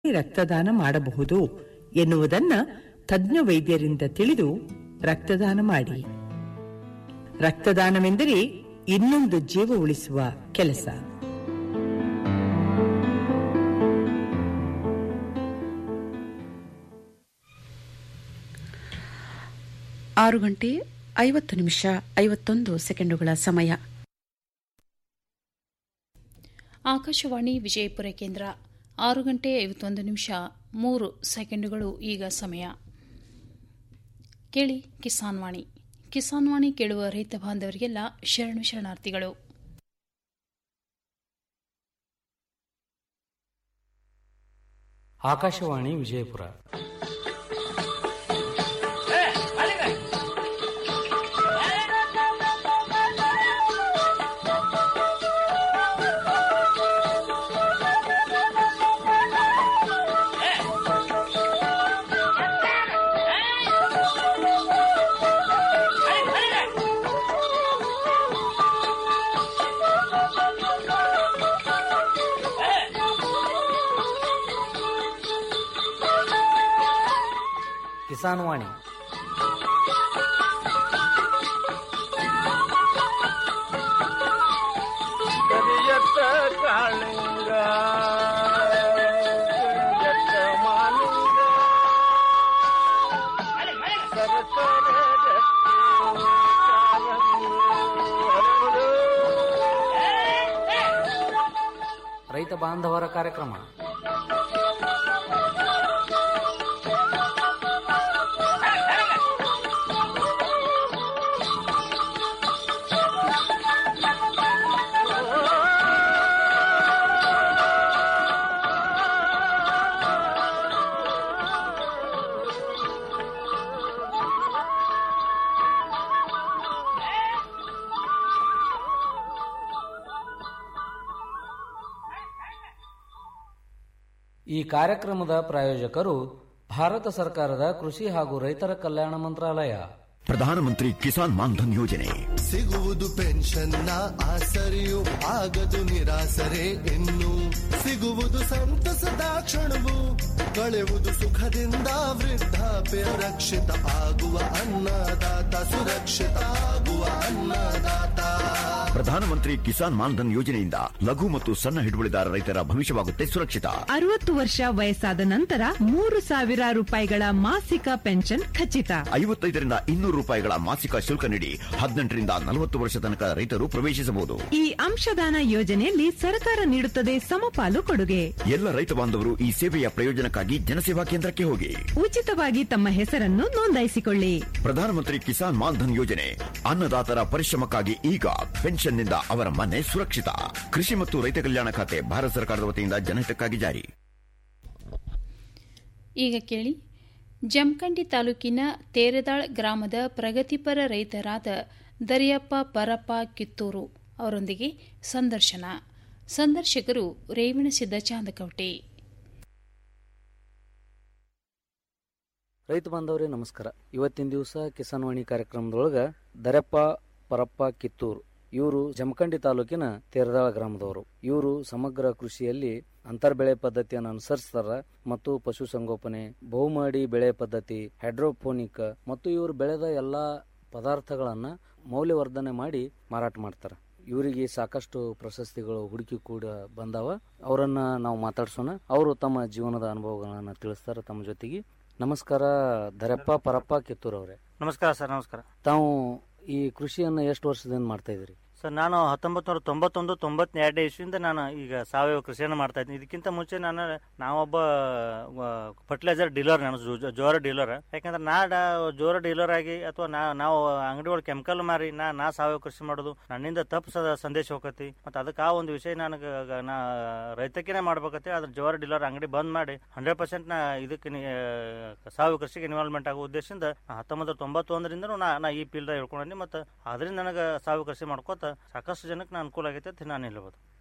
ರಕ್ತದಾನ ಮಾಡಬಹುದು ಎನ್ನುವುದನ್ನ ತಜ್ಞ ವೈದ್ಯರಿಂದ ತಿಳಿದು ರಕ್ತದಾನ ಮಾಡಿ ರಕ್ತದಾನವೆಂದರೆ ಇನ್ನೊಂದು ಜೀವ ಉಳಿಸುವ ಕೆಲಸ ಆರು ಗಂಟೆ ಐವತ್ತು ನಿಮಿಷ ಐವತ್ತೊಂದು ಸೆಕೆಂಡುಗಳ ಸಮಯ ಆಕಾಶವಾಣಿ ವಿಜಯಪುರ ಕೇಂದ್ರ ಆರು ಗಂಟೆ ಐವತ್ತೊಂದು ನಿಮಿಷ ಮೂರು ಸೆಕೆಂಡುಗಳು ಈಗ ಸಮಯ ಕೇಳಿ ಕಿಸಾನ್ ವಾಣಿ ಕಿಸಾನ್ ವಾಣಿ ಕೇಳುವ ರೈತ ಬಾಂಧವರಿಗೆಲ್ಲ ಶರಣು ಶರಣಾರ್ಥಿಗಳು ಆಕಾಶವಾಣಿ ವಿಜಯಪುರ ಕಿಸಾನ್ ವಾಣಿ ಕರಿಯತ್ತ ಕಾಳಿಂಗ ಕರಿಯತ್ತ ಮಾಲಿಂಗ ಸರಸರ ಗಟ್ಟಿ ಕಾಲಂಗಿ ಹರಡು. ರೈತ ಬಾಂಧವರ ಕಾರ್ಯಕ್ರಮ ಈ ಕಾರ್ಯಕ್ರಮದ ಪ್ರಾಯೋಜಕರು ಭಾರತ ಸರ್ಕಾರದ ಕೃಷಿ ಹಾಗೂ ರೈತರ ಕಲ್ಯಾಣ ಮಂತ್ರಾಲಯ ಪ್ರಧಾನಮಂತ್ರಿ ಕಿಸಾನ್ ಮಾನ್ಧನ್ ಯೋಜನೆ ಸಿಗುವುದು ಪೆನ್ಷನ್ನ ಆಸರೆಯು ಆಗದು ನಿರಾಸರೆ ಇನ್ನು ಸಿಗುವುದು ಸಂತಸದ ಕ್ಷಣವು ಕಳೆವುದು ಸುಖದಿಂದ ವೃದ್ಧಾಪ್ಯ ರಕ್ಷಿತ ಆಗುವ ಅನ್ನದಾತ ಸುರಕ್ಷಿತ ಆಗುವ ಅನ್ನದಾತ ಪ್ರಧಾನಮಂತ್ರಿ ಕಿಸಾನ್ ಮಾನ್ಧನ್ ಯೋಜನೆಯಿಂದ ಲಘು ಮತ್ತು ಸಣ್ಣ ಹಿಡುವಳಿದಾರ ರೈತರ ಭವಿಷ್ಯವಾಗುತ್ತೆ ಸುರಕ್ಷಿತ ಅರವತ್ತು ವರ್ಷ ವಯಸ್ಸಾದ ನಂತರ ಮೂರು ಸಾವಿರ ರೂಪಾಯಿಗಳ ಮಾಸಿಕ ಪೆನ್ಷನ್ ಖಚಿತ ಐವತ್ತೈದರಿಂದ ಇನ್ನೂರು ರೂಪಾಯಿಗಳ ಮಾಸಿಕ ಶುಲ್ಕ ನೀಡಿ ಹದಿನೆಂಟರಿಂದ ನಲವತ್ತು ವರ್ಷ ತನಕ ರೈತರು ಪ್ರವೇಶಿಸಬಹುದು ಈ ಅಂಶದಾನ ಯೋಜನೆಯಲ್ಲಿ ಸರ್ಕಾರ ನೀಡುತ್ತದೆ ಸಮಪಾಲು ಕೊಡುಗೆ ಎಲ್ಲ ರೈತ ಬಾಂಧವರು ಈ ಸೇವೆಯ ಪ್ರಯೋಜನಕ್ಕಾಗಿ ಜನಸೇವಾ ಕೇಂದ್ರಕ್ಕೆ ಹೋಗಿ ಉಚಿತವಾಗಿ ತಮ್ಮ ಹೆಸರನ್ನು ನೋಂದಾಯಿಸಿಕೊಳ್ಳಿ ಪ್ರಧಾನಮಂತ್ರಿ ಕಿಸಾನ್ ಮಾನ್ಧನ್ ಯೋಜನೆ ಅನ್ನದಾತರ ಪರಿಶ್ರಮಕ್ಕಾಗಿ ಈಗ ಪೆನ್ಷನ್ನಿಂದ ಅವರ ಮನೆ ಸುರಕ್ಷಿತ ಕೃಷಿ ಮತ್ತು ರೈತ ಕಲ್ಯಾಣ ಖಾತೆ ಭಾರತ ಸರ್ಕಾರದ ವತಿಯಿಂದ ಜನಹಿತಕ್ಕಾಗಿ ಜಾರಿ ಈಗ ಕೇಳಿ ಜಮಖಂಡಿ ತಾಲೂಕಿನ ತೇರದಾಳ್ ಗ್ರಾಮದ ಪ್ರಗತಿಪರ ರೈತರಾದ ದರಿಯಪ್ಪ ಪರಪ್ಪ ಕಿತ್ತೂರು ಅವರೊಂದಿಗೆ ಸಂದರ್ಶನ ಸಂದರ್ಶಕರು ರೇವಣಸಿದ್ದ ಚಾಂದಕವಟೆ ರೈತ ಬಾಂಧವರೇ ನಮಸ್ಕಾರ ಇವತ್ತಿನ ದಿವಸ ಕಿಸಾನ್ ವಾಣಿ ಕಾರ್ಯಕ್ರಮದೊಳಗ ದರೆಪ್ಪ ಪರಪ್ಪ ಕಿತ್ತೂರ್ ಇವರು ಜಮಖಂಡಿ ತಾಲೂಕಿನ ತೇರದಾಳ ಗ್ರಾಮದವರು ಇವರು ಸಮಗ್ರ ಕೃಷಿಯಲ್ಲಿ ಅಂತರ್ ಬೆಳೆ ಪದ್ಧತಿಯನ್ನು ಅನುಸರಿಸ್ತಾರ ಮತ್ತು ಪಶುಸಂಗೋಪನೆ ಬಹುಮಾಡಿ ಬೆಳೆ ಪದ್ಧತಿ ಹೈಡ್ರೋಫೋನಿಕ್ ಮತ್ತು ಇವರು ಬೆಳೆದ ಎಲ್ಲಾ ಪದಾರ್ಥಗಳನ್ನ ಮೌಲ್ಯವರ್ಧನೆ ಮಾಡಿ ಮಾರಾಟ ಮಾಡ್ತಾರ ಇವರಿಗೆ ಸಾಕಷ್ಟು ಪ್ರಶಸ್ತಿಗಳು ಹುಡುಕಿ ಕೂಡ ಬಂದಾವ ಅವರನ್ನ ನಾವು ಮಾತಾಡ್ಸೋಣ ಅವರು ತಮ್ಮ ಜೀವನದ ಅನುಭವಗಳನ್ನ ತಿಳಿಸ್ತಾರ ತಮ್ಮ ಜೊತೆಗೆ ನಮಸ್ಕಾರ ಧರೆಪ್ಪ ಪರಪ್ಪ ಕಿತ್ತೂರ್ ಅವರೇ ನಮಸ್ಕಾರ ಸರ್ ನಮಸ್ಕಾರ ತಾವು ಈ ಕೃಷಿಯನ್ನ ಎಷ್ಟು ವರ್ಷದಿಂದ ಮಾಡ್ತಾ ಇದ್ರಿ ಸರ್ ನಾನು ಹತ್ತೊಂಬತ್ತು ನೂರ ತೊಂಬತ್ತೊಂದು ತೊಂಬತ್ತೆರಡನೇ ಇಸ್ವಿಯಿಂದ ನಾನು ಈಗ ಸಾವಯವ ಕೃಷಿಯನ್ನು ಮಾಡ್ತಾ ಇದ್ದೀನಿ ಇದಕ್ಕಿಂತ ಮುಂಚೆ ನಾನು ನಾವೊಬ್ಬ ಫರ್ಟಿಲೈಸರ್ ಡೀಲರ್ ನಾನು ಜೋ- ಜೋರ ಡೀಲರ್ ಯಾಕಂದ್ರೆ ನಾ ಡಾ- ಜೋರ ಡೀಲರ್ ಆಗಿ ಅಥವಾ ನಾ ನಾವು ಅಂಗಡಿ ಒಳಗೆ ಕೆಮಿಕಲ್ ಮಾರಿ ನಾ ನಾ ಸಾವಯವ ಕೃಷಿ ಮಾಡೋದು ನನ್ನಿಂದ ತಪ್ಪು ಸ- ಸಂದೇಶ ಹೋಗತಿ ಮತ್ತು ಅದಕ್ಕೆ ಆ ಒಂದು ವಿಷಯ ನನಗೆ ಗ- ನಾ ರೈತಕ್ಕಿನೇ ಮಾಡ್ಬೇಕತ್ತೆ ಅದ್ರ ಜೋರ ಡೀಲರ್ ಅಂಗಡಿ ಬಂದ್ ಮಾಡಿ ಹಂಡ್ರೆಡ್ ಪರ್ಸೆಂಟ್ ನಾ ಇದಕ್ಕೆ ನಿ- ಆ, ಸಾವಯವ ಕೃಷಿಗೆ ಇನ್ವಾಲ್ವ್ಮೆಂಟ್ ಆಗೋ ಉದ್ದೇಶದಿಂದ ಹತ್ತೊಂಬತ್ತು ತೊಂಬತ್ತೊಂದರಿಂದ ನಾ ನಾ ಈ ಫೀಲ್ಡ್ ಹೇಳ್ಕೊಂಡಿ ಮತ್ತು ಅದರಿಂದ ನನಗೆ ಸಾವಯವ ಕೃಷಿ ಮಾಡ್ಕೋತ ಸಾಕಷ್ಟು ಜನಕ್ಕೆ ನಾ ಅನುಕೂಲ ಆಗೈತೆ ಅಂತ ನಾನು ಹೇಳ್ಬೋದು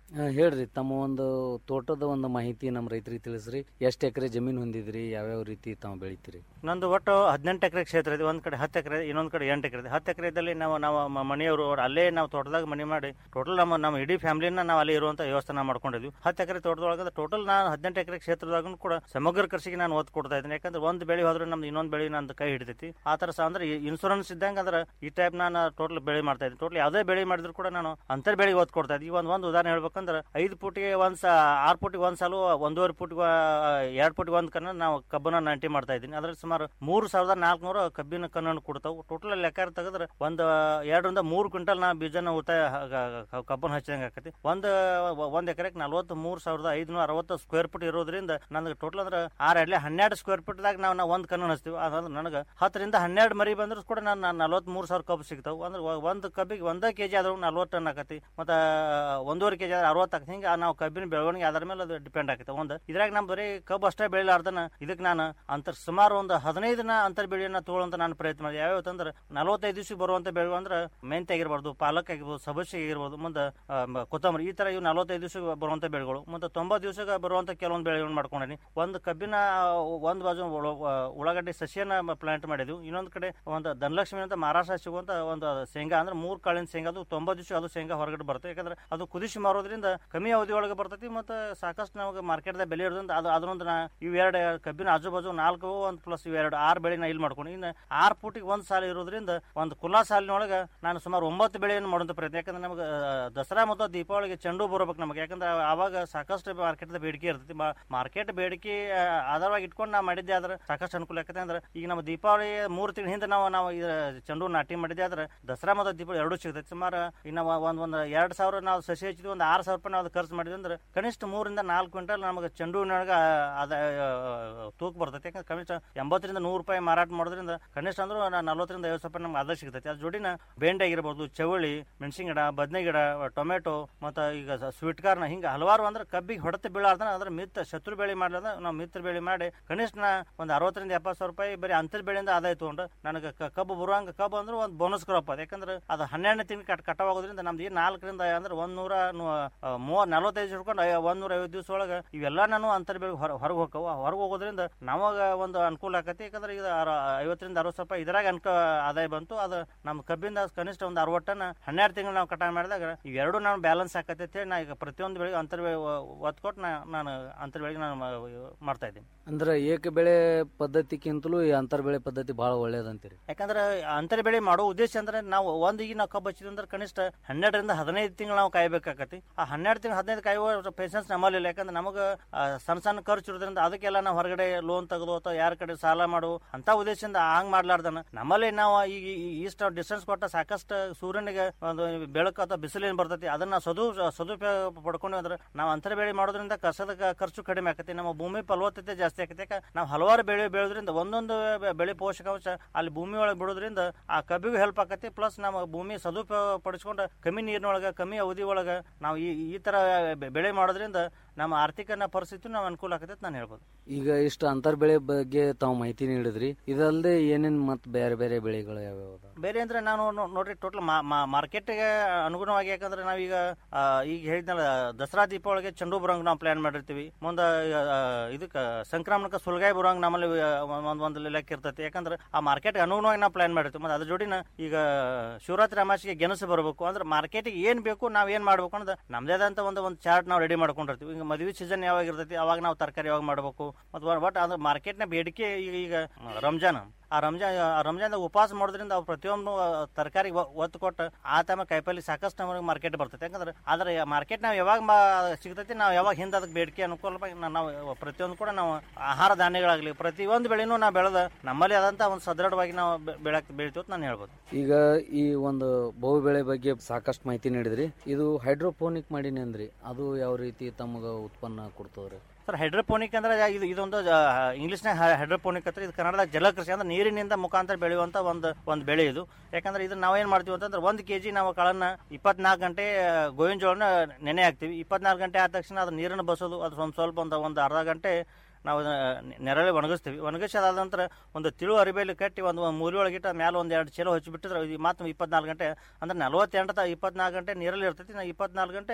ಆ, ಹೇಳ್ರಿ ತಮ್ಮ ಒಂದು ತೋಟದ ಒಂದು ಮಾಹಿತಿ ನಮ್ಮ ರೈತರಿಗೆ ತಿಳಿಸ್ರಿ ಎಷ್ಟು ಎಕರೆ ಜಮೀನು ಹೊಂದಿದ್ರಿ ಯಾವ್ಯಾವ ರೀತಿ ತಾವು ಬೆಳಿತೀರಿ ನಂದು ಒಟ್ಟು ಹದಿನೆಂಟು ಎಕರೆ ಕ್ಷೇತ್ರ ಇದೆ ಒಂದ್ ಕಡೆ ಹತ್ತು ಎಕರೆ ಇನ್ನೊಂದ್ ಕಡೆ ಎಂಟು ಎಕರೆ ಇದೆ ಹತ್ತು ಎಕರೆದಲ್ಲಿ ನಾವು ನಾವು ಮ- ಮನೆಯವರು ಅವ್ರು ಅಲ್ಲೇ ನಾವು ತೋಟದಾಗ ಮನೆ ಮಾಡಿ ಟೋಟಲ್ ನಮ್ಮ ನಮ್ಮ ಇಡೀ ಫ್ಯಾಮಿಲಿನ ನಾವು ಅಲ್ಲಿ ಇರುವಂತ ವ್ಯವಸ್ಥೆ ನಾವು ಮಾಡ್ಕೊಂಡಿದ್ವಿ ಹತ್ತು ಎಕರೆ ತೋಟದೊಳಗೆ ಟೋಟಲ್ ನಾನು ಹದಿನೆಂಟು ಎಕರೆ ಕ್ಷೇತ್ರದಾಗ ಕೂಡ ಸಮಗ್ರ ಕೃಷಿಗೆ ನಾನು ಒತ್ತು ಕೊಡ್ತಾ ಇದ್ದೀನಿ ಯಾಕಂದ್ರೆ ಒಂದು ಬೆಳೆ ಹೋದ್ರೆ ನಮ್ದು ಇನ್ನೊಂದು ಬೆಳೆ ನಂದು ಕೈ ಹಿಡಿತೈತಿ ಆ ತರ ಸ ಅಂದ್ರೆ ಇನ್ಶೂರೆನ್ಸ್ ಇದ್ದಂಗೆ ಅಂದ್ರೆ ಈ ಟೈಪ್ ನಾನು ಟೋಟಲ್ ಬೆಳೆ ಮಾಡ್ತಾ ಇದ್ದೀನಿ ಟೋಟಲ್ ಯಾವುದೇ ಬೆಳೆ ಮಾಡಿದ್ರು ಕೂಡ ನಾನು ಅಂತರ್ ಬೆಳೆಗೆ ಒತ್ತು ಕೊಡ್ತಾ ಇದ್ದೀನಿ ಈಗ ಒಂದು ಒಂದು ಉದಾಹರಣೆ ಹೇಳ್ಬೇಕಂದ್ರೆ ಐದು ಫುಟ್ಗೆ ಒಂದ್ ಸಾ ಆರು ಫುಟ್ಗೆ ಒಂದ್ ಸಾಲು ಒಂದೂವರೆ ಫುಟ್ಗೆ ಎರಡು ಫುಟ್ಗೆ ಒಂದ್ ಕನ್ನ ನಾವು ಕಬ್ಬನ್ನ ನಾಟಿ ಮಾಡ್ತಾ ಇದ್ದೀನಿ ಅದ್ರಲ್ಲಿ ಸುಮಾರು ಮೂರು ಸಾವಿರದ ನಾಲ್ಕುನೂರು ಕಬ್ಬಿನ ಕಣ್ಣನ್ನು ಕೊಡ್ತಾವೆ ಟೋಟಲ್ ಲೆಕ್ಕ ತೆಗೆದ್ರೆ ಒಂದು ಎರಡರಿಂದ ಮೂರು ಕ್ವಿಂಟಲ್ ನಾ ಬೀಜನ ಉಳಿತಾಯ ಕಬ್ಬನ್ನು ಹಚ್ಚಿದಂಗೆ ಆಕತಿ ಒಂದು ಒಂದ್ ಎಕರೆಗೆ ನಲ್ವತ್ತು ಮೂರು ಸಾವಿರದ ಐದುನೂರ ಅರವತ್ತು ಸ್ಕ್ವೇರ್ ಫೀಟ್ ಇರೋದ್ರಿಂದ ನನಗೆ ಟೋಟಲ್ ಅಂದ್ರೆ ಆರು ಎಡ್ಲೆ ಹನ್ನೆರಡು ಸ್ಕ್ವೇರ್ ಫೀಟ್ದಾಗ ನಾವು ನಾವು ಒಂದು ಕಣ್ಣು ಹಚ್ತೀವಿ ಅದಂದ್ರೆ ನನಗೆ ಹತ್ತರಿಂದ ಹನ್ನೆರಡು ಮರಿ ಬಂದ್ರು ಕೂಡ ನಾನು ನಲ್ವತ್ತ್ ಮೂರು ಸಾವಿರ ಕಬ್ಬು ಸಿಗ್ತಾವೆ ಅಂದ್ರೆ ಒ- ಒಂದು ಕಬ್ಬಿಗೆ ಒಂದೇ ಕೆಜಿ ಆದ್ರೂ ನಲ್ವತ್ತು ಟನ್ ಆಕತಿ ಮತ್ತು ಒಂದೂವರೆ ಕೆಜಿ ಆದ್ರೆ ಅರವತ್ತು ಆಕತಿ ಹಿಂಗೆ ನಾವು ಕಬ್ಬಿನ ಬೆಳವಣಿಗೆ ಅದ್ರ ಮೇಲೆ ಅದು ಡಿಪೆಂಡ್ ಆಕೈತೆ ಒಂದು ಇದ್ರಾಗ ನಮ್ ಬರೀ ಕಬ್ಬು ಅಷ್ಟೇ ಬೆಳಿಲಾರ್ದನ ಇದಕ್ಕೆ ನಾನು ಅಂತರ್ ಸುಮಾರು ಒಂದು ಹದಿನೈದು ದಿನ ಅಂತರ್ ಬೆಳೆಯನ್ನ ತಗೊಳ್ಳೋಂತ ನಾನು ಪ್ರಯತ್ನ ಮಾಡಿದೆ ಯಾವ್ಯಾವ ಅಂದ್ರೆ ನಲವತ್ತೈದು ದಿವಸಕ್ಕೆ ಬರುವಂತ ಬೆಳೆ ಅಂದ್ರೆ ಮೆಂತೆ ಆಗಿರ್ಬಾರ್ದು ಪಾಲಕ್ ಆಗಿರ್ಬೋದು ಸಬಸ್ಸಿ ಆಗಿರ್ಬೋದು ಮುಂದೆ ಆ, ಮ- ಕೊತ್ತಂಬರಿ ಈ ತರ ಇವು ನಲವತ್ತೈದು ದಿವಸಕ್ಕೆ ಬರುವಂತ ಬೆಳೆಗಳು ಮತ್ತೆ ತೊಂಬತ್ತು ದಿವಸಕ್ಕೆ ಬರುವಂತ ಕೆಲವೊಂದು ಬೆಳೆಗಳನ್ನ ಮಾಡ್ಕೊಂಡಿನಿ ಒಂದು ಕಬ್ಬಿನ ಒಂದು ಬಾಜು ಉಳ- ಉಳ್ಳಾಗಡ್ಡಿ ಸಸ್ಯನ ಪ್ಲಾಂಟ್ ಮಾಡಿದ್ವಿ ಇನ್ನೊಂದು ಕಡೆ ಒಂದು ಧನಲಕ್ಷ್ಮಿ ಅಂತ ಮಹಾರಾಷ್ಟ್ರ ಸಿಗುವಂತ ಒಂದು ಶೇಂಗಾ ಅಂದ್ರೆ ಮೂರು ಕಾಳಿನ ಶೇಂಗಾ ಅದು ತೊಂಬತ್ತು ದಿವಸ ಅದು ಶೇಂಗಾ ಹೊರಗಡೆ ಬರುತ್ತೆ ಯಾಕಂದ್ರೆ ಅದು ಕುದಿಸಿ ಮಾರೋದ್ರಿಂದ ಕಮ್ಮಿ ಅವಧಿ ಒಳಗೆ ಬರ್ತೈತಿ ಮತ್ತೆ ಸಾಕಷ್ಟು ನಮಗೆ ಮಾರ್ಕೆಟ್ದಾಗ ಬೆಲೆ ಇರೋದ್ರಿಂದ ಅದು ಅದನ್ನೊಂದು ನಾ ಇವೆರಡು ಕಬ್ಬಿನ ಆಜು ಬಾಜು ನಾಲ್ಕು ಒಂದು ಪ್ಲಸ್ ಇವೆರಡು ಆರು ಬೆಳೆ ನಾ ಇಲ್ಲಿ ಮಾಡ್ಕೊಂಡು ಇನ್ನು ಆರು ಫೂಟಿಗೆ ಒಂದು ಸಾಲ ಇರೋದ್ರಿಂದ ಒಂದು ಕುಲ್ಲಾ ಸಾಲಿನೊಳಗೆ ನಾನು ಸುಮಾರು ಒಂಬತ್ತು ಬೆಳೆಯನ್ನು ಮಾಡುವಂತ ಪ್ರಯತ್ನ ಯಾಕಂದ್ರೆ ನಮಗೆ ಆ, ದಸರಾ ಮತ್ತು ದೀಪಾವಳಿಗೆ ಚೆಂಡು ಬರ್ಬೇಕು ನಮಗೆ ಯಾಕಂದ್ರೆ ಆವಾಗ ಸಾಕಷ್ಟು ಮಾರ್ಕೆಟ್ ಬೇಡಿಕೆ ಇರ್ತೈತಿ ಮಾರ್ಕೆಟ್ ಬೇಡಿಕೆ ಆ, ಆಧಾರವಾಗಿ ಇಟ್ಕೊಂಡು ನಾವು ಮಾಡಿದ್ದೆ ಆದ್ರೆ ಸಾಕಷ್ಟು ಅನುಕೂಲ ಆಕತ್ತೆ ಅಂದ್ರೆ ಈಗ ನಮ್ಮ ದೀಪಾವಳಿ ಮೂರು ತಿಂಗಳ ಹಿಂದೆ ನಾವು ನಾವು ಇದು ಚೆಂಡು ನಾಟಿ ಮಾಡಿದ್ದೆ ಆದ್ರೆ ದಸರಾ ಮತ್ತು ದೀಪಾವಳಿ ಎರಡೂ ಸಿಗ್ತೈತಿ ಸುಮಾರು ಇನ್ನು ಒಂದ್ ಒಂದು ಎರಡು ಸಾವಿರ ನಾವು ಸಸಿ ಹಚ್ಚಿದ್ವಿ ಒಂದು ಆರು ಸಾವಿರ ರೂಪಾಯಿ ನಾವು ಅದು ಖರ್ಚು ಮಾಡಿದ್ವಿ ಅಂದ್ರೆ ಕನಿಷ್ಠ ಮೂರಿಂದ ನಾಲ್ಕು ಕ್ವಿಂಟಲ್ ನಮಗೆ ಚೆಂಡು ಹೂವಿನೊಳಗೆ ಅದ ತೂಕ ಬರ್ತೈತಿ ಯಾಕಂದ್ರೆ ಕನಿಷ್ಠ ಎಂಬತ್ತರಿಂದ ನೂರು ರೂಪಾಯಿ ಮಾರಾಟ ಮಾಡೋದ್ರಿಂದ ಕನಿಷ್ಠ ಅಂದ್ರೆ ನಾ- ನಲವತ್ತರಿಂದ ಐವತ್ತು ರೂಪಾಯಿ ನಮ್ಗೆ ಅದ ಸಿಗ್ತೈತಿ ಅದ್ರ ಜೋಡಿನ ಬೆಂಡೆ ಆಗಿರ್ಬೋದು ಚವಳಿ ಮೆಣಸಿನ ಗಿಡ ಬದನೆ ಗಿಡ ಟೊಮೆಟೊ ಮತ್ತು ಈಗ ಸ್ವೀಟ್ ಕಾರ್ನ್ ಹಿಂಗೆ ಹಲವಾರು ಅಂದ್ರೆ ಕಬ್ಬಿಗೆ ಹೊಡೆತ ಬೀಳಾರ್ದ ಅದ್ರ ಮಿತ್ರ ಶತ್ರು ಬೆಳೆ ಮಾಡ್ಲಾರ್ದ ನಾವು ಮಿತ್ರ ಬೆಳೆ ಮಾಡಿ ಕನಿಷ್ಠ ನಾ ಒಂದು ಅರವತ್ತರಿಂದ ಎಪ್ಪತ್ತು ಸಾವಿರ ರೂಪಾಯಿ ಬರೀ ಅಂತರ್ ಬೆಳೆಯಿಂದ ಆದಾಯ ತಗೊಂಡು ನನಗೆ ಕ- ಕಬ್ಬು ಬರುವಂಗ ಕಬ್ಬು ಅಂದ್ರೆ ಒಂದು ಬೋನಸ್ ಕ್ರಾಪ್ ಅದು ಯಾಕಂದ್ರೆ ಅದು ಹನ್ನೆರಡನೇ ತಿಂಗಳು ಕಟ್ ಕಟಾವಾಗೋದ್ರಿಂದ ನಮ್ದು ಏನು ನಾಲ್ಕರಿಂದ ಅಂದ್ರೆ ಒಂದ್ ನೂರ ಮೂವ ನಲವತ್ತೈದು ಹಿಡ್ಕೊಂಡು ಐ- ಒಂದ್ ನೂರ ಐವತ್ತು ದಿವಸ ಒಳಗೆ ಇವೆಲ್ಲ ನಾನು ಅಂತರ್ ಬೆಳೆ ಹೊರ ಹೊರಗೆ ಹೋಗ್ತಾವ ಹೊರಗೆ ಹೋಗೋದ್ರಿಂದ ನಮಗ ಒಂದು ಅನುಕೂಲ ಆಕತಿ ಯಾಕಂದ್ರೆ ಈಗ ಅರ- ಐವತ್ತರಿಂದ ಅರವತ್ತು ರೂಪಾಯಿ ಇದ್ರಾಗ ಅನ್ಕ ಆದಾಯ ಬಂತು ಅದು ನಮ್ಮ ಕಬ್ಬಿಂದ ಕನಿಷ್ಠ ಒಂದು ಅರವತ್ತು ಟನ್ ಹನ್ನೆರಡು ತಿಂಗಳು ನಾವು ಕಟಾವು ಮಾಡಿದಾಗ ಇವೆರಡು ನಾನು ಬ್ಯಾಲೆನ್ಸ್ ಆಕತಿ ಅಂತ ಹೇಳಿ ನಾ ಈಗ ಪ್ರತಿಯೊಂದು ಬೆಳೆಗೆ ಅಂತರ್ ಬೆಳೆ ಒತ್ತು ಕೊಟ್ಟು ನಾ ನಾನು ಅಂತರ್ ಬೆಳೆಗೆ ನಾನು ಮಾ- ಮಾಡ್ತಾ ಇದ್ದೀನಿ ಅಂದ್ರೆ ಏಕ ಬೆಳೆ ಪದ್ಧತಿಗಿಂತಲೂ ಈ ಅಂತರ್ ಬೆಳೆ ಪದ್ಧತಿ ಬಹಳ ಒಳ್ಳೇದಂತೀರಿ ಯಾಕಂದ್ರೆ ಅಂತರ ಬೆಳೆ ಮಾಡೋ ಉದ್ದೇಶ ಅಂದ್ರೆ ನಾವು ಒಂದು ಈಗ ನಾವು ಕಬ್ಬು ಹಚ್ಚಿದ್ವಿ ಅಂದ್ರೆ ಕನಿಷ್ಠ ಹನ್ನೆರಡರಿಂದ ಹದಿನೈದು ತಿಂಗಳು ನಾವು ಕಾಯ್ಬೇಕಾಕತಿ ಆ ಹನ್ನೆರಡು ತಿಂಗಳು ಹದಿನೈದು ಕಾಯುವ ಪೇಷನ್ಸ್ ನಮ್ಮಲ್ಲಿಲ್ಲ ಯಾಕಂದ್ರೆ ನಮಗೆ ಸಣ್ಣ ಸಣ್ಣ ಖರ್ಚು ಇರೋದ್ರಿಂದ ಅದಕ್ಕೆಲ್ಲ ನಾವು ಹೊರಗಡೆ ಲೋನ್ ತೆಗೆದು ಅಥವಾ ಯಾರ ಕಡೆ ಸಾಲ ಮಾಡು ಅಂತ ಉದ್ದೇಶದಿಂದ ಹಂಗ್ ಮಾಡ್ಲಾರ್ದನ ನಮ್ಮಲ್ಲಿ ನಾವು ಈಗ ಇಷ್ಟ ಡಿಸ್ಟೆನ್ಸ್ ಕೊಟ್ಟ ಸಾಕಷ್ಟು ಸೂರ್ಯನಿಗೆ ಒಂದು ಬೆಳಕು ಅಥವಾ ಬಿಸಿಲು ಏನ್ ಬರ್ತೈತಿ ಅದನ್ನ ಸದು ಸದುಪಯೋಗ ಪಡ್ಕೊಂಡು ಅಂದ್ರೆ ನಾವು ಅಂತರ ಬೆಳೆ ಮಾಡೋದ್ರಿಂದ ಕಸದ ಕ- ಖರ್ಚು ಕಡಿಮೆ ಆಕತಿ ನಮ್ಮ ಭೂಮಿ ಫಲವತ್ತತೆ ಜಾಸ್ತಿ ಆಕತಿ ಯಾಕೆ ನಾವು ಹಲವಾರು ಬೆಳೆ ಬೆಳೆಯೋದ್ರಿಂದ ಒಂದೊಂದು ಬೆ- ಬೆಳೆ ಪೋಷಕಾಂಶ ಅಲ್ಲಿ ಭೂಮಿ ಒಳಗೆ ಬಿಡೋದ್ರಿಂದ ಆ ಕಬ್ಬಿಗೂ ಹೆಲ್ಪ್ ಆಕತಿ ಪ್ಲಸ್ ನಮ್ಮ ಭೂಮಿ ಸದುಪಯೋಗ ಪಡಿಸ್ಕೊಂಡು ಕಮ್ಮಿ ನೀರಿನೊಳಗೆ ಕಮ್ಮಿ ಅವಧಿ ಒಳಗೆ ನಾವು ಈ ಈ ತರ ಬೆ- ಬೆಳೆ ಮಾಡೋದ್ರಿಂದ ನಮ್ಮ ಆರ್ಥಿಕ ಪರಿಸ್ಥಿತಿ ನಾವು ಅನುಕೂಲ ಆಕತಿ ಅಂತ ನಾನು ಹೇಳ್ಬೋದು ಈಗ ಇಷ್ಟು ಅಂತರ್ ಬೆಳೆ ಬಗ್ಗೆ ತಾವು ಮಾಹಿತಿ ನೀಡಿದ್ರಿ ಇದಲ್ಲದೆ ಏನೇನ್ ಮತ್ ಬೇರೆ ಬೇರೆ ಬೆಳೆಗಳು ಯಾವ್ಯಾವ ಅದಾವ? ಬೇರೆ ಅಂದ್ರೆ ನಾನು ನೋ- ನೋಡ್ರಿ ಟೋಟಲ್ ಮಾರ್ಕೆಟ್ಗೆ ಅನುಗುಣವಾಗಿ ಯಾಕಂದ್ರೆ ನಾವೀಗ ಆ, ಈಗ ಹೇಳಿದ್ನಲ್ಲ ದಸರಾ ದೀಪಾವಳಿಗೆ ಚೆಂಡು ಬರೋಂಗ್ ನಾವು ಪ್ಲಾನ್ ಮಾಡಿರ್ತೀವಿ ಮುಂದೆ ಇದಕ್ಕೆ ಸಂಕ್ರಮಣಕ್ಕೆ ಸುಲ್ಗಾಯಿ ಬರೋಂಗ್ ನಮ್ಮಲ್ಲಿ ಒಂದು ಒಂದು ಲೆಕ್ಕ ಇರ್ತೈತಿ ಯಾಕಂದ್ರೆ ಆ ಮಾರ್ಕೆಟ್ಗೆ ಅನುಗುಣವಾಗಿ ನಾವು ಪ್ಲಾನ್ ಮಾಡಿರ್ತೀವಿ ಮತ್ತೆ ಅದ್ರ ಜೋಡಿನ ಈಗ ಶಿವರಾತ್ರಿ ಅಮಾಸಿಗೆ ಗೆಣಸು ಬರಬೇಕು ಅಂದ್ರೆ ಮಾರ್ಕೆಟಿಗೆ ಏನ್ ಬೇಕು ನಾವ್ ಏನ್ ಮಾಡ್ಬೇಕು ಅನ್ನೋದು ನಮ್ದೇ ಆದಂತ ಒಂದು ಒಂದು ಚಾರ್ಟ್ ನಾವು ರೆಡಿ ಮಾಡ್ಕೊಂಡಿರ್ತೀವಿ ಈಗ ಮದುವೆ ಸೀಸನ್ ಯಾವಾಗ ಇರ್ತೈತಿ ಅವಾಗ ನಾವು ತರಕಾರಿ ಯಾವಾಗ ಮಾಡಬೇಕು ಮತ್ತು ಬಟ್ ಅದು ಮಾರ್ಕೆಟ್ನ ಬೇಡಿಕೆ ಈಗ ಈಗ ರಂಜಾನ್ ಆ ರಂಜಾನ್ ಆ ರಂಜಾನ್ದಾಗ ಉಪವಾಸ ಮಾಡೋದ್ರಿಂದ ಅವು ಪ್ರತಿಯೊಂದು ತರಕಾರಿ ಒತ್ತು ಕೊಟ್ಟು ಆ ಟೈಮ್ ಕಾಯಿಪಲ್ಲೆ ಸಾಕಷ್ಟು ನಮಗೆ ಮಾರ್ಕೆಟ್ ಬರ್ತೈತೆ ಯಾಕಂದ್ರೆ ಆದ್ರೆ ಮಾರ್ಕೆಟ್ ನಾವು ಯಾವಾಗ ಮಾ ಸಿಗ್ತೈತಿ ನಾವು ಯಾವಾಗ ಹಿಂದೆ ಅದಕ್ಕೆ ಬೇಡಿಕೆ ಅನುಕೂಲವಾಗಿ ನಾ- ನಾವು ಪ್ರತಿಯೊಂದು ಕೂಡ ನಾವು ಆಹಾರ ಧಾನ್ಯಗಳಾಗಲಿ ಪ್ರತಿಯೊಂದು ಬೆಳೆನೂ ನಾವು ಬೆಳೆದ ನಮ್ಮಲ್ಲಿ ಆದಂತ ಒಂದು ಸದೃಢವಾಗಿ ನಾವು ಬೆ- ಬೆಳಕ್ ಬೆಳಿತೀವಿ ಅಂತ ನಾನು ಹೇಳ್ಬೋದು ಈಗ ಈ ಒಂದು ಬಹು ಬೆಳೆ ಬಗ್ಗೆ ಸಾಕಷ್ಟು ಮಾಹಿತಿ ನೀಡಿದ್ರಿ ಇದು ಹೈಡ್ರೋಪೋನಿಕ್ ಮಾಡೀನಿ ಅಂದ್ರಿ ಅದು ಯಾವ ರೀತಿ ತಮಗ ಉತ್ಪನ್ನ ಕೊಡ್ತದ್ರಿ ಸರ್ ಹೈಡ್ರೋಪೋನಿಕ್ ಅಂದ್ರೆ ಇದು ಇದೊಂದು ಇಂಗ್ಲಿಷ್ನಾಗ ಹೈಡ್ರೋಪೋನಿಕ್ ಅಂತ ಇದು ಕನ್ನಡದಾಗ ಜಲಕೃಷಿ ಅಂದ್ರೆ ನೀರಿನಿಂದ ಮುಖಾಂತರ ಬೆಳೆಯುವಂತ ಒಂದು ಒಂದು ಬೆಳೆ ಇದು ಯಾಕಂದ್ರೆ ಇದು ನಾವೇನ್ ಮಾಡ್ತೀವಿ ಅಂತಂದ್ರೆ ಒಂದು ಕೆಜಿ ನಾವು ಕಾಳನ್ನ ಇಪ್ಪತ್ನಾಲ್ಕು ಗಂಟೆ ಆ, ಗೋವಿನ ಜೋಳನ ನೆನೆ ಹಾಕ್ತಿವಿ ಇಪ್ಪತ್ನಾಲ್ಕು ಗಂಟೆ ಆದ ತಕ್ಷಣ ಅದು ನೀರನ್ನು ಬಸೋದು ಅದು ಒಂದು ಸ್ವಲ್ಪ ಒಂದು ಒಂದು ಅರ್ಧ ಗಂಟೆ ನಾವು ಅದನ್ನ ನೆರಳಿ ಒಣಗಿಸ್ತೀವಿ ಒಣಗಿಸಿ ಅದಾದ ನಂತರ ಒಂದು ತಿಳು ಅರಿಬೇಲಿ ಕಟ್ಟಿ ಒಂದು ಮೂಲಿ ಒಳಗಿಟ್ಟ ಮೇಲೆ ಒಂದು ಎರಡು ಚೀಲ ಹಚ್ಚಿ ಬಿಟ್ಟಿದ್ರೆ ಇದು ಮಾತ್ರ ಇಪ್ಪತ್ನಾಲ್ಕು ಗಂಟೆ ಅಂದ್ರೆ ನಲವತ್ತೆಂಟು ತ ಇಪ್ಪತ್ನಾಲ್ಕು ಗಂಟೆ ನೀರಲ್ಲಿ ಇರ್ತೈತಿ ನಾವು ಇಪ್ಪತ್ನಾಲ್ಕು ಗಂಟೆ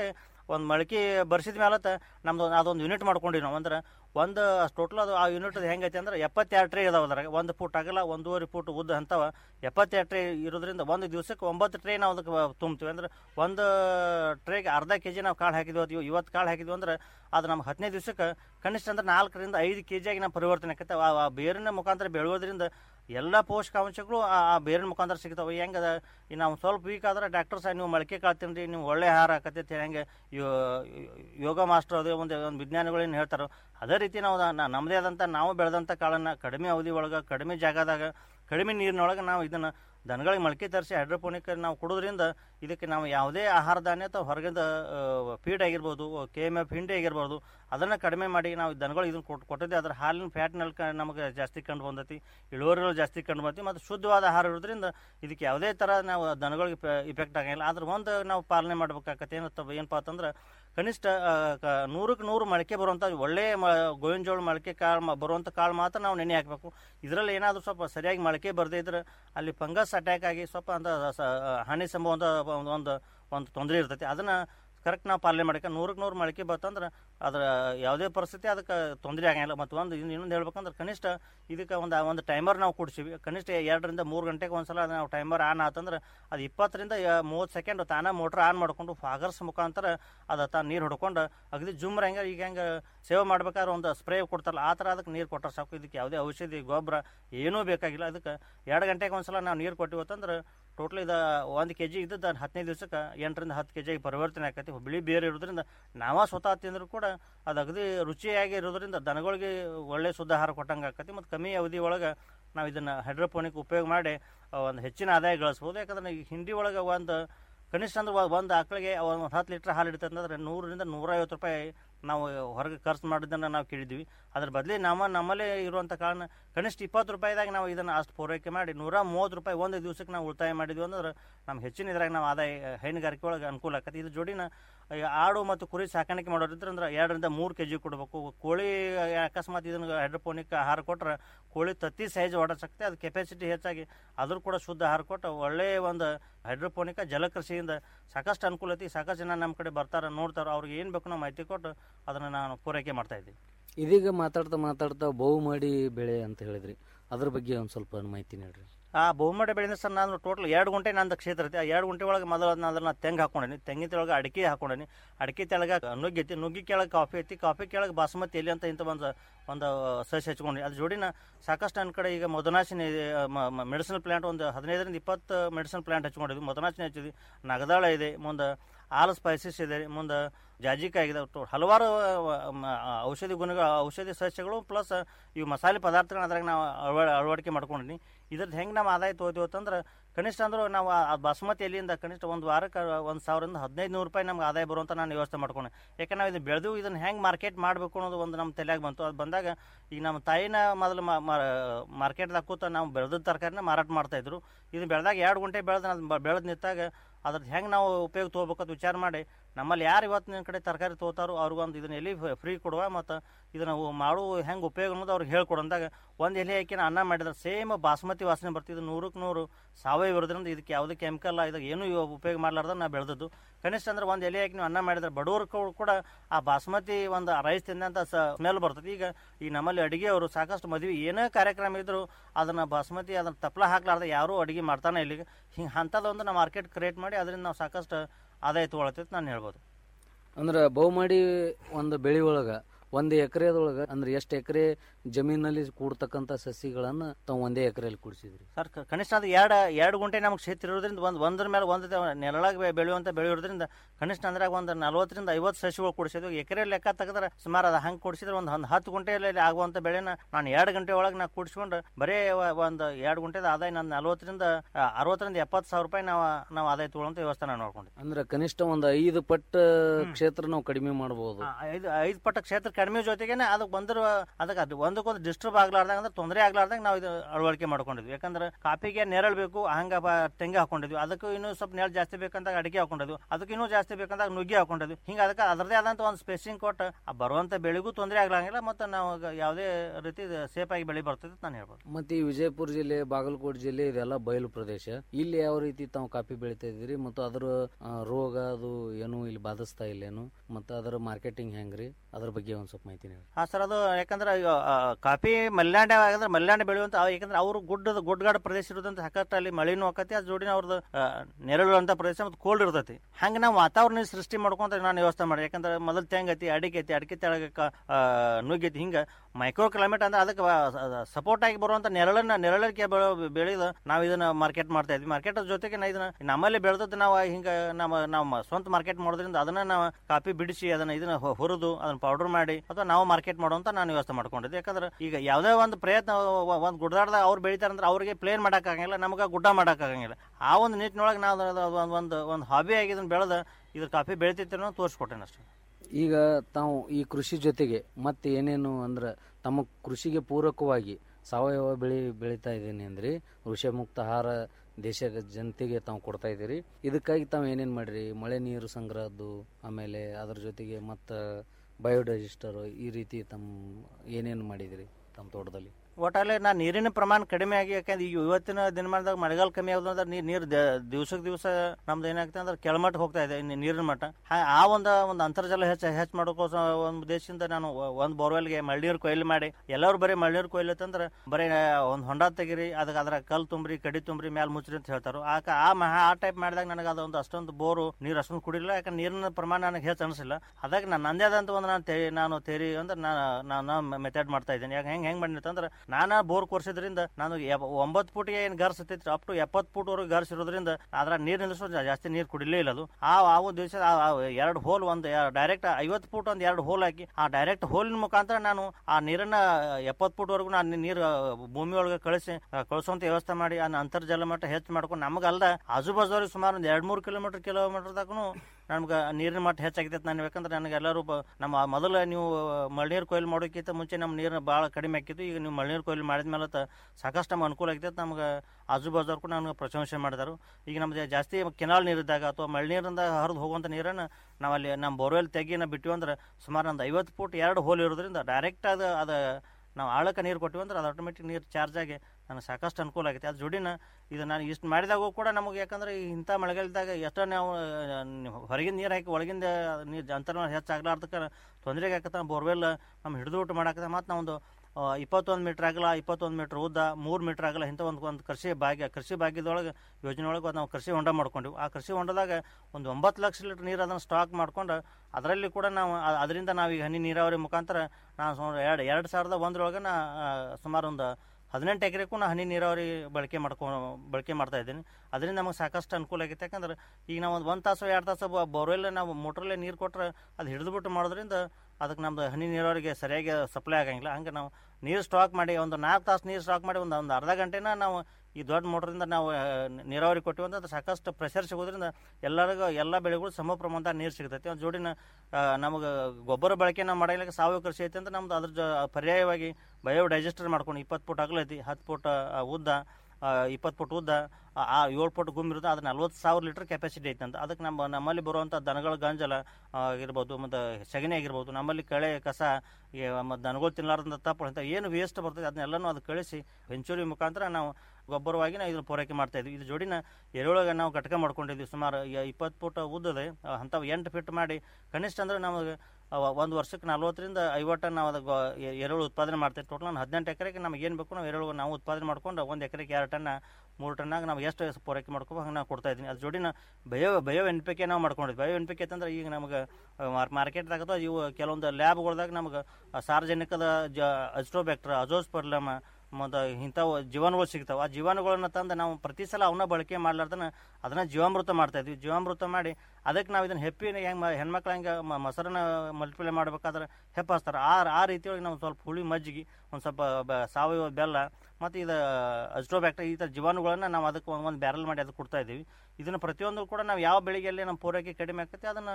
ಒಂದು ಮೊಳಕೆ ಬರ್ಸಿದ ಮೇಲೆ ನಮ್ದು ಅದೊಂದು ಯೂನಿಟ್ ಮಾಡ್ಕೊಂಡಿವಿ ನಾವು ಅಂದ್ರೆ ಒಂದು ಟೋಟಲ್ ಅದು ಆ ಯೂನಿಟ್ ಹೆಂಗೈತಿ ಅಂದ್ರೆ ಎಪ್ಪತ್ತೆರಡು ಟ್ರೇ ಇದಾವೆ ಅದ್ರಾಗ ಒಂದು ಫುಟ್ ಅಗಲ ಒಂದೂವರೆ ಫುಟ್ ಉದ್ದ ಅಂತವ ಎಪ್ಪತ್ತೆರಡು ಟ್ರೇ ಇರೋದ್ರಿಂದ ಒಂದು ದಿವಸಕ್ಕೆ ಒಂಬತ್ತು ಟ್ರೇ ನಾವು ಅದಕ್ಕೆ ತುಂಬ್ತೀವಿ ಅಂದ್ರೆ ಒಂದು ಟ್ರೇಗೆ ಅರ್ಧ ಕೆ ಜಿ ನಾವು ಕಾಳು ಹಾಕಿದ್ವಿ ಅದು ಇವತ್ತು ಕಾಳು ಹಾಕಿದ್ವಿ ಅಂದ್ರೆ ಅದು ನಮ್ಗೆ ಹತ್ತನೇ ದಿವಸಕ್ಕೆ ಕನಿಷ್ಠ ಅಂದ್ರೆ ನಾಲ್ಕರಿಂದ ಐದು ಕೆ ಜಿಯಾಗಿ ನಾವು ಪರಿವರ್ತನೆ ಆಕತ್ತೆ ಆ ಆ ಬೇರಿನ ಮುಖಾಂತರ ಬೆಳೆಯೋದ್ರಿಂದ ಎಲ್ಲ ಪೋಷಕಾಂಶಗಳು ಆ ಆ ಬೇರಿನ ಮುಖಾಂತರ ಸಿಗ್ತಾವೆ ಹೆಂಗದ ಈ ನಾವು ಸ್ವಲ್ಪ ವೀಕ್ ಆದ್ರೆ ಡಾಕ್ಟರ್ ಸಹ ನೀವು ಮೊಳಕೆ ಕಾಳು ತಿನ್ರಿ ನೀವು ಒಳ್ಳೆ ಆಹಾರ ಆಕತ್ತೈತಿ ಹೆಂಗೆ ಯೋ- ಯೋಗ ಮಾಸ್ಟರ್ ಅದು ಒಂದು ಒಂದು ವಿಜ್ಞಾನಿಗಳು ಏನು ಹೇಳ್ತಾರೋ ಅದೇ ರೀತಿ ನಾವು ನ- ನಮ್ಮದೇ ಆದಂಥ ನಾವು ಬೆಳೆದಂಥ ಕಾಳನ್ನು ಕಡಿಮೆ ಅವಧಿ ಒಳಗೆ ಕಡಿಮೆ ಜಾಗದಾಗ ಕಡಿಮೆ ನೀರಿನೊಳಗೆ ನಾವು ಇದನ್ನು ದನಗಳಿಗೆ ಮೊಳಕೆ ತರಿಸಿ ಹೈಡ್ರೋಪೋನಿಕ್ ನಾವು ಕೊಡೋದ್ರಿಂದ ಇದಕ್ಕೆ ನಾವು ಯಾವುದೇ ಆಹಾರ ಧಾನ್ಯ ಅಥವಾ ಹೊರಗಿಂದ ಫೀಡ್ ಆಗಿರ್ಬೋದು ಕೆ ಎಮ್ ಎಫ್ ಹಿಂಡಿ ಆಗಿರ್ಬೋದು ಅದನ್ನು ಕಡಿಮೆ ಮಾಡಿ ನಾವು ದನಗಳು ಇದನ್ನು ಕೊಟ್ಟು ಕೊಟ್ಟಿದ್ದೆ ಅದ್ರ ಹಾಲಿನ ಫ್ಯಾಟ್ನಲ್ಲಿ ಕ ನಮಗೆ ಜಾಸ್ತಿ ಕಂಡು ಬಂದೈತಿ ಇಳುವರಿಗಳು ಜಾಸ್ತಿ ಕಂಡು ಬಂದೈತಿ ಮತ್ತು ಶುದ್ಧವಾದ ಆಹಾರ ಇರೋದ್ರಿಂದ ಇದಕ್ಕೆ ಯಾವುದೇ ಥರ ನಾವು ದನಗಳಿಗೆ ಇಫೆಕ್ಟ್ ಆಗಂಗಿಲ್ಲ ಅದ್ರ ಒಂದು ನಾವು ಪಾಲನೆ ಮಾಡ್ಬೇಕಾಗತ್ತೆ ಏನತ್ತ ಏನಪ್ಪ ಅಂತಂದ್ರೆ ಕನಿಷ್ಠ ಆ, ಕ- ನೂರಕ್ಕೆ ನೂರು ಮೊಳಕೆ ಬರುವಂಥ ಒಳ್ಳೆಯ ಮ ಗೋವಿನ ಜೋಳ ಮೊಳಕೆ ಕಾಳು ಮ- ಬರುವಂಥ ಕಾಳು ಮಾತ್ರ ನಾವು ನೆನೆ ಹಾಕಬೇಕು ಇದರಲ್ಲಿ ಏನಾದರೂ ಸ್ವಲ್ಪ ಸರಿಯಾಗಿ ಮೊಳಕೆ ಬರದೇ ಇದ್ರೆ ಅಲ್ಲಿ ಫಂಗಸ್ ಅಟ್ಯಾಕ್ ಆಗಿ ಸ್ವಲ್ಪ ಅಂತ ಸ- ಹಾನಿ ಸಂಭವ ಒಂದು ಒಂದು ಒಂದು ತೊಂದರೆ ಇರ್ತೈತಿ ಅದನ್ನು ಕರೆಕ್ಟ್ ನಾವು ಪಾಲನೆ ಮಾಡಕ್ಕೆ ನೂರಕ್ಕೆ ನೂರು ಮೊಳಕೆ ಬರ್ತಂದ್ರೆ ಅದರ ಯಾವುದೇ ಪರಿಸ್ಥಿತಿ ಅದಕ್ಕೆ ತೊಂದರೆ ಆಗಂಗಿಲ್ಲ ಮತ್ತು ಒಂದು ಇನ್ನು ಇನ್ನೊಂದು ಹೇಳ್ಬೇಕಂದ್ರೆ ಕನಿಷ್ಠ ಇದಕ್ಕೆ ಒಂದು ಒಂದು ಟೈಮರ್ ನಾವು ಕೊಡ್ಸೀವಿ ಕನಿಷ್ಠ ಎರಡರಿಂದ ಮೂರು ಗಂಟೆಗೆ ಒಂದ್ಸಲ ನಾವು ಟೈಮರ್ ಆನ್ ಆತಂದ್ರೆ ಅದು ಇಪ್ಪತ್ತರಿಂದ ಮೂವತ್ತು ಸೆಕೆಂಡ್ ತಾನ ಮೋಟ್ರ್ ಆನ್ ಮಾಡಿಕೊಂಡು ಫಾಗರ್ಸ್ ಮುಖಾಂತರ ಅದು ತಾನು ನೀರು ಹೊಡ್ಕೊಂಡು ಅಗದಿ ಜುಮ್ರ ಹೆಂಗೆ ಈಗ ಹೆಂಗೆ ಸೇವ್ ಮಾಡ್ಬೇಕಾದ್ರೆ ಒಂದು ಸ್ಪ್ರೇ ಕೊಡ್ತಾರಲ್ಲ ಆ ಥರ ಅದಕ್ಕೆ ನೀರು ಕೊಟ್ಟರೆ ಸಾಕು ಇದಕ್ಕೆ ಯಾವುದೇ ಔಷಧಿ ಗೊಬ್ಬರ ಏನೂ ಬೇಕಾಗಿಲ್ಲ ಅದಕ್ಕೆ ಎರಡು ಗಂಟೆಗೆ ಒಂದ್ಸಲ ನಾವು ನೀರು ಕೊಟ್ಟಿವತ್ತಂದ್ರೆ ಟೋಟಲ್ ಇದು ಒಂದು ಕೆ ಜಿ ಇದ್ದದ್ದು ಹದಿನೈದು ದಿವಸಕ್ಕೆ ಎಂಟರಿಂದ ಹತ್ತು ಕೆ ಜಿಗೆ ಪರಿವರ್ತನೆ ಆಕೈತಿ ಬಿಳಿ ಬೇರೆ ಇರೋದ್ರಿಂದ ನಾವ ಸ್ವತಃ ತಿಂದರೂ ಕೂಡ ಅದು ಅಗದಿ ರುಚಿಯಾಗಿ ಇರೋದ್ರಿಂದ ದನಗಳಿಗೆ ಒಳ್ಳೆ ಶುದ್ಧ ಆಹಾರ ಕೊಟ್ಟಂಗೆ ಆಕತಿ ಮತ್ತು ಕಮ್ಮಿ ಅವಧಿ ಒಳಗೆ ನಾವು ಇದನ್ನು ಹೈಡ್ರೋಪೋನಿಕ್ ಉಪಯೋಗ ಮಾಡಿ ಒಂದು ಹೆಚ್ಚಿನ ಆದಾಯ ಗಳಿಸ್ಬೋದು ಯಾಕಂದ್ರೆ ಈ ಹಿಂಡಿ ಒಳಗೆ ಒಂದು ಕನಿಷ್ಠ ಅಂದ್ರೆ ಒಂದು ಆಕಳಿಗೆ ಒಂದು ಹತ್ತು ಲೀಟ್ರ್ ಹಾಲು ಇಡ್ತದೆ ಅಂತಂದ್ರೆ ನೂರರಿಂದ ನೂರೈವತ್ತು ರೂಪಾಯಿ ನಾವು ಹೊರಗೆ ಖರ್ಚು ಮಾಡಿದ್ದನ್ನು ನಾವು ಕೇಳಿದ್ವಿ ಅದ್ರ ಬದಲಿ ನಮ್ಮ ನಮ್ಮಲ್ಲೇ ಇರುವಂಥ ಕಾರಣ ಕನಿಷ್ಠ ಇಪ್ಪತ್ತು ರೂಪಾಯಿದಾಗ ನಾವು ಇದನ್ನು ಅಷ್ಟು ಪೂರೈಕೆ ಮಾಡಿ ನೂರ ಮೂವತ್ತು ರೂಪಾಯಿ ಒಂದು ದಿವಸಕ್ಕೆ ನಾವು ಉಳಿತಾಯ ಮಾಡಿದ್ವಿ ಅಂದ್ರೆ ನಮ್ಮ ಹೆಚ್ಚಿನ ಇದ್ರಾಗ ನಾವು ಆದಾಯ ಹೈನುಗಾರಿಕೆ ಒಳಗೆ ಅನುಕೂಲ ಆಕತಿ ಇದು ಜೋಡಿನ ಈ ಆಡು ಮತ್ತು ಕುರಿ ಸಾಕಾಣಿಕೆ ಮಾಡೋರಿದ್ರೆ ಅಂದ್ರೆ ಎರಡರಿಂದ ಮೂರು ಕೆ ಜಿ ಕೊಡಬೇಕು ಕೋಳಿ ಅಕಸ್ಮಾತ್ ಇದನ್ನು ಹೈಡ್ರೋಪೋನಿಕ್ ಆಹಾರ ಕೊಟ್ರೆ ಕೋಳಿ ತತ್ತಿ ಸೈಜ್ ಹೊಡಸಕ್ತೆ ಅದು ಕೆಪಾಸಿಟಿ ಹೆಚ್ಚಾಗಿ ಅದ್ರ ಕೂಡ ಶುದ್ಧ ಆಹಾರ ಕೊಟ್ಟು ಒಳ್ಳೆಯ ಒಂದು ಹೈಡ್ರೋಪೋನಿಕ ಜಲಕೃಷಿಯಿಂದ ಸಾಕಷ್ಟು ಅನುಕೂಲ ಐತಿ ಸಾಕಷ್ಟು ಜನ ನಮ್ಮ ಕಡೆ ಬರ್ತಾರೆ ನೋಡ್ತಾರೆ ಅವ್ರಿಗೆ ಏನು ಬೇಕು ನಾವು ಮಾಹಿತಿ ಕೊಟ್ಟು ಅದನ್ನು ನಾನು ಪೂರೈಕೆ ಮಾಡ್ತಾ ಇದ್ದೀವಿ ಇದೀಗ ಮಾತಾಡ್ತಾ ಮಾತಾಡ್ತಾ ಬಹು ಮಾಡಿ ಬೆಳೆ ಅಂತ ಹೇಳಿದ್ರಿ ಅದ್ರ ಬಗ್ಗೆ ಒಂದು ಸ್ವಲ್ಪ ಮಾಹಿತಿ ನೀಡ್ರಿ ಆ ಬಹುಮಡಿ ಬೆಳೆದ ಸರ್ ನಾನು ಟೋಟಲ್ ಎರಡು ಗುಂಟೆ ನಂದು ಕ್ಷೇತ್ರ ಐತಿ ಆ ಎರಡು ಗುಂಟೆ ಒಳಗೆ ಮೊದಲು ಅದನ್ನ ಅದನ್ನ ತೆಂಗು ಹಾಕೊಂಡೇನಿ ತೆಂಗಿನ ತೆಳಗೆ ಅಡಿಕೆ ಹಾಕೊಂಡೇನಿ ಅಡಿಕೆ ತೆಳಗೆ ನುಗ್ಗಿ ಐತಿ ನುಗ್ಗಿ ಕೆಳಗೆ ಕಾಫಿ ಐತಿ ಕಾಫಿ ಕೆಳಗೆ ಬಾಸುಮತಿ ಎಲೆ ಅಂತ ಇಂಥ ಒಂದು ಒಂದು ಸಸಿ ಹಚ್ಕೊಂಡಿ ಅದ್ರ ಜೋಡಿನ ಸಾಕಷ್ಟು ನನ್ನ ಕಡೆ ಈಗ ಮೊದನಾಶಿನಿ ಮೆಡಿಸಿನಲ್ ಪ್ಲಾಂಟ್ ಒಂದು ಹದಿನೈದರಿಂದ ಇಪ್ಪತ್ತು ಮೆಡಿಸಿನ್ ಪ್ಲಾಂಟ್ ಹಚ್ಕೊಂಡಿದ್ವಿ ಮೊದನಾಶಿನಿ ಹಚ್ಚಿದ್ವಿ ನಗದಾಳ ಇದೆ ಮುಂದೆ ಆಲ್ ಸ್ಪೈಸಸ್ ಇದೆ ಮುಂದೆ ಜಾಜಿಕಾಯಿ ಇದೆ ಒಟ್ಟು ಹಲವಾರು ಆ, ಮ- ಆ, ಔಷಧಿ ಗುಣಗಳ ಔಷಧಿ ಸಸ್ಯಗಳು ಪ್ಲಸ್ ಇವು ಮಸಾಲೆ ಪದಾರ್ಥಗಳನ್ನ ಅದ್ರಾಗ ನಾವು ಅಳವ ಅಳವಡಿಕೆ ಮಾಡ್ಕೊಂಡಿನಿ ಇದ್ರದ್ದು ಹೆಂಗೆ ನಾವು ಆದಾಯ ತೊಗೋತೀವಿ ಅಂತಂದ್ರೆ ಕನಿಷ್ಠ ಅಂದ್ರೆ ನಾವು ಆ ಬಾಸುಮತಿ ಎಲೆಯಿಂದ ಕನಿಷ್ಠ ಒಂದು ವಾರಕ್ಕೆ ಒಂದು ಸಾವಿರದಿಂದ ಹದಿನೈದು ನೂರು ರೂಪಾಯಿ ನಮ್ಗೆ ಆದಾಯ ಬರುವಂಥ ನಾನು ವ್ಯವಸ್ಥೆ ಮಾಡ್ಕೊಂಡೆ ಯಾಕೆ ನಾವು ಇದು ಬೆಳೆದು ಇದನ್ನು ಹೆಂಗೆ ಮಾರ್ಕೆಟ್ ಮಾಡಬೇಕು ಅನ್ನೋದು ಒಂದು ನಮ್ಮ ತಲೆಯಾಗ ಬಂತು ಅದು ಬಂದಾಗ ಈಗ ನಮ್ಮ ತಾಯಿನ ಮೊದಲು ಮಾರ್ಕೆಟ್ದಾಗ ಕೂತ ನಾವು ಬೆಳೆದ ತರಕಾರಿನ ಮಾರಾಟ ಮಾಡ್ತಾಯಿದ್ರು ಇದು ಬೆಳೆದಾಗ ಎರಡು ಗಂಟೆ ಬೆಳೆದ ಬೆಳೆದು ನಿಂತಾಗ ಅದ್ರದ್ದು ಹೆಂಗೆ ನಾವು ಉಪಯೋಗ ತೊಗೋಬೇಕಂತ ವಿಚಾರ ಮಾಡಿ ನಮ್ಮಲ್ಲಿ ಯಾರು ಇವತ್ತು ನಿನ್ನ ಕಡೆ ತರಕಾರಿ ತೊಗೋತಾರೋ ಅವ್ರಿಗೊಂದು ಇದನ್ನ ಎಲ್ಲಿ ಫ್ರೀ ಕೊಡುವ ಮತ್ತು ಇದನ್ನು ಮಾಡು ಹೆಂಗೆ ಉಪಯೋಗ ಅನ್ನೋದು ಅವ್ರಿಗೆ ಹೇಳ್ಕೊಡಂದಾಗ ಒಂದು ಎಲೆ ಹಾಕಿ ಅನ್ನ ಮಾಡಿದ್ರೆ ಸೇಮ್ ಬಾಸ್ಮತಿ ವಾಸನೆ ಬರ್ತಿದ್ದು ನೂರಕ್ಕೆ ನೂರು ಸಾವಯವ ಇರೋದ್ರಿಂದ ಇದಕ್ಕೆ ಯಾವುದೇ ಕೆಮಿಕಲ್ ಇದಾಗ ಏನೂ ಇವಾಗ ಉಪಯೋಗ ಮಾಡ್ಲಾರ್ದ ನಾ ಬೆಳೆದದ್ದು ಕನಿಷ್ಠ ಅಂದ್ರೆ ಒಂದು ಎಲೆ ಹಾಕಿ ನೀವು ಅನ್ನ ಮಾಡಿದ್ರೆ ಬಡವರು ಕೂಡ ಆ ಬಾಸ್ಮತಿ ಒಂದು ರೈಸ್ ತಿಂದಂಥ ಸ್ಮೆಲ್ ಬರ್ತದೆ ಈಗ ಈ ನಮ್ಮಲ್ಲಿ ಅಡುಗೆಯವರು ಸಾಕಷ್ಟು ಮದುವೆ ಏನೇ ಕಾರ್ಯಕ್ರಮ ಇದ್ದರೂ ಅದನ್ನು ಬಾಸ್ಮತಿ ಅದನ್ನು ತಪ್ಪಲ ಹಾಕ್ಲಾರ್ದೆ ಯಾರೂ ಅಡುಗೆ ಮಾಡ್ತಾನೆ ಇಲ್ಲಿಗೆ ಹಿಂಗೆ ಅಂಥದ್ದೊಂದು ನಾವು ಮಾರ್ಕೆಟ್ ಕ್ರಿಯೇಟ್ ಮಾಡಿ ಅದರಿಂದ ನಾವು ಸಾಕಷ್ಟು ಆದಾಯ ತೊಗೊಳತೈತೆ ನಾನು ಹೇಳ್ಬೋದು ಅಂದ್ರೆ ಬಹು ಮಾಡಿ ಒಂದು ಬೆಳೆ ಒಳಗ ಒಂದು ಎಕರೆದೊಳಗ ಅಂದ್ರೆ ಎಷ್ಟು ಎಕರೆ ಜಮೀನಲ್ಲಿ ಕೂಡ್ತಕ್ಕಂಥ ಸಸಿಗಳನ್ನ ತಾವು ಒಂದೇ ಎಕರೆಯಲ್ಲಿ ಕೂಡಿಸಿದ್ರಿ ಸರ್ ಕ- ಕನಿಷ್ಠ ಅದು ಎರಡು ಎರಡು ಗುಂಟೆ ನಮ್ಗೆ ಕ್ಷೇತ್ರ ಇರೋದ್ರಿಂದ ಒಂದು ಒಂದ್ರ ಮೇಲೆ ಒಂದು ನೆರಳಾಗಿ ಬೆ- ಬೆಳೆಯುವಂಥ ಬೆಳೆ ಇರೋದ್ರಿಂದ ಕನಿಷ್ಠ ಅಂದ್ರೆ ಒಂದು ನಲ್ವತ್ತರಿಂದ ಐವತ್ತು ಸಸಿಗಳು ಕೊಡಿಸಿದ್ವಿ ಎಕರೆ ಲೆಕ್ಕ ತೆಗೆದ್ರೆ ಸುಮಾರು ಅದು ಹಂಗೆ ಕೊಡಿಸಿದ್ರೆ ಒಂದು ಒಂದು ಹತ್ತು ಗುಂಟೆಯಲ್ಲಿ ಆಗುವಂಥ ಬೆಳೆನ ನಾನು ಎರಡು ಗಂಟೆ ಒಳಗೆ ನಾ ಕೂಡಿಸ್ಕೊಂಡು ಬರೇ ವ- ಒಂದು ಎರಡು ಗುಂಟೆದ ಆದಾಯ ನಾನು ನಲ್ವತ್ತರಿಂದ ಆ, ಅರವತ್ತರಿಂದ ಎಪ್ಪತ್ತು ಸಾವಿರ ರೂಪಾಯಿ ನಾವು ನಾವು ಆದಾಯ ತೊಗೊಳ್ಳೋಂಥ ವ್ಯವಸ್ಥೆ ನಾನು ನೋಡ್ಕೊಂಡೆ ಅಂದ್ರೆ ಕನಿಷ್ಠ ಒಂದು ಐದು ಪಟ್ಟು ಕ್ಷೇತ್ರ ನಾವು ಕಡಿಮೆ ಮಾಡಬಹುದು ಐದು ಐದು ಪಟ್ಟ ಕ್ಷೇತ್ರ ಕಡಿಮೆ ಕಡಿಮೆ ಜೊತೆಗೇನೆ ಅದಕ್ಕೆ ಬಂದಿರುವ ಅದಕ್ಕೆ ಅದು ಒಂದಕ್ಕೊಂದು ಡಿಸ್ಟರ್ಬ್ ಆಗ್ಲಾರ್ದಂಗ ಅಂದ್ರೆ ತೊಂದರೆ ಆಗ್ಲಾರ್ದಂಗ ನಾವು ಇದು ಅಳವಡಿಕೆ ಮಾಡ್ಕೊಂಡಿದ್ವಿ ಯಾಕಂದ್ರೆ ಕಾಪಿಗೆ ನೆರಳು ಬೇಕು ಹಂಗ ಬ- ತೆಂಗು ಹಾಕೊಂಡಿದ್ವಿ ಅದಕ್ಕೂ ಇನ್ನೂ ಸ್ವಲ್ಪ ನೆರಳು ಜಾಸ್ತಿ ಬೇಕಂದಾಗ ಅಡಿಕೆ ಹಾಕೊಂಡಿದ್ವಿ ಅದಕ್ಕೆ ಇನ್ನೂ ಜಾಸ್ತಿ ಬೇಕಂದಾಗ ನುಗ್ಗಿ ಹಾಕೊಂಡಿದ್ವಿ ಹಿಂಗ ಅದಕ್ಕೆ ಅದರದೇ ಆದಂತ ಒಂದು ಸ್ಪೇಸಿಂಗ್ ಕೊಟ್ಟು ಆ ಬರುವಂತ ಬೆಳೆಗೂ ತೊಂದರೆ ಆಗ್ಲಂಗಿಲ್ಲ ಮತ್ತೆ ನಾವು ಯಾವುದೇ ರೀತಿ ಸೇಫ್ ಆಗಿ ಬೆಳೆ ಬರ್ತದೆ ಅಂತ ನಾನು ಹೇಳ್ಬೋದು ಮತ್ತೆ ಈ ವಿಜಯಪುರ ಜಿಲ್ಲೆ ಬಾಗಲಕೋಟೆ ಜಿಲ್ಲೆ ಇದೆಲ್ಲ ಬಯಲು ಪ್ರದೇಶ ಇಲ್ಲಿ ಯಾವ ರೀತಿ ತಾವು ಕಾಫಿ ಬೆಳಿತಾ ಇದ್ದೀರಿ ಮತ್ತು ಅದರ ಆ, ರೋಗ ಅದು ಏನು ಇಲ್ಲಿ ಬಾಧಿಸ್ತಾ ಇಲ್ಲೇನು ಮತ್ತು ಅದರ ಮಾರ್ಕೆಟಿಂಗ್ ಹೆಂಗ್ರಿ ಅದ್ರ ಬಗ್ಗೆ ಒಂದ್ ಸ್ವಲ್ಪ ಮಾಹಿತಿ ಹೇಳಿ ಹಾ ಸರ್ ಅದು ಯಾಕಂದ್ರೆ ಈಗ ಆ, ಕಾಫಿ ಮಲೆನಾಡ ಆಗಿದ್ರೆ ಮಲೆನಾಡ ಬೆಳೆಯುವಂತ ಅವ್ ಯಾಕಂದ್ರೆ ಅವರು ಗುಡ್ಡದ ಗುಡ್ಡಗಾಡ ಪ್ರದೇಶ ಇರೋದಂತ ಸಾಕಷ್ಟು ಅಲ್ಲಿ ಮಳೆನೂ ಆಕತಿ ಅದ್ರ ಜೋಡಿನ ಅವ್ರದ್ದು ಆ, ನೆರಳು ಅಂತ ಪ್ರದೇಶ ಮತ್ತು ಕೋಲ್ಡ್ ಇರ್ತೈತಿ ಹಂಗೆ ನಾವು ವಾತಾವರಣ ಸೃಷ್ಟಿ ಮಾಡ್ಕೊಂತ ನಾನು ವ್ಯವಸ್ಥೆ ಮಾಡಿ ಯಾಕಂದ್ರೆ ಮೊದಲು ತೆಂಗ್ ಐತಿ ಅಡಿಕೆ ಐತಿ ಅಡಿಕೆ ತೆಳಗ ಕ- ಆ, ನುಗ್ಗೈತಿ ಹಿಂಗೆ ಮೈಕ್ರೋ ಕ್ಲೈಮೇಟ್ ಅಂದ್ರೆ ಅದಕ್ಕೆ ಸಪೋರ್ಟ್ ಆಗಿ ಬರುವಂತ ನೆರಳನ್ನ ನೆರಳಿಕೆ ಬೆಳೆ ಬೆಳೆದು ನಾವು ಇದನ್ನ ಮಾರ್ಕೆಟ್ ಮಾಡ್ತಾ ಇದ್ವಿ ಮಾರ್ಕೆಟ್ ಜೊತೆಗೆ ನಾ ಇದನ್ನ ನಮ್ಮಲ್ಲಿ ಬೆಳೆದದ್ದು ನಾವು ಹಿಂಗ ನಮ್ಮ ನಾವು ಸ್ವಂತ ಮಾರ್ಕೆಟ್ ಮಾಡೋದ್ರಿಂದ ಅದನ್ನ ನಾವು ಕಾಪಿ ಬಿಡಿಸಿ ಅದನ್ನ ಇದನ್ನ ಹೊ- ಹುರಿದು ಅದನ್ನ ಪೌಡರ್ ಮಾಡಿ ಅಥವಾ ನಾವು ಮಾರ್ಕೆಟ್ ಮಾಡುವಂತ ನಾನು ವ್ಯವಸ್ಥೆ ಮಾಡ್ಕೊಂಡಿದ್ದೆ ಯಾಕಂದ್ರೆ ಈಗ ಯಾವುದೇ ಒಂದು ಪ್ರಯತ್ನ ಒ- ಒಂದು ಗುಡ್ಡಾಡ್ದಾಗ ಅವ್ರು ಬೆಳಿತಾರೆ ಅಂದ್ರೆ ಅವ್ರಿಗೆ ಪ್ಲೇನ್ ಆಗಂಗಿಲ್ಲ ನಮಗೆ ಗುಡ್ಡ ಆಗಂಗಿಲ್ಲ ಆ ಒಂದು ನಿಟ್ಟಿನೊಳಗೆ ನಾವು ಅದು ಒಂದು ಒಂದು ಒಂದು ಹಾಬಿ ಆಗಿ ಇದನ್ನ ಬೆಳೆದ ಇದ್ರ ಕಾಫಿ ಬೆಳಿತೈತೆ ಅನ್ನೋ ತೋರಿಸ್ಕೊಟ್ಟೇನೆ ಅಷ್ಟೇ ಈಗ ತಾವು ಈ ಕೃಷಿ ಜೊತೆಗೆ ಮತ್ತೆ ಏನೇನು ಅಂದ್ರೆ ತಮ್ಮ ಕೃಷಿಗೆ ಪೂರಕವಾಗಿ ಸಾವಯವ ಬೆಳೆ ಬೆಳೀತಾ ಇದ್ದೀನಿ ಅಂದ್ರಿ ವಿಷ ಮುಕ್ತ ಆಹಾರ ದೇಶದ ಜನತೆಗೆ ತಾವು ಕೊಡ್ತಾ ಇದ್ದೀರಿ ಇದಕ್ಕಾಗಿ ತಾವು ಏನೇನು ಮಾಡ್ರಿ ಮಳೆ ನೀರು ಸಂಗ್ರಹದ್ದು ಆಮೇಲೆ ಅದ್ರ ಜೊತೆಗೆ ಮತ್ತು ಬಯೋಡೈಜೆಸ್ಟರ್ ಈ ರೀತಿ ತಮ್ಮ ಏನೇನು ಮಾಡಿದಿರಿ ತಮ್ಮ ತೋಟದಲ್ಲಿ ಒಟ್ಟಾರೆ ನಾ ನೀರಿನ ಪ್ರಮಾಣ ಕಡಿಮೆ ಆಗಿ ಯಾಕಂದ್ರೆ ಈಗ ಇವತ್ತಿನ ದಿನಮಾನದಾಗ ಮಳೆಗಾಲ ಕಮ್ಮಿ ಆಗೋದು ಅಂದ್ರೆ ನೀರು ನೀರು ದಿವಸಕ್ಕೆ ದಿವಸ ನಮ್ದು ಏನಾಗ್ತದೆ ಅಂದ್ರೆ ಕೆಳಮಟ್ಟ ಹೋಗ್ತಾ ಇದೆ ಇನ್ನು ನೀರಿನ ಮಟ್ಟ ಹಾ- ಆ ಒಂದು ಒಂದು ಅಂತರ್ಜಲ ಹೆಚ್ಚು ಹೆಚ್ಚು ಮಾಡೋಕೋಸ ಒಂದು ಉದ್ದೇಶದಿಂದ ನಾನು ಒಂದು ಬೋರ್ವೆಲ್ಗೆ ಮಳ್ನೀರು ಕೊಯ್ಲು ಮಾಡಿ ಎಲ್ಲರೂ ಬರೀ ಮಳ್ನೀರು ಕೊಯ್ಲು ಅಂತಂದ್ರೆ ಬರೀ ಒಂದು ಹೊಂಡ ತೆಗಿರಿ ಅದಕ್ಕೆ ಅದರ ಕಲ್ ತುಂಬ್ರಿ ಕಡಿ ತುಂಬ್ರಿ ಮ್ಯಾಲ ಮುಚ್ಚ್ರಿ ಅಂತ ಹೇಳ್ತಾರೆ ಆ ಕ- ಆ ಮಹಾ ಆ ಟೈಪ್ ಮಾಡಿದಾಗ ನನಗೆ ಅದೊಂದು ಅಷ್ಟೊಂದು ಬೋರು ನೀರು ಅಷ್ಟೊಂದು ಕುಡಿಲಿಲ್ಲ ಯಾಕಂದ್ರೆ ನೀರಿನ ಪ್ರಮಾಣ ನನಗೆ ಹೆಚ್ಚು ಅನಿಸಿಲ್ಲ ಅದಕ್ಕೆ ನಾನು ನಂದೇ ಆದಂತ ಒಂದು ನಾನು ತೇ ನಾನು ತೇರಿ ಅಂದ್ರೆ ನಾನು ನಾನು ಮೆಥಡ್ ಮಾಡ್ತಾ ಇದ್ದೀನಿ ಯಾಕೆ ಹೆಂಗೆ ಹೆಂಗೆ ಮಾಡಿತ್ತು ಅಂದ್ರೆ ನಾನು ಬೋರ್ ಕೊರ್ಸಿದ್ರಿಂದ ನಾನು ಎಪ್- ಒಂಬತ್ತು ಫುಟ್ಗೆ ಏನು ಗರ್ಸ್ ಹತ್ತೈತ್ರಿ ಅಪ್ ಟು ಎಪ್ಪತ್ತು ಫುಟ್ ವರೆಗೆ ಗರ್ಸ್ ಇರೋದ್ರಿಂದ ಅದ್ರ ನೀರು ನಿಲ್ಲಿಸೋ ಜಾಸ್ತಿ ನೀರು ಕುಡಿಲೇ ಇಲ್ಲ ಅದು ಆ ಆ ಉದ್ದೇಶ ಎರಡು ಹೋಲ್ ಒಂದು ಡೈರೆಕ್ಟ್ ಐವತ್ತು ಫುಟ್ ಒಂದು ಎರಡು ಹೋಲ್ ಹಾಕಿ ಆ ಡೈರೆಕ್ಟ್ ಹೋಲಿನ ಮುಖಾಂತರ ನಾನು ಆ ನೀರನ್ನ ಎಪ್ಪತ್ತು ಫುಟ್ ವರೆಗೂ ನಾನು ನೀರು ಭೂಮಿ ಒಳಗೆ ಕಳಿಸಿ ಆ, ಕಳಿಸುವಂತ ವ್ಯವಸ್ಥೆ ಮಾಡಿ ಆ ಅಂತರ್ಜಲ ಮಟ್ಟ ಹೆಚ್ಚು ಮಾಡ್ಕೊಂಡು ನಮಗಲ್ದ ಆಜು ಬಾಜುವ್ರಿಗೆ ಸುಮಾರು ಒಂದು ಎರಡು ಮೂರು ಕಿಲೋಮೀಟರ್ ಕಿಲೋಮೀಟರ್ದಾಗೂ ನಮ್ಗೆ ನೀರಿನ ಮಟ್ಟ ಹೆಚ್ಚಾಗಿದೆ ನಾನು ಯಾಕಂದ್ರೆ ನನಗೆ ಎಲ್ಲರೂ ಬ- ನಮ್ಮ ಮೊದಲು ನೀವು ಮಳ್ನೀರು ಕೊಯ್ಲು ಮಾಡೋಕ್ಕಿಂತ ಮುಂಚೆ ನಮ್ಮ ನೀರು ಭಾಳ ಕಡಿಮೆ ಆಕಿತ್ತು ಈಗ ನೀವು ಮಳ್ನೀರು ಕೊಯ್ಲು ಮಾಡಿದ್ಮೇಲೆ ತ- ಸಾಕಷ್ಟು ನಮ್ಗೆ ಅನುಕೂಲ ಆಗ್ತೈತೆ ನಮ್ಗೆ ಆಜು ಬಾಜು ಕೂಡ ನನಗೆ ಪ್ರಶಂಸೆ ಮಾಡಿದಾರು ಈಗ ನಮ್ದು ಜಾಸ್ತಿ ಕೆನಾಲ್ ನೀರಿದ್ದಾಗ ಅಥವಾ ಮಳ್ನೀರಿಂದ ಹರಿದು ಹೋಗುವಂಥ ನೀರನ್ನು ನಾವಲ್ಲಿ ನಮ್ಮ ಬೋರ್ವೆಲ್ ತೆಗಿನ ಬಿಟ್ಟಿವಿ ಅಂದ್ರೆ ಸುಮಾರು ಒಂದು ಐವತ್ತು ಫುಟ್ ಎರಡು ಹೋಲ್ ಇರೋದ್ರಿಂದ ಡೈರೆಕ್ಟ್ ಅದು ಅದು ನಾವು ಆಳಕ್ಕೆ ನೀರು ಕೊಟ್ಟಿವಿ ಅಂದ್ರೆ ಅದು ಆಟೋಮೆಟಿಕ್ ನೀರು ಚಾರ್ಜ್ ಆಗಿ ನನಗೆ ಸಾಕಷ್ಟು ಅನುಕೂಲ ಆಗೈತೆ ಅದು ಜೋಡಿನ ಇದು ನಾನು ಇಷ್ಟು ಮಾಡಿದಾಗೂ ಕೂಡ ನಮಗೆ ಯಾಕಂದ್ರೆ ಈ ಇಂಥ ಮಳೆಗಾಲದಾಗ ಎಷ್ಟೋ ನಾವು ಆ, ಹೊರಗಿನ ನೀರು ಹಾಕಿ ಒಳಗಿಂದ ನೀರು ಅಂತರ ಹೆಚ್ಚಾಗ್ಲಾರ್ದಕ್ಕೆ ತೊಂದರೆಗೆ ಆಕತ್ತ ಬೋರ್ವೆಲ್ ನಮ್ಮ ಹಿಡಿದು ಊಟ ಮಾಡಾಕತ್ತ ಮತ್ತು ನಾವು ಒಂದು ಇಪ್ಪತ್ತೊಂದು ಮೀಟ್ರ್ ಆಗಲ್ಲ ಇಪ್ಪತ್ತೊಂದು ಮೀಟ್ರ್ ಉದ್ದ ಮೂರು ಮೀಟ್ರ್ ಆಗಲ್ಲ ಇಂಥ ಒಂದು ಒಂದು ಕೃಷಿ ಭಾಗ್ಯ ಕೃಷಿ ಭಾಗ್ಯದೊಳಗೆ ಯೋಜನೆ ಒಳಗೆ ನಾವು ಕೃಷಿ ಹೊಂಡ ಮಾಡ್ಕೊಂಡಿವಿ ಆ ಕೃಷಿ ಹೊಂಡದಾಗ ಒಂದು ಒಂಬತ್ತು ಲಕ್ಷ ಲೀಟ್ರ್ ನೀರು ಅದನ್ನು ಸ್ಟಾಕ್ ಮಾಡ್ಕೊಂಡು ಅದರಲ್ಲಿ ಕೂಡ ನಾವು ಅ- ಅದರಿಂದ ನಾವು ಈಗ ಹನಿ ನೀರಾವರಿ ಮುಖಾಂತರ ನಾನು ಸುಮಾರು ಎರಡು ಎರಡು ಸಾವಿರದ ಒಂದರೊಳಗೆ ನಾ ಆ, ಸುಮಾರು ಒಂದು ಹದಿನೆಂಟು ಎಕರೆಗೂ ನಾ ಹನಿ ನೀರಾವರಿ ಬಳಕೆ ಮಾಡ್ಕೊ ಬಳಕೆ ಮಾಡ್ತಾ ಇದ್ದೀನಿ ಅದರಿಂದ ನಮಗೆ ಸಾಕಷ್ಟು ಅನುಕೂಲ ಆಗೈತೆ ಯಾಕಂದ್ರೆ ಈಗ ನಾವು ಒಂದು ಒಂದು ತಾಸು ಎರಡು ತಾಸು ಬೋರ್ವೆಲ್ ನಾವು ಮೋಟ್ರಲ್ಲೇ ನೀರು ಕೊಟ್ಟರೆ ಅದು ಹಿಡಿದುಬಿಟ್ಟು ಮಾಡೋದ್ರಿಂದ ಅದಕ್ಕೆ ನಮ್ದು ಹನಿ ನೀರಾವರಿಗೆ ಸರಿಯಾಗಿ ಸಪ್ಲೈ ಆಗಂಗಿಲ್ಲ ಹಂಗೆ ನಾವು ನೀರು ಸ್ಟಾಕ್ ಮಾಡಿ ಒಂದು ನಾಲ್ಕು ತಾಸು ನೀರು ಸ್ಟಾಕ್ ಮಾಡಿ ಒಂದು ಒಂದು ಅರ್ಧ ಗಂಟೆನ ನಾವು ಈ ದೊಡ್ಡ ಮೋಟ್ರಿಂದ ನಾವು ಆ, ನೀರಾವರಿ ಕೊಟ್ಟಿವಿ ಅಂತ ಸಾಕಷ್ಟು ಪ್ರೆಷರ್ ಸಿಗೋದ್ರಿಂದ ಎಲ್ಲರಿಗೂ ಎಲ್ಲ ಬೆಳೆಗಳು ಸಮ ಪ್ರಮಾಣದಾಗ ನೀರು ಸಿಗ್ತೈತಿ ಒಂದು ಜೋಡಿನ ನಮಗೆ ಗೊಬ್ಬರ ಬಳಕೆ ನಾವು ಮಾಡಲಿಕ್ಕೆ ಸಾವಯವ ಕೃಷಿ ಐತೆ ಅಂತ ನಮ್ದು ಅದ್ರ ಜೊ ಪರ್ಯಾಯವಾಗಿ ಬಯೋಡೈಜೆಸ್ಟರ್ ಮಾಡ್ಕೊಂಡು ಇಪ್ಪತ್ತು ಫುಟ್ ಅಗಲೈತಿ ಹತ್ತು ಫುಟ್ ಆ, ಉದ್ದ ಇಪ್ಪತ್ತು ಫುಟ್ ಉದ್ದ ಆ ಆ ಏಳು ಫುಟ್ ಗುಮ್ ಇರುತ್ತೆ ಅದು ನಲ್ವತ್ತು ಸಾವಿರ ಲೀಟರ್ ಕೆಪಾಸಿಟಿ ಐತೆ ಅಂತ ಅದಕ್ಕೆ ನಮ್ಮ ನಮ್ಮಲ್ಲಿ ಬರುವಂಥ ದನಗಳ ಗಂಜಲ ಆ, ಆಗಿರ್ಬೋದು ಮತ್ತು ಸಗಣಿ ಆಗಿರ್ಬೋದು ನಮ್ಮಲ್ಲಿ ಕಳೆ ಕಸ ಮತ್ತು ದನಗಳು ತಿನ್ನಲಾರ್ದಂಥ ತಪ್ಪು ಅಂತ ಏನು ವೇಸ್ಟ್ ಬರ್ತದೆ ಅದನ್ನೆಲ್ಲನೂ ಅದು ಕಳಿಸಿ ವೆಂಚೂರಿ ಮುಖಾಂತರ ನಾವು ಗೊಬ್ಬರವಾಗಿ ನಾವು ಇದನ್ನ ಪೂರೈಕೆ ಮಾಡ್ತಾ ಇದ್ವಿ ಇದು ಜೋಡಿನ ಎರೆಯೊಳಗೆ ನಾವು ಘಟಕ ಮಾಡ್ಕೊಂಡಿದ್ವಿ ಸುಮಾರು ಇಪ್ಪತ್ತು ಫುಟ್ ಉದ್ದದೆ ಅಂಥವು ಎಂಟು ಫಿಟ್ ಮಾಡಿ ಕನಿಷ್ಠ ಅಂದ್ರೆ ನಮಗೆ ಒಂದು ವರ್ಷಕ್ಕೆ ನಲ್ವತ್ತರಿಂದ ಐವತ್ತು ನಾವು ಅದು ಗೊ- ಎ- ಎರೆಹುಳು ಉತ್ಪಾದನೆ ಮಾಡ್ತೀವಿ ಟೋಟಲ್ ನಾನು ಹದಿನೆಂಟು ಎಕರೆಗೆ ನಮಗೆ ಏನು ಬೇಕು ನಾವು ಎರೆಹುಳು ನಾವು ಉತ್ಪಾದನೆ ಮಾಡ್ಕೊಂಡು ಒಂದು ಎಕರೆಗೆ ಎರಡು ಟನ್ ಮೂರು ಟನ್ನಾಗ ನಾವು ಎಷ್ಟು ಪೂರೈಕೆ ಮಾಡ್ಕೋ ಹಂಗೆ ನಾವು ಕೊಡ್ತಾ ಇದ್ದೀನಿ ಅದ್ರ ಜೋಡಿನ bio bio N P K ನಾವು ಮಾಡ್ಕೊಂಡಿದ್ವಿ ಬಯೋ ಎನ್ ಪಿ ಕೆ ಅಂತಂದ್ರೆ ಈಗ ನಮಗೆ ಮಾರ್ಕೆಟ್ದಾಗ ಅಥವಾ ಇವು ಕೆಲವೊಂದು ಲ್ಯಾಬ್ಗಳ್ದಾಗ ನಮಗೆ ಸಾರ್ವಜನಿಕದ ಜ ಅಸ್ಟ್ರೋಬ್ಯಾಕ್ಟರ್ ಅಜೋಸ್ಪರ್ಲಮ ಮತ್ತು ಇಂಥವು ಜೀವಾಣುಗಳು ಸಿಗ್ತಾವೆ ಆ ಜೀವಾಣುಗಳನ್ನ ತಂದು ನಾವು ಪ್ರತಿ ಸಲ ಅವನ್ನ ಬಳಕೆ ಮಾಡ್ಲಾರ್ದನ ಅದನ್ನ ಜೀವಾಮೃತ ಮಾಡ್ತಾ ಇದ್ವಿ ಜೀವಾಮೃತ ಮಾಡಿ ಅದಕ್ಕೆ ನಾವು ಇದನ್ನ ಹೆಪ್ಪಿನ ಹೆಂಗೆ ಹೆಣ್ಮಕ್ಳು ಹೆಂಗೆ ಮ- ಮೊಸರನ್ನ ಮಲ್ಟಿಪ್ಲೈ ಮಾಡ್ಬೇಕಾದ್ರೆ ಹೆಪ್ಪ ಹಚ್ತಾರೆ ಆ ಆ ರೀತಿಯೊಳಗೆ ನಾವು ಸ್ವಲ್ಪ ಹುಳಿ ಮಜ್ಜಿಗೆ ಒಂದು ಸ್ವಲ್ಪ ಬ- ಸಾವಯವ ಬೆಲ್ಲ ಮತ್ತು ಇದು ಅಸ್ಟ್ರೋಬ್ಯಾಕ್ಟರ್ ಈ ಥರ ಜೀವಾಣುಗಳನ್ನ ನಾವು ಅದಕ್ಕೆ ಒಂದು ಬ್ಯಾರಲ್ ಮಾಡಿ ಅದಕ್ಕೆ ಕೊಡ್ತಾ ಇದ್ದೀವಿ ಇದನ್ನು ಪ್ರತಿಯೊಂದು ಕೂಡ ನಾವು ಯಾವ ಬೆಳೆಗೆಯಲ್ಲಿ ನಮ್ಮ ಪೂರೈಕೆ ಕಡಿಮೆ ಆಗ್ತೈತೆ ಅದನ್ನು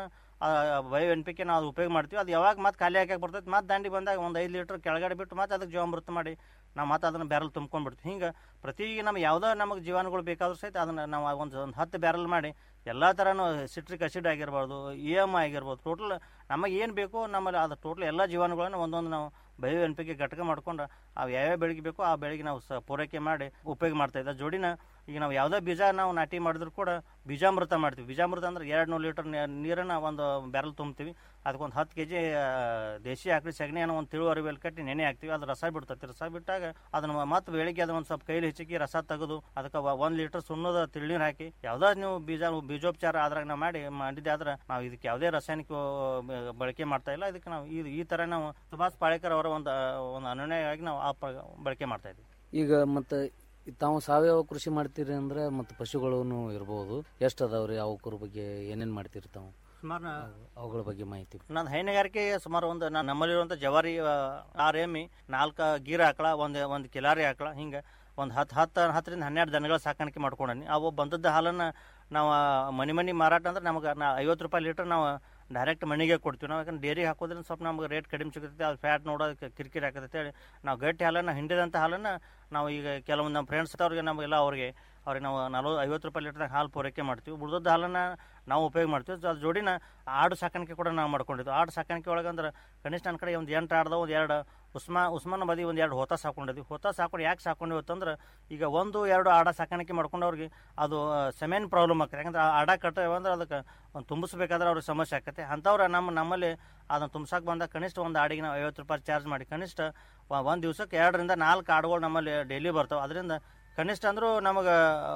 ಬಯೋ ಎನ್ ಪಿ ಕೆ ನಾವು ಅದು ಉಪಯೋಗ ಮಾಡ್ತೀವಿ ಅದು ಯಾವಾಗ ಮತ್ತೆ ಖಾಲಿ ಹಾಕಕ್ಕೆ ಬರ್ತೈತೆ ಮತ್ತೆ ದಂಡಿ ಬಂದಾಗ ಒಂದು ಐದು ಲೀಟ್ರ್ ಕೆಳಗಡೆ ಬಿಟ್ಟು ಮತ್ತೆ ಅದಕ್ಕೆ ಜೀವಾಮೃತ ಮಾಡಿ ನಾವು ಮತ್ತೆ ಅದನ್ನು ಬ್ಯಾರಲ್ ತುಂಬ್ಕೊಂಡ್ಬಿಡ್ತೀವಿ ಹಿಂಗೆ ಪ್ರತಿ ನಮ್ಗೆ ಯಾವುದೋ ನಮಗೆ ಜೀವಾಣುಗಳು ಬೇಕಾದ್ರೂ ಸಹಿತ ಅದನ್ನು ನಾವು ಒಂದು ಒಂದು ಹತ್ತು ಬ್ಯಾರಲ್ ಮಾಡಿ ಎಲ್ಲ ಥರನೂ ಸಿಟ್ರಿಕ್ ಅಸಿಡ್ ಆಗಿರ್ಬೋದು ಇ ಎಮ್ ಆಗಿರ್ಬೋದು ಟೋಟಲ್ ನಮಗೆ ಏನು ಬೇಕೋ ನಮ್ಮಲ್ಲಿ ಅದು ಟೋಟಲ್ ಎಲ್ಲ ಜೀವಾಣುಗಳನ್ನು ಒಂದೊಂದು ನಾವು ಬಯೋ ಎನ್ ಪಿ ಕೆ ಘಟಕ ಮಾಡ್ಕೊಂಡು ಅವು ಯಾವ್ಯಾವ ಬೆಳೆಗೆ ಬೇಕೋ ಆ ಬೆಳೆಗೆ ನಾವು ಸ ಪೂರೈಕೆ ಮಾಡಿ ಉಪಯೋಗ ಮಾಡ್ತಾ ಇದ್ದ ಜೋಡಿನ ಈಗ ನಾವು ಯಾವುದೇ ಬೀಜ ನಾವು ನಾಟಿ ಮಾಡಿದ್ರು ಕೂಡ ಬೀಜಾಮೃತ ಮಾಡ್ತೀವಿ ಬೀಜಾಮೃತ ಅಂದ್ರೆ ಎರಡು ನೂರು ಲೀಟರ್ ನೀರನ್ನು ಒಂದು ಬ್ಯಾರಲ್ ತುಂಬ್ತೀವಿ ಅದಕ್ಕೊಂದು ಹತ್ತು ಕೆ ಜಿ ದೇಶಿ ಆಕಳಿ ಸಗಣಿಯನ್ನು ಒಂದು ತಿಳು ಅರಿವೆಲ್ ಕಟ್ಟಿ ನೆನೆ ಹಾಕ್ತೀವಿ ಅದು ರಸ ಬಿಡ್ತೈತಿ ರಸ ಬಿಟ್ಟಾಗ ಅದನ್ನು ಮತ್ತೆ ಬೆಳಿಗ್ಗೆ ಅದನ್ನ ಒಂದು ಸ್ವಲ್ಪ ಕೈಲಿ ಹೆಚ್ಚಿಗೆ ರಸ ತೆಗೆದು ಅದಕ್ಕೆ ಒಂದು ಲೀಟರ್ ಸುಣ್ಣದ ತಿಳ್ನೀರು ಹಾಕಿ ಯಾವುದೇ ನೀವು ಬೀಜ ಬೀಜೋಪಚಾರ ಅದ್ರಾಗ ನಾವು ಮಾಡಿ ಮಾಡಿದ್ದೆ ಆದ್ರೆ ನಾವು ಇದಕ್ಕೆ ಯಾವುದೇ ರಾಸಾಯನಿಕ ಆ, ಬಳಕೆ ಮಾಡ್ತಾ ಇಲ್ಲ ಇದಕ್ಕೆ ನಾವು ಈ ಈ ಥರ ನಾವು ಸುಭಾಷ್ ಪಾಳೇಕರ್ ಅವರ ಒಂದು ಒಂದು ಅನುನಯವಾಗಿ ನಾವು ಆ ಪ- ಬಳಕೆ ಮಾಡ್ತಾ ಇದ್ದೀವಿ ಈಗ ಮತ್ತೆ ತಾವು ಸಾವಯವ ಕೃಷಿ ಮಾಡ್ತೀರಿ ಅಂದ್ರೆ ಮತ್ತೆ ಪಶುಗಳನ್ನು ಇರ್ಬೋದು ಎಷ್ಟು ಅದಾವ್ರಿ ಅವಕ್ರ ಬಗ್ಗೆ ಏನೇನ್ ಮಾಡ್ತೀರಿ ತಾವು ಸುಮಾರು ಅವುಗಳ ಬಗ್ಗೆ ಮಾಹಿತಿ ನಾನು ಹೈನುಗಾರಿಕೆ ಸುಮಾರು ಒಂದು ನಾ- ನಮ್ಮಲ್ಲಿರುವಂಥ ಜವಾರಿ ಆ, ಆರು ಎಮ್ಮಿ ನಾಲ್ಕು ಗೀರ ಆಕಳ ಒಂದು ಒಂದು ಕಿಲಾರಿ ಆಕಳ ಹಿಂಗೆ ಒಂದು ಹತ್ತು ಹತ್ತು ಹತ್ತರಿಂದ ಹನ್ನೆರಡು ದನಗಳ ಸಾಕಾಣಿಕೆ ಮಾಡ್ಕೊಂಡೀನಿ ಅವು ಬಂದದ್ದು ಹಾಲನ್ನು ನಾವು ಮನೆ ಮನೆ ಮಾರಾಟ ಅಂದ್ರೆ ನಮಗೆ ನಾ ಐವತ್ತು ರೂಪಾಯಿ ಲೀಟ್ರ್ ನಾವು ಡೈರೆಕ್ಟ್ ಮನೆಗೆ ಕೊಡ್ತೀವಿ ನಾವು ಯಾಕಂದ್ರೆ ಡೇರಿಗೆ ಹಾಕೋದ್ರಿಂದ ಸ್ವಲ್ಪ ನಮ್ಗೆ ರೇಟ್ ಕಡಿಮೆ ಸಿಗುತ್ತೆ ಅದು ಫ್ಯಾಟ್ ನೋಡೋದಕ್ಕೆ ಕಿರಿಕಿರಿ ಆಗ್ತದೆ ಹೇಳಿ ನಾವು ಗಟ್ಟಿ ಹಾಲನ್ನು ಹಿಂಡಿದಂಥ ಹಾಲನ್ನು ನಾವು ಈಗ ಕೆಲವೊಂದು ನಮ್ಮ ಫ್ರೆಂಡ್ಸ್ ಅವ್ರಿಗೆ ನಮಗೆಲ್ಲ ಅವ್ರಿಗೆ ಅವ್ರಿಗೆ ನಾವು ನಲ್ವತ್ತು ಐವತ್ತು ರೂಪಾಯಿ ಲೀಟ್ರ್ದಾಗ ಹಾಲು ಪೂರೈಕೆ ಮಾಡ್ತೀವಿ ಉಳಿದದ್ದು ಹಾಲನ್ನು ನಾವು ಉಪಯೋಗ ಮಾಡ್ತೀವಿ ಅದ್ರ ಜೋಡಿನ ಆಡು ಸಾಕಾಣಿಕೆ ಕೂಡ ನಾವು ಮಾಡ್ಕೊಂಡಿದ್ವಿ ಆಡು ಸಾಕಾಣಿಕೆ ಒಳಗೆ ಅಂದ್ರೆ ಕನಿಷ್ಠ ನನ್ನ ಕಡೆ ಒಂದು ಎಂಟು ಆಡ್ದ ಒಂದು ಎರಡು ಉಸ್ಮಾ ಉಸ್ಮಾನ ಬದಿ ಒಂದು ಎರಡು ಹೊತ ಸಾಕೊಂಡಿದ್ವಿ ಹೊತ ಸಾಕೊಂಡು ಯಾಕೆ ಸಾಕೊಂಡಿವಿ ಅಂತಂದ್ರೆ ಈಗ ಒಂದು ಎರಡು ಆಡ ಸಾಕಾಣಿಕೆ ಮಾಡ್ಕೊಂಡವ್ರಿಗೆ ಅದು ಸೆಮೆನ್ ಪ್ರಾಬ್ಲಮ್ ಆಗ್ತದೆ ಯಾಕಂದ್ರೆ ಆ ಆಡ ಕಟ್ಟೇವ ಅಂದ್ರೆ ಅದಕ್ಕೆ ಒಂದು ತುಂಬಿಸ್ಬೇಕಾದ್ರೆ ಅವ್ರಿಗೆ ಸಮಸ್ಯೆ ಆಕತ್ತೆ ಅಂಥವ್ರು ನಮ್ಮ ನಮ್ಮಲ್ಲಿ ಅದನ್ನು ತುಂಬ್ಸಕ್ಕೆ ಬಂದಾಗ ಕನಿಷ್ಠ ಒಂದು ಆಡಿಗೆ ನಾವು ಐವತ್ತು ರೂಪಾಯಿ ಚಾರ್ಜ್ ಮಾಡಿ ಕನಿಷ್ಠ ಒಂದು ದಿವ್ಸಕ್ಕೆ ಎರಡರಿಂದ ನಾಲ್ಕು ಆಡುಗಳು ನಮ್ಮಲ್ಲಿ ಡೈಲಿ ಬರ್ತಾವೆ ಅದರಿಂದ ಕನಿಷ್ಠ ಅಂದರೂ ನಮಗೆ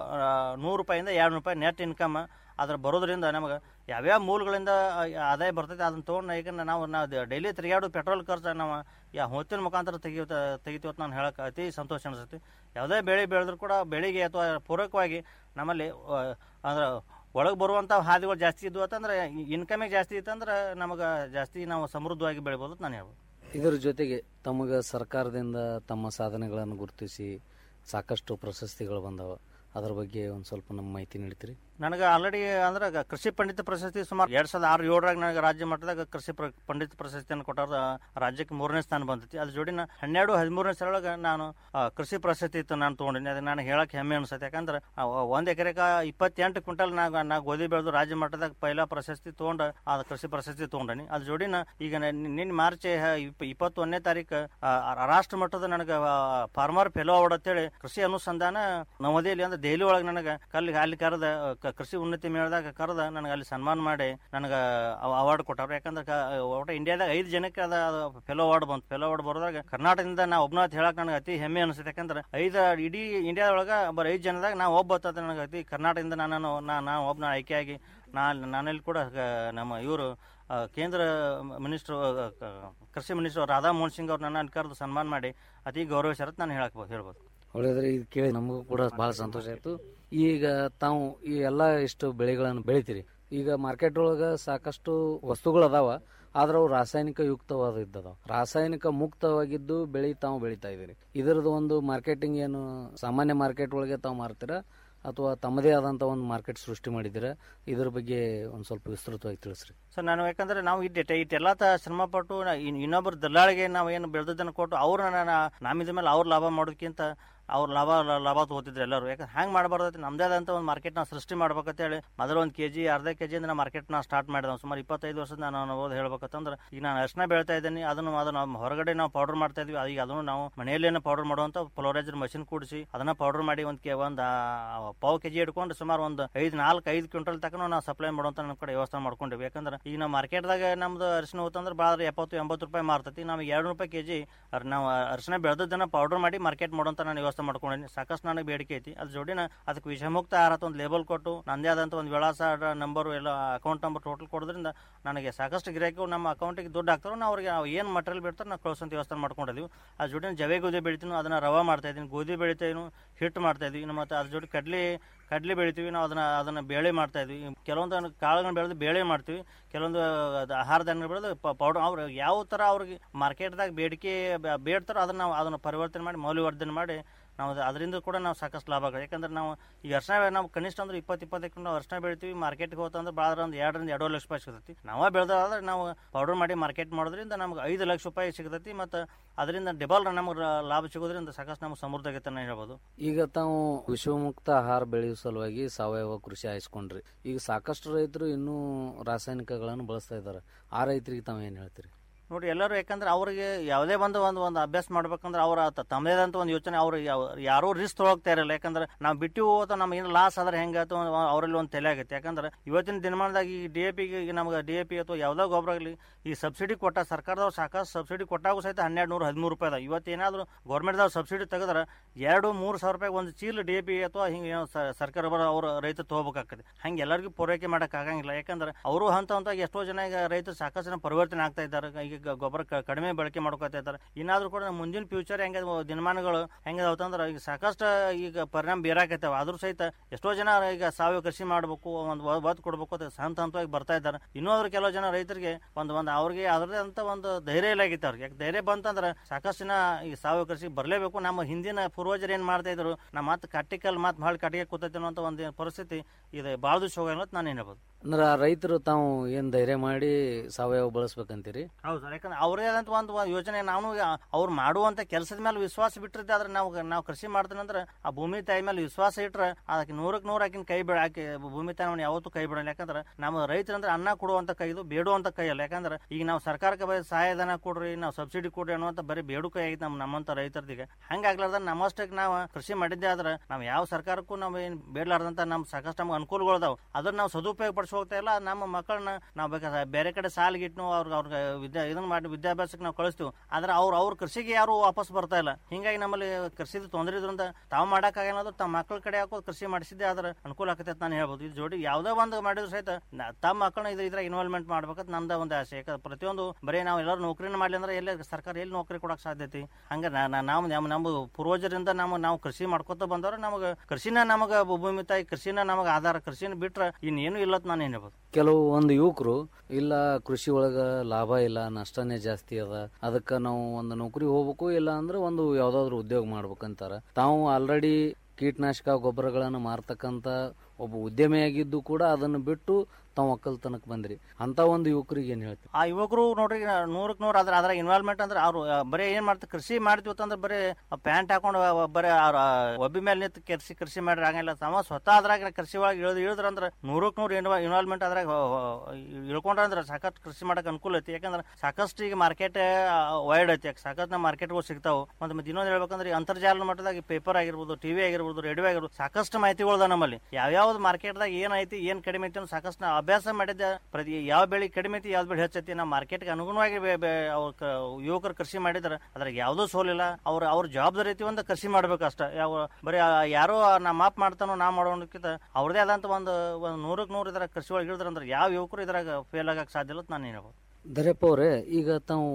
ನೂರು ರೂಪಾಯಿಂದ ಎರಡು ರೂಪಾಯಿ ನೆಟ್ ಇನ್ಕಮ್ ಅದ್ರ ಬರೋದ್ರಿಂದ ನಮಗೆ ಯಾವ್ಯಾವ ಮೂಲಗಳಿಂದ ಆದಾಯ ಬರ್ತೈತೆ ಅದನ್ನ ತೊಗೊಂಡು ಈಗ ನಾವು ನಾವು ಡೈಲಿ ತಿರುಗಾಡು ಪೆಟ್ರೋಲ್ ಖರ್ಚು ನಾವು ಯಾ ಹೊತ್ತಿನ ಮುಖಾಂತರ ತೆಗಿಯುತ್ತ ತೆಗಿತೀವಿ ಅಂತ ನಾನು ಹೇಳಕ್ಕೆ ಅತಿ ಸಂತೋಷ ಅನಿಸುತ್ತೆ ಯಾವುದೇ ಬೆಳೆ ಬೆಳೆದ್ರು ಕೂಡ ಬೆಳೆಗೆ ಅಥವಾ ಪೂರಕವಾಗಿ ನಮ್ಮಲ್ಲಿ ಆ, ಅಂದ್ರೆ ಒಳಗೆ ಬರುವಂಥ ಹಾದಿಗಳು ಜಾಸ್ತಿ ಇದ್ವು ಅಂತಂದ್ರೆ ಇನ್ಕಮಿಗೆ ಜಾಸ್ತಿ ಇತ್ತಂದ್ರೆ ನಮಗೆ ಜಾಸ್ತಿ ನಾವು ಸಮೃದ್ಧವಾಗಿ ಬೆಳಿಬೋದು ಅಂತ ನಾನು ಹೇಳ್ಬೋದು ಇದರ ಜೊತೆಗೆ ತಮಗೆ ಸರ್ಕಾರದಿಂದ ತಮ್ಮ ಸಾಧನೆಗಳನ್ನು ಗುರುತಿಸಿ ಸಾಕಷ್ಟು ಪ್ರಶಸ್ತಿಗಳು ಬಂದವ ಅದರ ಬಗ್ಗೆ ಒಂದು ಸ್ವಲ್ಪ ನಮ್ಮ ಮಾಹಿತಿ ನೀಡ್ತೀರಿ ನನಗೆ ಆಲ್ರೆಡಿ ಅಂದ್ರೆ ಗ- ಕೃಷಿ ಪಂಡಿತ ಪ್ರಶಸ್ತಿ ಸುಮಾರು ಎರಡ್ ಸಾವಿರದ ಆರು ಏಳರಾಗ ನನಗೆ ರಾಜ್ಯ ಮಟ್ಟದಾಗ ಕೃಷಿ ಪ್ರ ಪಂಡಿತ ಪ್ರಶಸ್ತಿಯನ್ನು ಕೊಟ್ಟಾರ ರಾಜ್ಯಕ್ಕೆ ಮೂರನೇ ಸ್ಥಾನ ಬಂದೈತಿ ಅದ್ರ ಜೋಡಿ ನಾ ಹನ್ನೆರಡು ಹದಿಮೂರನೇ ಸಲೊಳಗೆ ನಾನು ಆ, ಕೃಷಿ ಪ್ರಶಸ್ತಿ ಇತ್ತು ನಾನು ತೊಗೊಂಡಿನಿ ಅದು ನಾನು ಹೇಳಕ್ಕೆ ಹೆಮ್ಮೆ ಅನ್ಸತ್ತೆ ಯಾಕಂದ್ರೆ ಆ, ಒಂದು ಎಕರೆಗೆ ಇಪ್ಪತ್ತೆಂಟು ಕ್ವಿಂಟಲ್ ನಾ ನಾ ಗೋಧಿ ಬೆಳೆದು ರಾಜ್ಯ ಮಟ್ಟದಾಗ ಪೈಲ ಪ್ರಶಸ್ತಿ ತೊಗೊಂಡು ಆ ಕೃಷಿ ಪ್ರಶಸ್ತಿ ತೊಗೊಂಡಿನಿ ಅದ್ರ ಜೋಡಿನ ಈಗ ನಿನ್ನ ಮಾರ್ಚ್ ಹ- ಇಪ್ಪ- ಇಪ್ಪತ್ತೊಂದನೇ ತಾರೀಕು ಆ, ರಾಷ್ಟ್ರ ಮಟ್ಟದ ನನಗೆ ಫಾರ್ಮರ್ ಫೆಲೋ ಅವಾರ್ಡ್ ಅಂತೇಳಿ ಕೃಷಿ ಅನುಸಂಧಾನ ನವದೆಹಲಿ ಅಂದ್ರೆ ದೆಹಲಿ ಒಳಗೆ ನನಗೆ ಕಲ್ಲಿ ಅಲ್ಲಿ ಕರೆದ ಕ- ಕೃಷಿ ಉನ್ನತಿ ಮೇಳದಾಗ ಕರೆದ ನನಗೆ ಅಲ್ಲಿ ಸನ್ಮಾನ ಮಾಡಿ ನನಗೆ ಅವಾರ್ಡ್ ಕೊಟ್ಟಾರ ಯಾಕಂದ್ರೆ ಕ- ಒಟ್ಟು ಇಂಡಿಯಾದಾಗ ಐದು ಜನಕ್ಕೆ ಅದ ಫೆಲೋ ಅವಾರ್ಡ್ ಬಂತು ಫೆಲೋ ಅವಾರ್ಡ್ ಬರೋದಾಗ ಕರ್ನಾಟಕದಿಂದ ನಾ ಒಬ್ಬನ ಹೇಳಕ್ ನನಗೆ ಅತಿ ಹೆಮ್ಮೆ ಅನಿಸುತ್ತೆ ಯಾಕಂದ್ರೆ ಐದು ಇಡೀ ಇಂಡಿಯಾದೊಳಗೆ ಬರೀ ಐದು ಜನದಾಗ ನಾ ಒಬ್ಬ ಅಂತ ನನಗೆ ಅತಿ ಕರ್ನಾಟಕದಿಂದ ನಾನು ನಾ ನಾ ಒಬ್ಬನ ಆಯ್ಕೆಯಾಗಿ ನಾ ನಾನಲ್ಲಿ ಕೂಡ ಕ- ನಮ್ಮ ಇವರು ಕೇಂದ್ರ ಮಿನಿಸ್ಟ್ರು ಕೃಷಿ ಮಿನಿಸ್ಟರ್ ರಾಧಾ ಮೋಹನ್ ಸಿಂಗ್ ಅವ್ರು ನನ್ನ ಕರೆದು ಸನ್ಮಾನ ಮಾಡಿ ಅತಿ ಗೌರವಿಸ್ಯಾರ ಅಂತ ನಾನು ಹೇಳಕ್ ಹೇಳ್ಬೋದು ಒಳ್ಳೆಯದ್ರೆ ಇದು ಕೇಳಿ ನಮಗೂ ಕೂಡ ಬಹಳ ಸಂತೋಷ ಆಯ್ತು ಈಗ ತಾವು ಈ ಎಲ್ಲ ಇಷ್ಟು ಬೆಳೆಗಳನ್ನು ಬೆಳಿತೀರಿ ಈಗ ಮಾರ್ಕೆಟ್ ಒಳಗ ಸಾಕಷ್ಟು ವಸ್ತುಗಳು ಅದಾವ ಆದ್ರೆ ಅವು ರಾಸಾಯನಿಕ ಯುಕ್ತವಾದ ಇದ್ದದಾವ ರಾಸಾಯನಿಕ ಮುಕ್ತವಾಗಿದ್ದು ಬೆಳಿ ತಾವು ಬೆಳಿತಾ ಇದೀರಿ ಇದರದ್ದು ಒಂದು ಮಾರ್ಕೆಟಿಂಗ್ ಏನು ಸಾಮಾನ್ಯ ಮಾರ್ಕೆಟ್ ಒಳಗೆ ತಾವು ಮಾರ್ತೀರಾ ಅಥವಾ ತಮ್ಮದೇ ಆದಂತ ಒಂದು ಮಾರ್ಕೆಟ್ ಸೃಷ್ಟಿ ಮಾಡಿದ್ದೀರಾ ಇದ್ರ ಬಗ್ಗೆ ಒಂದು ಸ್ವಲ್ಪ ವಿಸ್ತೃತವಾಗಿ ತಿಳಿಸ್ರಿ ಸರ್ ನಾನು ಯಾಕಂದ್ರೆ ನಾವು ಇಟ್ಟು ಇಟ್ಟೆಲ್ಲ ತ ಶ್ರಮ ಪಟ್ಟು ನಾ- ಇನ್- ಇನ್ನೊಬ್ಬರು ದಲ್ಲಾಳಿಗೆ ನಾವು ಏನು ಬೆಳೆದದ್ದನ್ನು ಕೊಟ್ಟು ಅವ್ರ ನಾಮಿದ ಮೇಲೆ ಅವ್ರ ಲಾಭ ಮಾಡೋದಕ್ಕಿಂತ ಅವ್ರ ಲಾಭ ಲಾಭ ತಗೋತಿದ್ರು ಎಲ್ಲರೂ ಯಾಕಂದ್ರೆ ಹ್ಯಾಂಗೆ ಮಾಡಬಾರ್ದು ನಮ್ದೇ ಆದಂಥ ಒಂದು ಮಾರ್ಕೆಟ್ ನಾವು ಸೃಷ್ಟಿ ಮಾಡ್ಬೇಕಂತ ಹೇಳಿ ಮೊದಲು ಒಂದು ಕೆ ಜಿ ಅರ್ಧ ಕೆ ಜಿಯಿಂದ ನಾವು ಮಾರ್ಕೆಟ್ ನಾವು ಸ್ಟಾರ್ಟ್ ಮಾಡಿದೆವು ಸುಮಾರು ಇಪ್ಪತ್ತೈದು ವರ್ಷದ ನಾನು ಅನುಭವ ಹೇಳ್ಬೇಕಂತಂದ್ರೆ ಈಗ ನಾನು ಅರ್ಶನ ಬೆಳ್ತಾ ಇದ್ದೀನಿ ಅದನ್ನು ಅದನ್ನು ನಾವು ಹೊರಗಡೆ ನಾವು ಪೌಡರ್ ಮಾಡ್ತಾ ಇದ್ವಿ ಈಗ ಅದನ್ನು ನಾವು ಮನೆಯಲ್ಲೇನೆ ಪೌಡರ್ ಮಾಡುವಂತ ಫ್ಲೋರೈಸರ್ ಮಷಿನ್ ಕೂಡಿಸಿ ಅದನ್ನ ಪೌಡರ್ ಮಾಡಿ ಒಂದು ಕೆ ಒಂದು ಪಾವು ಕೆ ಜಿ ಇಟ್ಕೊಂಡು ಸುಮಾರು ಒಂದು ಐದು ನಾಲ್ಕು ಐದು ಕ್ವಿಂಟಲ್ ತನಕ ನಾವು ಸಪ್ಲೈ ಮಾಡುವಂತ ನಮ್ಮ ಕಡೆ ವ್ಯವಸ್ಥೆ ಮಾಡ್ಕೊಂಡಿವಿ ಯಾಕಂದ್ರೆ ಈಗ ನಾವು ಮಾರ್ಕೆಟ್ದಾಗ ನಮ್ದು ಅರಿಶಿನ ಹೋತಂದ್ರೆ ಭಾಳ ಎಪ್ಪತ್ತು ಎಂಬತ್ತು ರೂಪಾಯಿ ಮಾರ್ತೈತಿ ನಮಗೆ ಎರಡು ರೂಪಾಯಿ ಕೆ ಜಿ ನಾವು ಅರಿಶಿನ ಬೆಳೆದದ್ದನ್ನ ಪೌಡರ್ ಮಾಡಿ ಮಾರ್ಕೆಟ್ ಮಾಡುವಂತ ನಾನು ವ್ಯವಸ್ಥೆ ಮಾಡ್ಕೊಂಡಿನಿ ಸಾಕಷ್ಟು ನನಗೆ ಬೇಡಿಕೆ ಐತಿ ಅದ್ರ ಜೋಡಿನ ಅದಕ್ಕೆ ವಿಷಮುಕ್ತ ಆಹಾರ ಅಂತ ಒಂದು ಲೇಬಲ್ ಕೊಟ್ಟು ನಂದೇ ಆದಂತ ಒಂದು ವಿಳಾಸ ನಂಬರ್ ಎಲ್ಲ ಅಕೌಂಟ್ ನಂಬರ್ ಟೋಟಲ್ ಕೊಡೋದ್ರಿಂದ ನನಗೆ ಸಾಕಷ್ಟು ಗಿರಾಕಿಗಳು ನಮ್ಮ ಅಕೌಂಟಿಗೆ ದುಡ್ಡು ಹಾಕ್ತಾರೋ ನಾವು ಅವ್ರಿಗೆ ಏನು ಮಟೀರಿಯಲ್ ಬೆಳಿತಾರೆ ನಾವು ಕಳ್ಸೋಂತ ವ್ಯವಸ್ಥೆ ಮಾಡ್ಕೊಂಡಿದ್ವಿ ಅದ್ರ ಜೋಡಿನ ಜವೆ ಗೋಧಿ ಬೆಳಿತೀನಿ ಅದನ್ನ ರವಾ ಮಾಡ್ತಾ ಇದ್ದೀನಿ ಗೋಧಿ ಬೆಳಿತಾ ಇದೀನಿ ಹಿಟ್ಟು ಮಾಡ್ತಾ ಇದೀವಿ ಇನ್ನು ಮತ್ತೆ ಅದ್ರ ಜೋಡಿ ಕಡ್ಲಿ ಕಡ್ಲಿ ಬೆಳಿತೀವಿ ನಾವು ಅದನ್ನ ಅದನ್ನ ಬೇಳೆ ಮಾಡ್ತಾ ಇದ್ವಿ ಕೆಲವೊಂದು ಕಾಳುಗಳನ್ನ ಬೆಳೆದು ಬೇಳೆ ಮಾಡ್ತೀವಿ ಕೆಲವೊಂದು ಅದು ಆಹಾರ ಧಾನ್ಯ ಬೆಳೆದು ಪೌಡರ್ ಅವ್ರು ಯಾವ ತರ ಅವ್ರಿಗೆ ಮಾರ್ಕೆಟ್ದಾಗ ಬೇಡಿಕೆ ಬ- ಬೇಡ್ತಾರೋ ಅದನ್ನ ನಾವು ಅದನ್ನ ಪರಿವರ್ತನೆ ಮಾಡಿ ಮೌಲ್ಯವರ್ಧನೆ ಮಾಡಿ ನಾವು ಅದು- ಅದರಿಂದ ಕೂಡ ನಾವು ಸಾಕಷ್ಟು ಲಾಭ ಆಗುತ್ತೆ ಯಾಕಂದ್ರೆ ನಾವು ಈ ಅರ್ಶನ ನಾವು ಕನಿಷ್ಠ ಅಂದ್ರೆ ಇಪ್ಪತ್ತು ಇಪ್ಪತ್ತು ಎಕರೆ ನಾವು ಅರ್ಶನ ಬೆಳಿತೀವಿ ಮಾರ್ಕೆಟ್ಗೆ ಹೋತಂದ್ರೆ ಭಾಳ ಒಂದು ಎರಡರಿಂದ ಎರಡೂವರೆ ಲಕ್ಷ ರೂಪಾಯಿ ಸಿಗ್ತೈತಿ ನಾವೇ ಬೆಳೆದಾದ್ರೆ ನಾವು ಪೌಡರ್ ಮಾಡಿ ಮಾರ್ಕೆಟ್ ಮಾಡೋದ್ರಿಂದ ನಮ್ಗೆ ಐದು ಲಕ್ಷ ರೂಪಾಯಿ ಸಿಗ್ತೈತಿ ಮತ್ತು ಅದರಿಂದ ಡಬಲ್ ನಮಗೆ ಲಾಭ ಸಿಗೋದ್ರಿಂದ ಸಾಕಷ್ಟು ನಮ್ಗೆ ಸಮೃದ್ಧ ಆಗೈತೆ ಅಂತ ಹೇಳ್ಬೋದು ಈಗ ತಾವು ವಿಶ್ವಮುಕ್ತ ಆಹಾರ ಬೆಳೆಯುವ ಸಲುವಾಗಿ ಸಾವಯವ ಕೃಷಿ ಆಯ್ಸ್ಕೊಂಡ್ರಿ ಈಗ ಸಾಕಷ್ಟು ರೈತರು ಇನ್ನೂ ರಾಸಾಯನಿಕಗಳನ್ನು ಬಳಸ್ತಾ ಇದ್ದಾರೆ ಆ ರೈತರಿಗೆ ತಾವು ಏನು ಹೇಳ್ತೀರಿ ನೋಡಿ ಎಲ್ಲರೂ ಯಾಕಂದ್ರೆ ಅವ್ರಿಗೆ ಯಾವುದೇ ಒಂದು ಒಂದು ಒಂದು ಅಭ್ಯಾಸ ಮಾಡ್ಬೇಕಂದ್ರೆ ಅವ್ರ ತ- ತಮ್ಮದೇದಂತ ಒಂದು ಯೋಚನೆ ಅವ್ರು ಯಾವ- ಯಾರೂ ರಿಸ್ಕ್ ತೊಗೊಳ್ತಾ ಇರಲ್ಲ ಯಾಕಂದ್ರೆ ನಾವು ಬಿಟ್ಟು ಅಥವಾ ನಮ್ಗೆ ಏನು ಲಾಸ್ ಆದ್ರೆ ಹೆಂಗೆ ಅಥವಾ ಅವರಲ್ಲಿ ಒಂದು ತಲೆ ಆಗುತ್ತೆ ಯಾಕಂದ್ರೆ ಇವತ್ತಿನ ದಿನಮಾನದಾಗ ಈ ಡಿ ಎ ಪಿಗೆ ಈಗ ನಮ್ಗೆ ಡಿ ಎ ಪಿ ಅಥವಾ ಯಾವುದೋ ಗೊಬ್ಬರ ಆಗಲಿ ಈ ಸಬ್ಸಿಡಿ ಕೊಟ್ಟ ಸರ್ಕಾರದವ್ರು ಸಾಕಷ್ಟು ಸಬ್ಸಿಡಿ ಕೊಟ್ಟಾಗೂ ಸಹಿತ ಹನ್ನೆರಡು ನೂರು ಹದಿಮೂರು ರೂಪಾಯಿ ಅದ ಇವತ್ತು ಏನಾದರೂ ಗೌರ್ಮೆಂಟ್ದವ್ರು ಸಬ್ಸಿಡಿ ತೆಗೆದ್ರೆ ಎರಡು ಮೂರು ಸಾವಿರ ರೂಪಾಯಿ ಒಂದು ಚೀಲ ಡಿ ಎ ಪಿ ಅಥವಾ ಹಿಂಗೆ ಏನೋ ಸ- ಸರ್ಕಾರ ಬರೋ ಅವ್ರು ರೈತ ತೊಗೋಬೇಕಾಗ್ತದೆ ಹಂಗೆ ಎಲ್ಲರಿಗೂ ಪೂರೈಕೆ ಮಾಡಕ್ ಆಗಂಗಿಲ್ಲ ಯಾಕಂದ್ರೆ ಅವರು ಹಂತ ಹಂತ ಎಷ್ಟೋ ಜನ ಈಗ ರೈತರು ಸಾಕಷ್ಟು ಜನ ಪರಿವರ್ತನೆ ಆಗ್ತಾ ಇದ್ದಾರೆ ಈಗ ಗ- ಗೊಬ್ಬರ ಕ- ಕಡಿಮೆ ಬಳಕೆ ಮಾಡ್ಕೊತಾ ಇದ್ದಾರೆ ಇನ್ನಾದ್ರೂ ಕೂಡ ನಮ್ಮ ಮುಂದಿನ ಫ್ಯೂಚರ್ ಹೆಂಗೆ ದಿನಮಾನಗಳು ಹೆಂಗೆ ಅಂತಂದ್ರೆ ಈಗ ಸಾಕಷ್ಟು ಈಗ ಪರಿಣಾಮ ಬೀರಾಕೈತಾವ ಆದ್ರೂ ಸಹಿತ ಎಷ್ಟೋ ಜನ ಈಗ ಸಾವಯವ ಕೃಷಿ ಮಾಡಬೇಕು ಒಂದು ಒತ್ತು ಕೊಡಬೇಕು ಅಂತ ಹಂತ ಹಂತವಾಗಿ ಬರ್ತಾ ಇದ್ದಾರೆ ಇನ್ನೂ ಆದ್ರೂ ಕೆಲವು ಜನ ರೈತರಿಗೆ ಒಂದು ಒಂದು ಅವ್ರಿಗೆ ಅದರದೇ ಅಂತ ಒಂದು ಧೈರ್ಯ ಇಲ್ಲ ಆಗಿತ್ತು ಅವ್ರಿಗೆ ಯಾಕೆ ಧೈರ್ಯ ಬಂತಂದ್ರೆ ಸಾಕಷ್ಟು ಜನ ಈ ಸಾವಯವ ಕೃಷಿ ಬರಲೇಬೇಕು ನಮ್ಮ ಹಿಂದಿನ ಪೂರ್ವಜರು ಏನ್ ಮಾಡ್ತಾ ಇದ್ರು ನಮ್ಮ ಮಾತು ಕಟ್ಟಿಕಲ್ ಮಾತು ಭಾಳ ಕಟ್ಟಿಗೆ ಕೂತೈತೆ ಅನ್ನೋ ಒಂದು ಪರಿಸ್ಥಿತಿ ಇದೆ ಭಾಳ ದಿವಸ ಹೋಗಲ್ಲ ಅಂತ ನಾನು ಹೇಳ್ಬೋದು ಅಂದ್ರೆ ಆ ರೈತರು ತಾವು ಏನು ಧೈರ್ಯ ಮಾಡಿ ಸಾವಯವ ಬಳಸ್ಬೇಕಂತೀರಿ ಹೌದು ಸರ್ ಯಾಕಂದ್ರೆ ಅವ್ರದೇ ಆದಂತ ಒಂದು ಒಂದು ಯೋಚನೆ ನಾವು ಅವ್ರು ಮಾಡುವಂತ ಕೆಲಸದ ಮೇಲೆ ವಿಶ್ವಾಸ ಬಿಟ್ಟಿರ್ತೆ ಆದ್ರೆ ನಾವು ನಾವು ಕೃಷಿ ಮಾಡ್ತೇನೆ ಅಂದ್ರೆ ಆ ಭೂಮಿ ತಾಯಿ ಮೇಲೆ ವಿಶ್ವಾಸ ಇಟ್ರೆ ಅದಕ್ಕೆ ನೂರಕ್ಕೆ ನೂರು ಆಕಿನ ಕೈ ಬಿಡ ಆಕೆ ಭೂಮಿ ತಾಯಿ ನಾವು ಯಾವತ್ತೂ ಕೈ ಬಿಡಲ್ಲ ಯಾಕಂದ್ರೆ ನಮ್ಮ ರೈತರಂದ್ರೆ ಅನ್ನ ಕೊಡುವಂತ ಕೈ ಇದು ಬೇಡುವಂತ ಕೈ ಅಲ್ಲ ಯಾಕಂದ್ರೆ ಈಗ ನಾವು ಸರ್ಕಾರಕ್ಕೆ ಬರೀ ಸಹಾಯಧನ ಕೊಡ್ರಿ ನಾವು ಸಬ್ಸಿಡಿ ಕೊಡ್ರಿ ಅನ್ನುವಂತ ಬರೀ ಬೇಡು ಕೈ ಆಗೈತೆ ನಮ್ಮ ನಮ್ಮಂತ ರೈತರದಿಗೆ ಹಂಗಾಗ್ಲಾರ್ದ ನಮ್ಮಷ್ಟಕ್ಕೆ ನಾವು ಕೃಷಿ ಮಾಡಿದ್ದೆ ಆದ್ರೆ ನಾವು ಯಾವ ಸರ್ಕಾರಕ್ಕೂ ನಾವು ಏನು ಬೇಡಲಾರ್ದಂತ ನಮ್ಮ ಸಾಕಷ್ಟು ನಮ್ಗೆ ಅನುಕೂಲಗಳು ಅದಾವ ಅದನ್ನ ನಾವು ಸದುಪಯೋಗ ಪಡಿಸಿ ಹೋಗ್ತಾ ಇಲ್ಲ ನಮ್ಮ ಮಕ್ಕಳನ್ನ ನಾವು ಬೇಕಾದ್ರೆ ಬೇರೆ ಕಡೆ ಸಾಲಿಗಿಟ್ಟು ಅವ್ರಿಗೆ ಅವ್ರಿಗೆ ವಿದ್ಯಾ ಇದನ್ನ ಮಾಡಿ ವಿದ್ಯಾಭ್ಯಾಸಕ್ಕೆ ನಾವು ಕಳಿಸ್ತೀವಿ ಆದ್ರೆ ಅವ್ರು ಅವ್ರ ಕೃಷಿಗೆ ಯಾರು ವಾಪಸ್ ಬರ್ತಾ ಇಲ್ಲ ಹಿಂಗಾಗಿ ನಮ್ಮಲ್ಲಿ ಕೃಷಿದ ತೊಂದರೆ ಇದ್ರಿಂದ ತಾವು ಮಾಡಕ್ಕಾಗಲ್ಲ ಅಂದ್ರೆ ತಮ್ಮ ಮಕ್ಕಳ ಕಡೆ ಹಾಕೋ ಕೃಷಿ ಮಾಡಿಸಿದ್ದೆ ಆದ್ರೆ ಅನುಕೂಲ ಆಕತ್ತೆ ಅಂತ ನಾನು ಹೇಳ್ಬೋದು ಇದು ಜೋಡಿ ಯಾವುದೇ ಒಂದು ಮಾಡಿದ್ರು ಸಹಿತ ನ- ತಮ್ಮ ಮಕ್ಕಳನ್ನ ಇದ್ರ ಇದ್ರಾಗ ಇನ್ವಾಲ್ವ್ಮೆಂಟ್ ಮಾಡ್ಬೇಕಂತ ನಂದ ಒಂದು ಆಸೆ ಯಾಕಂದ್ರೆ ಪ್ರತಿಯೊಂದು ಬರೀ ನಾವು ಎಲ್ಲರೂ ನೌಕರಿನ ಮಾಡ್ಲಿ ಅಂದ್ರೆ ಎಲ್ಲಿ ಸರ್ಕಾರ ಎಲ್ಲಿ ನೌಕರಿ ಕೊಡಕ್ ಸಾಧ್ಯತೆ ಹಂಗ ನಾ- ನಾ- ನಾವು ನಮ್ಮ ನಮ್ಮ ಪೂರ್ವಜರಿಂದ ನಾವು ನಾವು ಕೃಷಿ ಮಾಡ್ಕೊತ ಬಂದವ್ರೆ ನಮಗೆ ಕೃಷಿನ ನಮಗೆ ಭೂಮಿ ತಾಯಿ ಕೃಷಿನ ನಮಗೆ ಆಧಾರ ಕೃಷಿನ ಬಿಟ್ರೆ ಇನ್ನೇನು ಇಲ್ಲ ಅಂತ ನಾನು ಏನ್ ಹೇಳ್ಬೋದು ಕೆಲವು ಒಂದು ಯುವಕರು ಇಲ್ಲ ಕೃಷಿ ಒಳಗ ಲಾಭ ಇಲ್ಲ ನಷ್ಟನೇ ಜಾಸ್ತಿ ಅದ ಅದಕ್ಕ ನಾವು ಒಂದು ನೌಕರಿ ಹೋಗ್ಬೇಕು ಇಲ್ಲ ಅಂದ್ರೆ ಒಂದು ಯಾವ್ದಾದ್ರು ಉದ್ಯೋಗ ಮಾಡ್ಬೇಕಂತಾರ ತಾವು ಆಲ್ರೆಡಿ ಕೀಟನಾಶಕ ಗೊಬ್ಬರಗಳನ್ನು ಮಾರ್ತಕ್ಕಂತ ಒಬ್ಬ ಉದ್ಯಮಿಯಾಗಿದ್ದು ಕೂಡ ಅದನ್ನು ಬಿಟ್ಟು ತಾವು ಒಕ್ಕಲ್ತನಕ್ ಬಂದ್ರಿ ಅಂತ ಒಂದು ಯುವಕರಿಗೆ ಏನ್ ಹೇಳ್ತೀವಿ ಆ ಯುವಕರು ನೋಡ್ರಿ ನೂರಕ್ಕೆ ನೂರು ಅದ್ರ ಅದ್ರ ಇನ್ವಾಲ್ವ್ಮೆಂಟ್ ಅಂದ್ರೆ ಅವ್ರು ಆ, ಬರೀ ಏನ್ ಮಾಡ್ತಾರೆ ಕೃಷಿ ಮಾಡ್ತೀವಿ ಅಂತಂದ್ರೆ ಬರೀ ಪ್ಯಾಂಟ್ ಹಾಕೊಂಡು ಆ, ಬರೀ ಅವ್ರ ಒಬ್ಬಿ ಮೇಲೆ ನಿಂತು ಕೃಷಿ ಕೃಷಿ ಮಾಡ್ರಿ ಆಗಂಗಿಲ್ಲ ತಮ್ಮ ಸ್ವತಃ ಅದ್ರಾಗ ಕೃಷಿ ಒಳಗೆ ಇಳಿದು ಇಳಿದ್ರ ಅಂದ್ರೆ ನೂರಕ್ಕೆ ನೂರು ಇನ್ವಾಲ್ವ್ಮೆಂಟ್ ಅದ್ರಾಗ ಇಳ್ಕೊಂಡ್ರ ಅಂದ್ರೆ ಸಾಕಷ್ಟು ಕೃಷಿ ಮಾಡಕ್ ಅನುಕೂಲ ಐತಿ ಯಾಕಂದ್ರೆ ಸಾಕಷ್ಟು ಈಗ ಮಾರ್ಕೆಟ್ ವೈಡ್ ಐತಿ ಯಾಕೆ ಸಾಕಷ್ಟು ನಮ್ಮ ಮಾರ್ಕೆಟ್ಗಳು ಸಿಗ್ತಾವು ಮತ್ತೆ ಮತ್ತೆ ಇನ್ನೊಂದು ಹೇಳ್ಬೇಕಂದ್ರೆ ಈ ಅಂತರ್ಜಾಲ ಮಟ್ಟದಾಗ ಪೇಪರ್ ಆಗಿರ್ಬೋದು ಟಿವಿ ಆಗಿರ್ಬೋದು ರೇಡಿಯೋ ಆಗಿರ್ಬೋದು ಸಾಕಷ್ಟು ಮಾಹಿತಿಗಳು ನಮ್ಮಲ್ಲಿ ಯಾವ್ಯಾವ್ದು ಮಾರ್ಕೆಟ್ದಾಗ ಏನ್ ಐತಿ ಏನ್ ಕಡಿಮೆ ಐತಿ ಅನ್ನೋ ಸಾಕಷ್ಟು ನಾವು ಅಭ್ಯಾಸ ಮಾಡಿದ್ದ ಪ್ರತಿ ಯಾವ ಬೆಳೆ ಕಡಿಮೆ ಐತಿ ಯಾವ ಬೆಳೆ ಹೆಚ್ಚೈತಿ ನಾವು ಮಾರ್ಕೆಟ್ಗೆ ಅನುಗುಣವಾಗಿ ಬೆ- ಬೆ- ಅವ್ರ ಕ- ಯುವಕರು ಕೃಷಿ ಮಾಡಿದ್ರೆ ಅದ್ರಾಗ ಯಾವುದೂ ಸೋಲಿಲ್ಲ ಅವ್ರ ಅವ್ರ ಜವಾಬ್ದಾರಿ ಐತಿ ಒಂದು ಕೃಷಿ ಮಾಡ್ಬೇಕು ಅಷ್ಟ ಯಾವ ಬರೀ ಆ ಯಾರೋ ನಾ ಮಾಪ್ ಮಾಡ್ತಾನೋ ನಾ ಮಾಡೋದಕ್ಕಿಂತ ಅವ್ರದೇ ಆದಂತ ಒಂದು ಒಂದು ನೂರಕ್ಕೆ ನೂರು ಇದ್ರಾಗ ಕೃಷಿ ಒಳಗೆ ಇಳಿದ್ರ ಅಂದ್ರೆ ಯಾವ ಯುವಕರು ಇದ್ರಾಗ ಫೇಲ್ ಆಗಕ್ಕೆ ಸಾಧ್ಯ ಇಲ್ಲ ಅಂತ ನಾನು ಹೇಳ್ಬೋದು ದರೆಪ್ಪ ಅವರೇ ಈಗ ತಾವು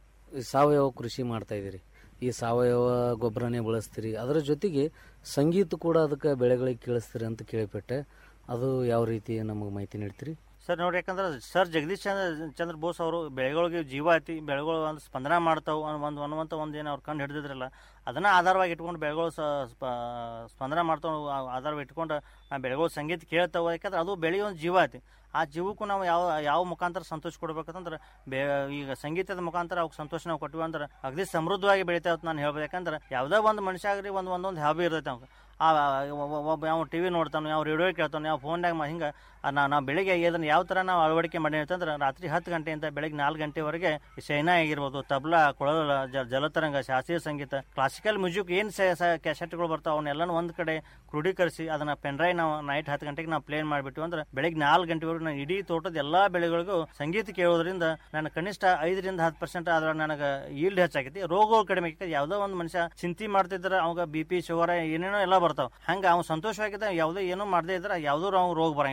ಈ ಸಾವಯವ ಕೃಷಿ ಮಾಡ್ತಾ ಇದ್ದೀರಿ ಈ ಸಾವಯವ ಗೊಬ್ಬರನೇ ಬಳಸ್ತೀರಿ ಅದರ ಜೊತೆಗೆ ಸಂಗೀತ ಕೂಡ ಅದಕ್ಕೆ ಬೆಳೆಗಳಿಗೆ ಕೇಳಿಸ್ತೀರಿ ಅಂತ ಕೇಳಿಪಟ್ಟೆ ಅದು ಯಾವ ರೀತಿ ನಮಗೆ ಮಾಹಿತಿ ನೀಡ್ತೀರಿ ಸರ್ ನೋಡಿ ಯಾಕಂದ್ರೆ ಸರ್ ಜಗದೀಶ್ ಚಂದ್ರ ಚಂದ್ರ ಬೋಸ್ ಅವರು ಬೆಳೆಗಳಿಗೆ ಜೀವ ಐತಿ ಬೆಳೆಗಳು ಒಂದು ಸ್ಪಂದನ ಮಾಡ್ತಾವೆ ಒಂದು ಅನ್ನುವಂಥ ಒಂದು ಏನು ಅವ್ರು ಕಂಡು ಹಿಡಿದಿದ್ರಲ್ಲ ಅದನ್ನ ಆಧಾರವಾಗಿ ಇಟ್ಕೊಂಡು ಬೆಳೆಗಳು ಸ ಸ್ಪ- ಸ್ಪಂದನ ಮಾಡ್ತಾವೆ ಆ ಆಧಾರವಾಗಿ ಇಟ್ಕೊಂಡು ಆ ಬೆಳೆಗಳು ಸಂಗೀತ ಕೇಳ್ತಾವೆ ಯಾಕಂದ್ರೆ ಅದು ಬೆಳೆಯೋ ಒಂದು ಜೀವ ಐತಿ ಆ ಜೀವಕ್ಕೂ ನಾವು ಯಾವ ಯಾವ ಮುಖಾಂತರ ಸಂತೋಷ ಕೊಡ್ಬೇಕಂತಂದ್ರೆ ಬೇ ಈಗ ಸಂಗೀತದ ಮುಖಾಂತರ ಅವ್ಕೆ ಸಂತೋಷ ನಾವು ಕೊಟ್ಟಿವಿ ಅಂದ್ರೆ ಅಗದಿ ಸಮೃದ್ಧವಾಗಿ ಬೆಳಿತಾವೆ ಅಂತ ನಾನು ಹೇಳ್ಬೋದು ಯಾಕಂದ್ರೆ ಯಾವುದೇ ಒಂದು ಮನುಷ್ಯ ಆಗ್ರಿ ಒಂದು ಒಂದೊಂದು ಹಾಬಿ ಇರ್ತೈತೆ ಅವ್ಗೆ ಆ ಒಬ್ಬ- ಒಬ್ಬ ಯಾವ ಟಿ ವಿ ನೋಡ್ತಾನೆ ಯಾವ ರೇಡಿಯೋ ಕೇಳ್ತಾನೆ ಯಾವ ಫೋನ್ಯಾಗ ಹಿಂಗೆ ನಾವು ನಾವು ಬೆಳಿಗ್ಗೆ ಇದನ್ನು ಯಾವ ಥರ ನಾವು ಅಳವಡಿಕೆ ಮಾಡಿ ಅಂತಂದ್ರೆ ರಾತ್ರಿ ಹತ್ತು ಗಂಟೆಯಿಂದ ಬೆಳಿಗ್ಗೆ ನಾಲ್ಕು ಗಂಟೆವರೆಗೆ ಶೈನಾ ಆಗಿರ್ಬೋದು ತಬ್ಲಾ ಕೊಳಲ ಜ ಜಲತರಂಗ ಶಾಸ್ತ್ರೀಯ ಸಂಗೀತ ಕ್ಲಾಸಿಕಲ್ ಮ್ಯೂಸಿಕ್ ಏನು ಕ್ಯಾಸೆಟ್ಗಳು ಬರ್ತಾವೆ ಅವನ್ನೆಲ್ಲನೂ ಒಂದು ಕಡೆ ಕ್ರೋಢೀಕರಿಸಿ ಅದನ್ನ ಪೆನ್ಡ್ರೈವ್ ನಾವು ನೈಟ್ ಹತ್ತು ಗಂಟೆಗೆ ನಾವು ಪ್ಲೇನ್ ಮಾಡಿಬಿಟ್ಟು ಅಂದ್ರೆ ಬೆಳಿಗ್ಗೆ ನಾಲ್ಕು ಗಂಟೆವರೆಗೂ ನಾನು ಇಡೀ ತೋಟದ ಎಲ್ಲಾ ಬೆಳೆಗಳಿಗೂ ಸಂಗೀತ ಕೇಳೋದ್ರಿಂದ ನನ್ನ ಕನಿಷ್ಠ ಐದರಿಂದ ಹತ್ತು ಪರ್ಸೆಂಟ್ ಅದ್ರ ನನಗೆ ಈಲ್ಡ್ ಹೆಚ್ಚಾಗೈತಿ ರೋಗಗಳು ಕಡಿಮೆ ಆಗೈತಿ ಯಾವುದೋ ಒಂದು ಮನುಷ್ಯ ಚಿಂತೆ ಮಾಡ್ತಿದ್ರೆ ಅವಾಗ ಬಿ ಪಿ ಶುಗರ್ ಏನೇನೋ ಎಲ್ಲ ಬರ್ತಾವ ಹಂಗ ಅವ್ನು ಸಂತೋಷವಾಗಿದ್ದ ಯಾವುದೋ ಏನೋ ಮಾಡದೇ ಇದ್ರೆ ಯಾವುದೋ ಅವ್ನು ರೋಗ ಬರಂಗಿಲ್ಲ ಹಂಗ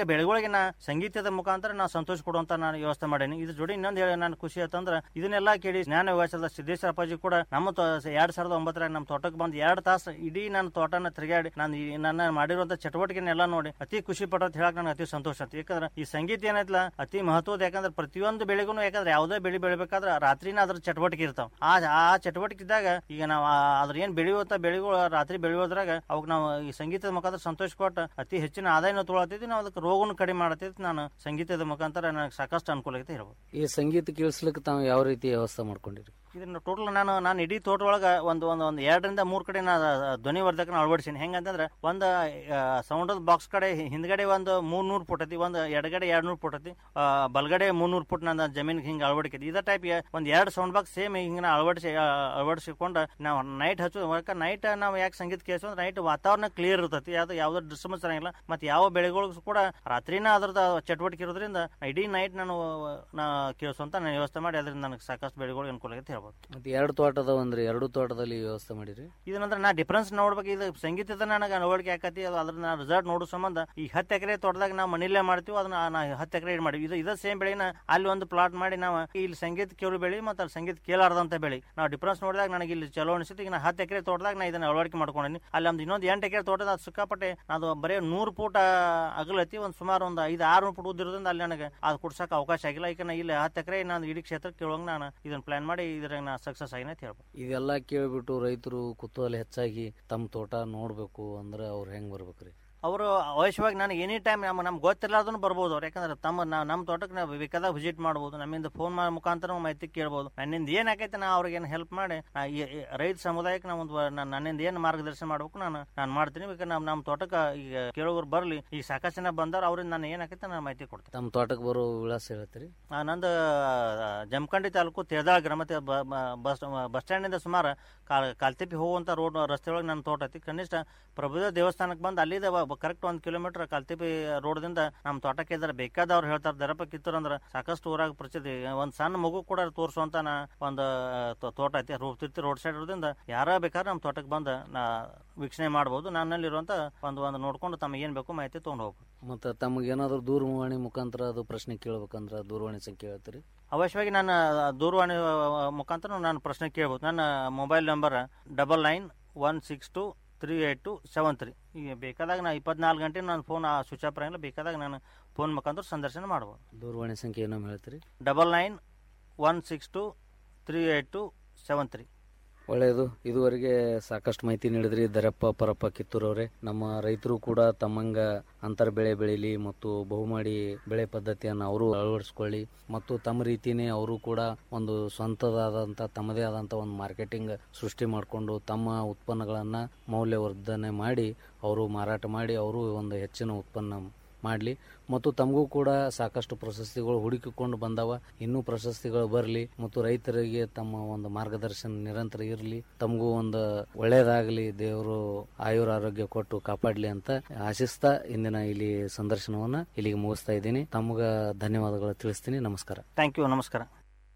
ಹಂಗೆ ಬೆಳೆಗಳಿಗೆ ನಾ ಸಂಗೀತದ ಮುಖಾಂತರ ನಾ ಸಂತೋಷ ಕೊಡುವಂತ ನಾನು ವ್ಯವಸ್ಥೆ ಮಾಡೀನಿ ಇದ್ರ ಜೋಡಿ ಇನ್ನೊಂದು ಹೇಳಿ ನಾನು ಖುಷಿ ಆಯ್ತಂದ್ರ ಇದನ್ನೆಲ್ಲ ಕೇಳಿ ಜ್ಞಾನ ವಿಕಾಸದ ಸಿದ್ದೇಶ್ವರ ಅಪ್ಪಾಜಿ ಕೂಡ ನಮ್ಮ ತೋ- ಎರಡ್ ಸಾವಿರದ ಒಂಬತ್ತರಾಗ ನಮ್ಮ ತೋಟಕ್ಕೆ ಬಂದು ಎರಡು ತಾಸು ಇಡೀ ನನ್ನ ತೋಟನ ತಿರುಗಾಡಿ ನಾನು ಈ ನನ್ನ ಮಾಡಿರುವಂತ ಚಟುವಟಿಕೆನೆಲ್ಲ ನೋಡಿ ಅತಿ ಖುಷಿ ಪಟ್ಟಂತ ಹೇಳಕ್ ನನಗೆ ಅತಿ ಸಂತೋಷ ಆಯ್ತು ಯಾಕಂದ್ರೆ ಈ ಸಂಗೀತ ಏನೈತಲ್ಲ ಅತಿ ಮಹತ್ವದ ಯಾಕಂದ್ರೆ ಪ್ರತಿಯೊಂದು ಬೆಳೆಗೂ ಯಾಕಂದ್ರೆ ಯಾವುದೇ ಬೆಳೆ ಬೆಳಿಬೇಕಾದ್ರೆ ರಾತ್ರಿನ ಅದ್ರ ಚಟುವಟಿಕೆ ಇರ್ತಾವ ಆ ಆ ಚಟುವಟಿಕೆ ಇದ್ದಾಗ ಈಗ ನಾವು ಆ- ಅದ್ರ ಏನ್ ಬೆಳೆಯುವಂತ ಬೆಳೆಗಳು ರಾತ್ರಿ ಬೆಳೆಯೋದ್ರಾಗ ಅವಕ್ಕೆ ನಾವು ಈ ಸಂಗೀತದ ಮುಖಾಂತರ ಸಂತೋಷ ಕೊಟ್ಟು ಅತಿ ಹೆಚ್ಚಿನ ಆದಾಯನ ತೊಗೊಳತ್ತಿದ್ವಿ ನಾವು ಅದಕ್ಕೆ ರೋಗನು ಕಡಿಮೆ ಮಾಡತ್ತಿದ್ದು ನಾನು ಸಂಗೀತದ ಮುಖಾಂತರ ನನಗೆ ಸಾಕಷ್ಟು ಅನುಕೂಲ ಐತೆ ಇರ್ಬೋದು ಈ ಸಂಗೀತ ಕೇಳಿಸ್ಲಿಕ್ಕೆ ತಾವು ಯಾವ ರೀತಿ ವ್ಯವಸ್ಥೆ ಮಾಡ್ಕೊಂಡಿರಿ ಇದನ್ನ ಟೋಟಲ್ ನಾನು ನಾನು ಇಡೀ ತೋಟ ಒಳಗ ಒಂದು ಒಂದು ಒಂದು ಎರಡರಿಂದ ಮೂರು ಕಡೆ ನಾ ಧ್ವನಿ ವರ್ಧಕನ ಅಳವಡಿಸೀನಿ ಹೆಂಗಂತಂದ್ರೆ ಒಂದು ಸೌಂಡ್ ಬಾಕ್ಸ್ ಕಡೆ ಹಿಂದ್ಗಡೆ ಒಂದು ಮೂರ್ ನೂರು ಫುಟ್ ಐತಿ ಒಂದು ಎಡಗಡೆ ಎರಡ್ ನೂರು ಫುಟ್ ಐತಿ ಆ, ಬಲಗಡೆ ಮುನ್ನೂರು ಫುಟ್ ನನ್ನ ಜಮೀನಿಗೆ ಹಿಂಗೆ ಅಳವಡಿಕೆ ಐತಿ ಇದೇ ಟೈಪ್ ಒಂದು ಎರಡು ಸೌಂಡ್ ಬಾಕ್ಸ್ ಸೇಮ್ ಹಿಂಗೆ ಅಳವಡಿಸಿ ಆ, ಅಳವಡಿಸಿಕೊಂಡು ನಾವು ನೈಟ್ ಹಚ್ಚು ನೈಟ್ ನಾವು ಯಾಕೆ ಸಂಗೀತ ಕೇಳಿಸೋ ಅಂದ್ರೆ ನೈಟ್ ವಾತಾವರಣ ಕ್ಲಿಯರ್ ಇರ್ತೈತಿ ಅದು ಯಾವುದೋ ಡಿಸ್ಟರ್ಬೆನ್ಸ್ ಇರಂಗಿಲ್ಲ ಮತ್ತೆ ಯಾವ ಬೆಳೆಗಳಿಗೂ ಕೂಡ ರಾತ್ರಿನ ಅದ್ರದ್ದು ಚಟುವಟಿಕೆ ಇರೋದ್ರಿಂದ ಇಡೀ ನೈಟ್ ನಾನು ನಾ ಕೇಳಿಸುವಂತ ನಾನು ವ್ಯವಸ್ಥೆ ಮಾಡಿ ಅದರಿಂದ ನನಗೆ ಸಾಕಷ್ಟು ಬೆಳೆಗಳಿಗೆ ಅನುಕೂಲ ಆಗೈತೆ ಹೇಳ್ಬೋದು ಮತ್ತೆ ಎರಡು ತೋಟ ಅದಾವ ಅಂದ್ರೆ ಎರಡು ತೋಟದಲ್ಲಿ ವ್ಯವಸ್ಥೆ ಮಾಡಿರಿ ಇದನ್ನಂದ್ರೆ ನಾ ಡಿಫ್ರೆನ್ಸ್ ನೋಡ್ಬೇಕು ಇದು ಸಂಗೀತದ ನನಗೆ ಅಳವಡಿಕೆ ಆಕತಿ ಅದು ಅದ್ರ ನಾ ರಿಸಲ್ಟ್ ನೋಡೋ ಸಂಬಂಧ ಈ ಹತ್ತು ಎಕರೆ ತೋಟದಾಗ ನಾವು ಮನೇಲೇ ಮಾಡ್ತೀವಿ ಅದನ್ನ ನಾ ಹತ್ತು ಎಕರೆ ಇದು ಮಾಡಿವಿ ಇದು ಇದೇ ಸೇಮ್ ಬೆಳೆನ ಅಲ್ಲಿ ಒಂದು ಪ್ಲಾಟ್ ಮಾಡಿ ನಾವು ಇಲ್ಲಿ ಸಂಗೀತ ಕೇಳು ಬೆಳಿ ಮತ್ತೆ ಅಲ್ಲಿ ಸಂಗೀತ ಕೇಳಾರ್ದಂತ ಬೆಳಿ ನಾವು ಡಿಫ್ರೆನ್ಸ್ ನೋಡಿದಾಗ ನನಗೆ ಇಲ್ಲಿ ಚಲೋ ಅನಿಸುತ್ತೆ ಈಗ ನಾ ಹತ್ತು ಎಕರೆ ತೋಟದಾಗ ನಾ ಇದನ್ನ ಅಳವಡಿಕೆ ಮಾಡ್ಕೊಂಡಿನಿ ಅಲ್ಲಿ ಒಂದು ಇನ್ನೊಂದು ಎಂಟು ಎಕರೆ ತೋಟದ ಅದು ಸಿಕ್ಕಾಪಟ್ಟೆ ಅದು ಬರೀ ನೂರು ಫೂಟ್ ಅಗಲತಿ ಒಂದು ಸುಮಾರು ಒಂದು ಐದು ಆರು ಫುಟ್ ಉದ್ದಿರೋದ್ರಿಂದ ಅಲ್ಲಿ ನನಗೆ ಅದು ಕುಡ್ಸಕ್ಕೆ ಅವಕಾಶ ಆಗಿಲ್ಲ ಈಗ ನಾ ಇಲ್ಲಿ ಹತ್ತು ಎಕರೆ ನಾನು ಇಡೀ ಕ್ಷೇತ್ರಕ್ಕೆ ಕೇಳುವಂಗೆ ನಾನು ಇದನ್ನ ಪ್ಲಾನ್ ಮಾಡಿ ಇದ್ರಾಗ ನಾ ಸಕ್ಸಸ್ ಆಗಿನ ಅಂತ ಹೇಳ್ಬೋದು ಇದೆಲ್ಲ ಕೇಳ್ಬಿಟ್ಟು ರೈತರು ಕುತೂಹಲ ಹೆಚ್ಚಾಗಿ ತಮ್ಮ ತೋಟ ನೋಡ್ಬೇಕು ಅಂದ್ರೆ ಅವ್ರು ಹೆಂಗ್ ಬರ್ಬೇಕ್ರಿ ಅವರು ಅವಶ್ಯವಾಗಿ ನನಗೆ ಎನಿ ಟೈಮ್ ನಮ್ಮ ನಮ್ಗೆ ಗೊತ್ತಿರಲಾರ್ದನ್ನು ಬರ್ಬೋದು ಅವ್ರು ಯಾಕಂದ್ರೆ ತಮ್ಮ ನಾ- ನಮ್ಮ ತೋಟಕ್ಕೆ ನಾವು ಬೇಕಾದಾಗ ವಿಸಿಟ್ ಮಾಡ್ಬೋದು ನಮ್ಮಿಂದ ಫೋನ್ ಮಾಡಿ ಮುಖಾಂತರ ಮಾಹಿತಿ ಕೇಳ್ಬೋದು ನನ್ನಿಂದ ಏನು ಆಕೈತೆ ನಾ ಅವ್ರಿಗೆ ಏನು ಹೆಲ್ಪ್ ಮಾಡಿ ನಾ ಈ- ಈ ರೈತ ಸಮುದಾಯಕ್ಕೆ ನಾವು ಒಂದು ನಾನು ನನ್ನಿಂದ ಏನು ಮಾರ್ಗದರ್ಶನ ಮಾಡ್ಬೇಕು ನಾನು ನಾನು ಮಾಡ್ತೀನಿ ಬೇಕಾದ್ರೆ ನಮ್ಮ ನಮ್ಮ ತೋಟಕ್ಕೆ ಈಗ ಕೇಳೋರು ಬರಲಿ ಈಗ ಸಾಕಷ್ಟು ಜನ ಬಂದವ್ರು ಅವ್ರಿಂದ ನಾನು ಏನಾಕೈತೆ ನಾನು ಮಾಹಿತಿ ಕೊಡ್ತೀನಿ ತಮ್ಮ ತೋಟಕ್ಕೆ ಬರೋ ವಿಳಾಸ ಹೇಳ್ತೀರಿ ಆ, ನಂದು ಆ, ಜಮಖಂಡಿ ತಾಲೂಕು ತೇದಾಳ ಗ್ರಾಮ ತೆ- ಬ- ಬ- ಬಸ್ ಬಸ್ ಸ್ಟ್ಯಾಂಡಿಂದ ಸುಮಾರು ಕಾಲ್ ಕಾಲ್ತಿಪ್ಪಿ ಹೋಗುವಂಥ ರೋಡ್ ರಸ್ತೆ ಒಳಗೆ ನನ್ನ ತೋಟ ಐತಿ ಕನಿಷ್ಠ ಪ್ರಭುದೇವ ದೇವಸ್ಥಾನಕ್ಕೆ ಬಂದು ಅಲ್ಲಿದೆ ಕರೆಕ್ಟ್ ಒಂದು ಕಿಲೋಮೀಟರ್ ಕಾಲ್ತಿಪ್ಪಿ ರೋಡ್ದಿಂದ ನಮ್ಮ ತೋಟಕ್ಕೆ ಇದ್ದಾರೆ ಬೇಕಾದವ್ರು ಹೇಳ್ತಾರೆ ದರಪ್ಪ ಕಿತ್ತೂರು ಅಂದ್ರೆ ಸಾಕಷ್ಟು ಊರಾಗ ಪ್ರಸಿದ್ಧಿ ಒಂದು ಸಣ್ಣ ಮಗು ಕೂಡ ತೋರಿಸುವಂತ ನಾ ಒಂದು ತೋ- ತೋಟ ಐತಿ ರೂ ತಿರ್ತಿ ರೋಡ್ ಸೈಡ್ ಇರೋದ್ರಿಂದ ಯಾರ ಬೇಕಾದ್ರೆ ನಮ್ಮ ತೋಟಕ್ಕೆ ಬಂದು ನಾ ವೀಕ್ಷಣೆ ಮಾಡ್ಬೋದು ನನ್ನಲ್ಲಿರುವಂಥ ಒಂದು ಒಂದು ನೋಡ್ಕೊಂಡು ತಮಗೆ ಏನು ಬೇಕು ಮಾಹಿತಿ ತೊಗೊಂಡು ಹೋಗ್ಬೋದು ಮತ್ತೆ ತಮಗೆ ಏನಾದ್ರು ದೂರವಾಣಿ ಮುಖಾಂತರ ಅದು ಪ್ರಶ್ನೆ ಕೇಳ್ಬೇಕಂದ್ರ ದೂರವಾಣಿ ಸಂಖ್ಯೆ ಹೇಳ್ತೀರಿ ಅವಶ್ಯವಾಗಿ ನನ್ನ ದೂರವಾಣಿ ಆ, ಮುಖಾಂತರ ನಾನು ಪ್ರಶ್ನೆ ಕೇಳ್ಬೋದು ನನ್ನ mobile number double nine one six two three eight two seven three ಈಗ ಬೇಕಾದಾಗ ನಾನು ಇಪ್ಪತ್ನಾಲ್ಕು ಗಂಟೆ ನಾನು ಫೋನ್ ಸ್ವಿಚ್ ಆಫ್ ಇರಂಗಿಲ್ಲ ಬೇಕಾದಾಗ ನಾನು ಫೋನ್ ಮುಖಾಂತರ ಸಂದರ್ಶನ ಮಾಡ್ಬೋದು ದೂರವಾಣಿ ಸಂಖ್ಯೆ ಏನೋ ಹೇಳ್ತೀರಿ double nine one six two three eight two seven three ಒಳ್ಳೆಯದು ಇದುವರೆಗೆ ಸಾಕಷ್ಟು ಮಾಹಿತಿ ನೀಡಿದ್ರಿ ದರಪ್ಪ ಪರಪ್ಪ ಕಿತ್ತೂರವ್ರೆ ನಮ್ಮ ರೈತರು ಕೂಡ ತಮ್ಮಂಗ ಅಂತರ ಬೆಳೆ ಬೆಳೀಲಿ ಮತ್ತು ಬಹುಮಾಡಿ ಬೆಳೆ ಪದ್ಧತಿಯನ್ನು ಅವರು ಅಳವಡಿಸ್ಕೊಳ್ಳಿ ಮತ್ತು ತಮ್ಮ ರೀತಿನೇ ಅವರು ಕೂಡ ಒಂದು ಸ್ವಂತದಾದಂಥ ತಮ್ಮದೇ ಆದಂಥ ಒಂದು ಮಾರ್ಕೆಟಿಂಗ್ ಸೃಷ್ಟಿ ಮಾಡಿಕೊಂಡು ತಮ್ಮ ಉತ್ಪನ್ನಗಳನ್ನು ಮೌಲ್ಯವರ್ಧನೆ ಮಾಡಿ ಅವರು ಮಾರಾಟ ಮಾಡಿ ಅವರು ಒಂದು ಹೆಚ್ಚಿನ ಉತ್ಪನ್ನ ಮಾಡಲಿ ಮತ್ತು ತಮಗೂ ಕೂಡ ಸಾಕಷ್ಟು ಪ್ರಶಸ್ತಿಗಳು ಹುಡುಕಿಕೊಂಡು ಬಂದವ ಇನ್ನೂ ಪ್ರಶಸ್ತಿಗಳು ಬರಲಿ ಮತ್ತು ರೈತರಿಗೆ ತಮ್ಮ ಒಂದು ಮಾರ್ಗದರ್ಶನ ನಿರಂತರ ಇರಲಿ ತಮಗೂ ಒಂದು ಒಳ್ಳೇದಾಗಲಿ ದೇವರು ಆಯುರ ಆರೋಗ್ಯ ಕೊಟ್ಟು ಕಾಪಾಡಲಿ ಅಂತ ಆಶಿಸ್ತಾ ಇಂದಿನ ಇಲ್ಲಿ ಸಂದರ್ಶನವನ್ನ ಇಲ್ಲಿಗೆ ಮುಗಿಸ್ತಾ ಇದ್ದೀನಿ ತಮಗ ಧನ್ಯವಾದಗಳು ತಿಳಿಸ್ತೀನಿ ನಮಸ್ಕಾರ ಥ್ಯಾಂಕ್ ಯು ನಮಸ್ಕಾರ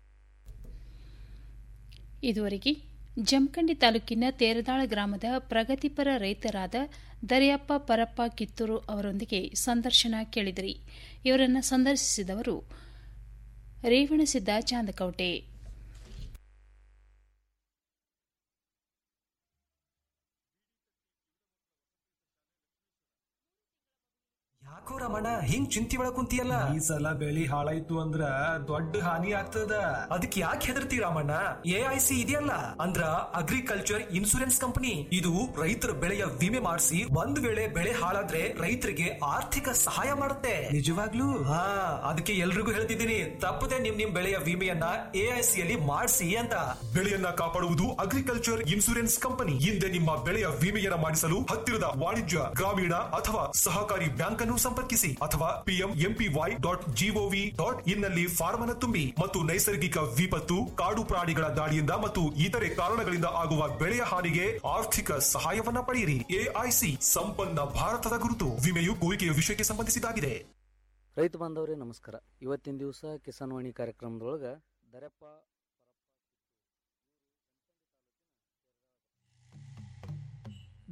ಇದುವರೆಗೆ ಜಮಖಂಡಿ ತಾಲೂಕಿನ ತೇರದಾಳ ಗ್ರಾಮದ ಪ್ರಗತಿಪರ ರೈತರಾದ ದರಿಯಪ್ಪ ಪರಪ್ಪ ಕಿತ್ತೂರು ಅವರೊಂದಿಗೆ ಸಂದರ್ಶನ ಕೇಳಿದಿರಿ ಇವರನ್ನು ಸಂದರ್ಶಿಸಿದವರು ರೇವಣಸಿದ್ದ ಚಾಂದಕೌಟೆ ಯಾಕೋ ರಮಣ ಹಿಂಗ್ ಚಿಂತಿ ಒಳಗ್ ಕುಂತಿಯಲ್ಲ ಈ ಸಲ ಬೆಳಿ ಹಾಳಾಯ್ತು ಅಂದ್ರ ದೊಡ್ಡ ಹಾನಿ ಆಗ್ತದ ಅದಕ್ಕೆ ಯಾಕೆ ಹೆದರ್ತಿ ರಾಮಣ್ಣ ಎ ಐ ಸಿ ಇದೆಯಲ್ಲ ಅಂದ್ರ ಅಗ್ರಿಕಲ್ಚರ್ ಇನ್ಸೂರೆನ್ಸ್ ಕಂಪನಿ ಇದು ರೈತರ ಬೆಳೆಯ ವಿಮೆ ಮಾಡಿಸಿ ಒಂದ್ ವೇಳೆ ಬೆಳೆ ಹಾಳಾದ್ರೆ ರೈತರಿಗೆ ಆರ್ಥಿಕ ಸಹಾಯ ಮಾಡುತ್ತೆ ನಿಜವಾಗ್ಲೂ ಹಾ ಅದಕ್ಕೆ ಎಲ್ರಿಗೂ ಹೇಳ್ತಿದ್ದೀನಿ ತಪ್ಪದೆ ನಿಮ್ ನಿಮ್ ಬೆಳೆಯ ವಿಮೆಯನ್ನ ಎ ಐ ಸಿ ಅಲ್ಲಿ ಮಾಡಿಸಿ ಅಂತ ಬೆಳೆಯನ್ನ ಕಾಪಾಡುವುದು ಅಗ್ರಿಕಲ್ಚರ್ ಇನ್ಸೂರೆನ್ಸ್ ಕಂಪನಿ ಹಿಂದೆ ನಿಮ್ಮ ಬೆಳೆಯ ವಿಮೆಯನ್ನ ಮಾಡಿಸಲು ಹತ್ತಿರದ ವಾಣಿಜ್ಯ ಗ್ರಾಮೀಣ ಅಥವಾ ಸಹಕಾರಿ ಬ್ಯಾಂಕ್ ಅನ್ನು ಸಂಪರ್ಕಿಸಿ ಅಥವಾ PM MPY dot GOV dot in ನಲ್ಲಿ ಫಾರ್ಮ್ ಅನ್ನು ತುಂಬಿ ಮತ್ತು ನೈಸರ್ಗಿಕ ವಿಪತ್ತು ಕಾಡು ಪ್ರಾಣಿಗಳ ದಾಳಿಯಿಂದ ಮತ್ತು ಇತರೆ ಕಾರಣಗಳಿಂದ ಆಗುವ ಬೆಳೆಯ ಹಾನಿಗೆ ಆರ್ಥಿಕ ಸಹಾಯವನ್ನ ಪಡೆಯಿರಿ ಎಐಸಿ ಸಂಪನ್ನ ಭಾರತದ ಗುರುತು ವಿಮೆಯು ಕೋರಿಕೆಯ ವಿಷಯಕ್ಕೆ ಸಂಬಂಧಿಸಿದಾಗಿದೆ ರೈತ ಬಾಂಧವರೇ ನಮಸ್ಕಾರ ಇವತ್ತಿನ ದಿವಸ ಕಿಸಾನ್ ವಾಣಿ ಕಾರ್ಯಕ್ರಮದೊಳಗ ದರಪ್ಪ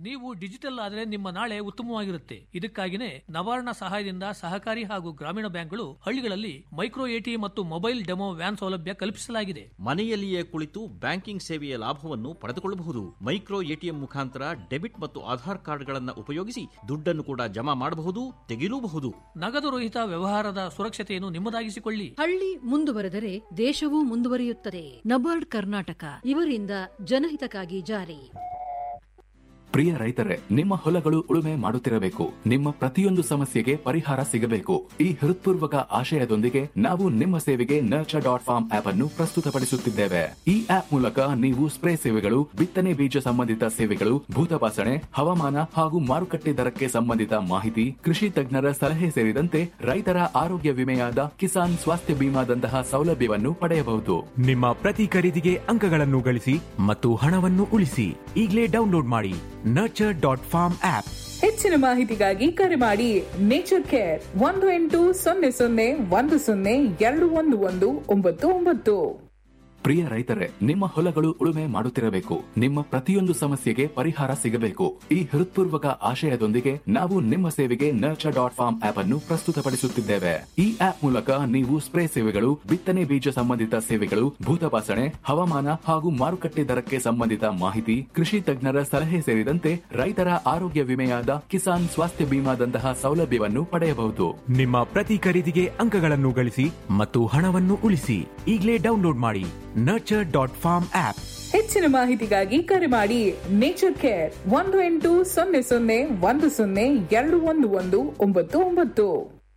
ನೀವು ಡಿಜಿಟಲ್ ಆದರೆ ನಿಮ್ಮ ನಾಳೆ ಉತ್ತಮವಾಗಿರುತ್ತೆ ಇದಕ್ಕಾಗಿನೇ ನವಾರ್ಣ ಸಹಾಯದಿಂದ ಸಹಕಾರಿ ಹಾಗೂ ಗ್ರಾಮೀಣ ಬ್ಯಾಂಕ್ಗಳು ಹಳ್ಳಿಗಳಲ್ಲಿ ಮೈಕ್ರೋ ಎಟಿಎಂ ಮತ್ತು ಮೊಬೈಲ್ ಡೆಮೋ ವ್ಯಾನ್ ಸೌಲಭ್ಯ ಕಲ್ಪಿಸಲಾಗಿದೆ ಮನೆಯಲ್ಲಿಯೇ ಕುಳಿತು ಬ್ಯಾಂಕಿಂಗ್ ಸೇವೆಯ ಲಾಭವನ್ನು ಪಡೆದುಕೊಳ್ಳಬಹುದು ಮೈಕ್ರೋ ಎಟಿಎಂ ಮುಖಾಂತರ ಡೆಬಿಟ್ ಮತ್ತು ಆಧಾರ್ ಕಾರ್ಡ್ಗಳನ್ನು ಉಪಯೋಗಿಸಿ ದುಡ್ಡನ್ನು ಕೂಡ ಜಮಾ ಮಾಡಬಹುದು ತೆಗೆಯಲೂಬಹುದು ನಗದು ರಹಿತ ವ್ಯವಹಾರದ ಸುರಕ್ಷತೆಯನ್ನು ನಿಮ್ಮದಾಗಿಸಿಕೊಳ್ಳಿ ಹಳ್ಳಿ ಮುಂದುವರೆದರೆ ದೇಶವೂ ಮುಂದುವರಿಯುತ್ತದೆ ನಬಾರ್ಡ್ ಕರ್ನಾಟಕ ಇವರಿಂದ ಜನಹಿತಕ್ಕಾಗಿ ಜಾರಿ ಪ್ರಿಯ ರೈತರೇ ನಿಮ್ಮ ಹೊಲಗಳು ಉಳುಮೆ ಮಾಡುತ್ತಿರಬೇಕು ನಿಮ್ಮ ಪ್ರತಿಯೊಂದು ಸಮಸ್ಯೆಗೆ ಪರಿಹಾರ ಸಿಗಬೇಕು ಈ ಹೃತ್ಪೂರ್ವಕ ಆಶಯದೊಂದಿಗೆ ನಾವು ನಿಮ್ಮ ಸೇವೆಗೆ ನರ್ಚರ್ ಡಾಟ್ ಫಾರ್ಮ್ ಆಪ್ ಅನ್ನು ಪ್ರಸ್ತುತಪಡಿಸುತ್ತಿದ್ದೇವೆ ಈ ಆಪ್ ಮೂಲಕ ನೀವು ಸ್ಪ್ರೇ ಸೇವೆಗಳು ಬಿತ್ತನೆ ಬೀಜ ಸಂಬಂಧಿತ ಸೇವೆಗಳು ಭೂತಪಾಸಣೆ ಹವಾಮಾನ ಹಾಗೂ ಮಾರುಕಟ್ಟೆ ದರಕ್ಕೆ ಸಂಬಂಧಿತ ಮಾಹಿತಿ ಕೃಷಿ ತಜ್ಞರ ಸಲಹೆ ಸೇರಿದಂತೆ ರೈತರ ಆರೋಗ್ಯ ವಿಮೆಯಾದ ಕಿಸಾನ್ ಸ್ವಾಸ್ಥ್ಯ ಬಿಮಾದಂತಹ ಸೌಲಭ್ಯವನ್ನು ಪಡೆಯಬಹುದು ನಿಮ್ಮ ಪ್ರತಿ ಖರೀದಿಗೆ ಅಂಕಗಳನ್ನು ಗಳಿಸಿ ಮತ್ತು ಹಣವನ್ನು ಉಳಿಸಿ ಈಗಲೇ ಡೌನ್ಲೋಡ್ ಮಾಡಿ ನರ್ಚರ್ ಡಾಟ್ ಫಾರ್ಮ್ ಆಪ್ ಹೆಚ್ಚಿನ ಮಾಹಿತಿಗಾಗಿ ಕರೆ ಮಾಡಿ ನೇಚರ್ ಕೇರ್ ಒಂದು ಎಂಟು ಸೊನ್ನೆ ಸೊನ್ನೆ ಒಂದು ಸೊನ್ನೆ ಎರಡು ಒಂದು ಒಂದು ಒಂಬತ್ತು ಒಂಬತ್ತು ಪ್ರಿಯ ರೈತರೇ ನಿಮ್ಮ ಹೊಲಗಳು ಉಳುಮೆ ಮಾಡುತ್ತಿರಬೇಕು ನಿಮ್ಮ ಪ್ರತಿಯೊಂದು ಸಮಸ್ಯೆಗೆ ಪರಿಹಾರ ಸಿಗಬೇಕು ಈ ಹೃತ್ಪೂರ್ವಕ ಆಶಯದೊಂದಿಗೆ ನಾವು ನಿಮ್ಮ ಸೇವೆಗೆ ನರ್ಚರ್ ಡಾಟ್ ಫಾರ್ಮ್ ಆಪ್ ಅನ್ನು ಪ್ರಸ್ತುತಪಡಿಸುತ್ತಿದ್ದೇವೆ ಈ ಆಪ್ ಮೂಲಕ ನೀವು ಸ್ಪ್ರೇ ಸೇವೆಗಳು ಬಿತ್ತನೆ ಬೀಜ ಸಂಬಂಧಿತ ಸೇವೆಗಳು ಭೂತಪಾಸಣೆ ಹವಾಮಾನ ಹಾಗೂ ಮಾರುಕಟ್ಟೆ ದರಕ್ಕೆ ಸಂಬಂಧಿತ ಮಾಹಿತಿ ಕೃಷಿ ತಜ್ಞರ ಸಲಹೆ ಸೇರಿದಂತೆ ರೈತರ ಆರೋಗ್ಯ ವಿಮೆಯಾದ ಕಿಸಾನ್ ಸ್ವಾಸ್ಥ್ಯ ಬಿಮಾದಂತಹ ಸೌಲಭ್ಯವನ್ನು ಪಡೆಯಬಹುದು ನಿಮ್ಮ ಪ್ರತಿ ಖರೀದಿಗೆ ಅಂಕಗಳನ್ನು ಗಳಿಸಿ ಮತ್ತು ಹಣವನ್ನು ಉಳಿಸಿ ಈಗಲೇ ಡೌನ್ಲೋಡ್ ಮಾಡಿ ನರ್ಚರ್ ಡಾಟ್ ಫಾರ್ಮ್ ಆಪ್ ಹೆಚ್ಚಿನ ಮಾಹಿತಿಗಾಗಿ ಕರೆ ಮಾಡಿ ನೇಚರ್ ಕೇರ್ ಒಂದು ಎಂಟು ಸೊನ್ನೆ ಸೊನ್ನೆ ಒಂದು ಸೊನ್ನೆ ಎರಡು ಒಂದು ಒಂದು ಒಂಬತ್ತು ಒಂಬತ್ತು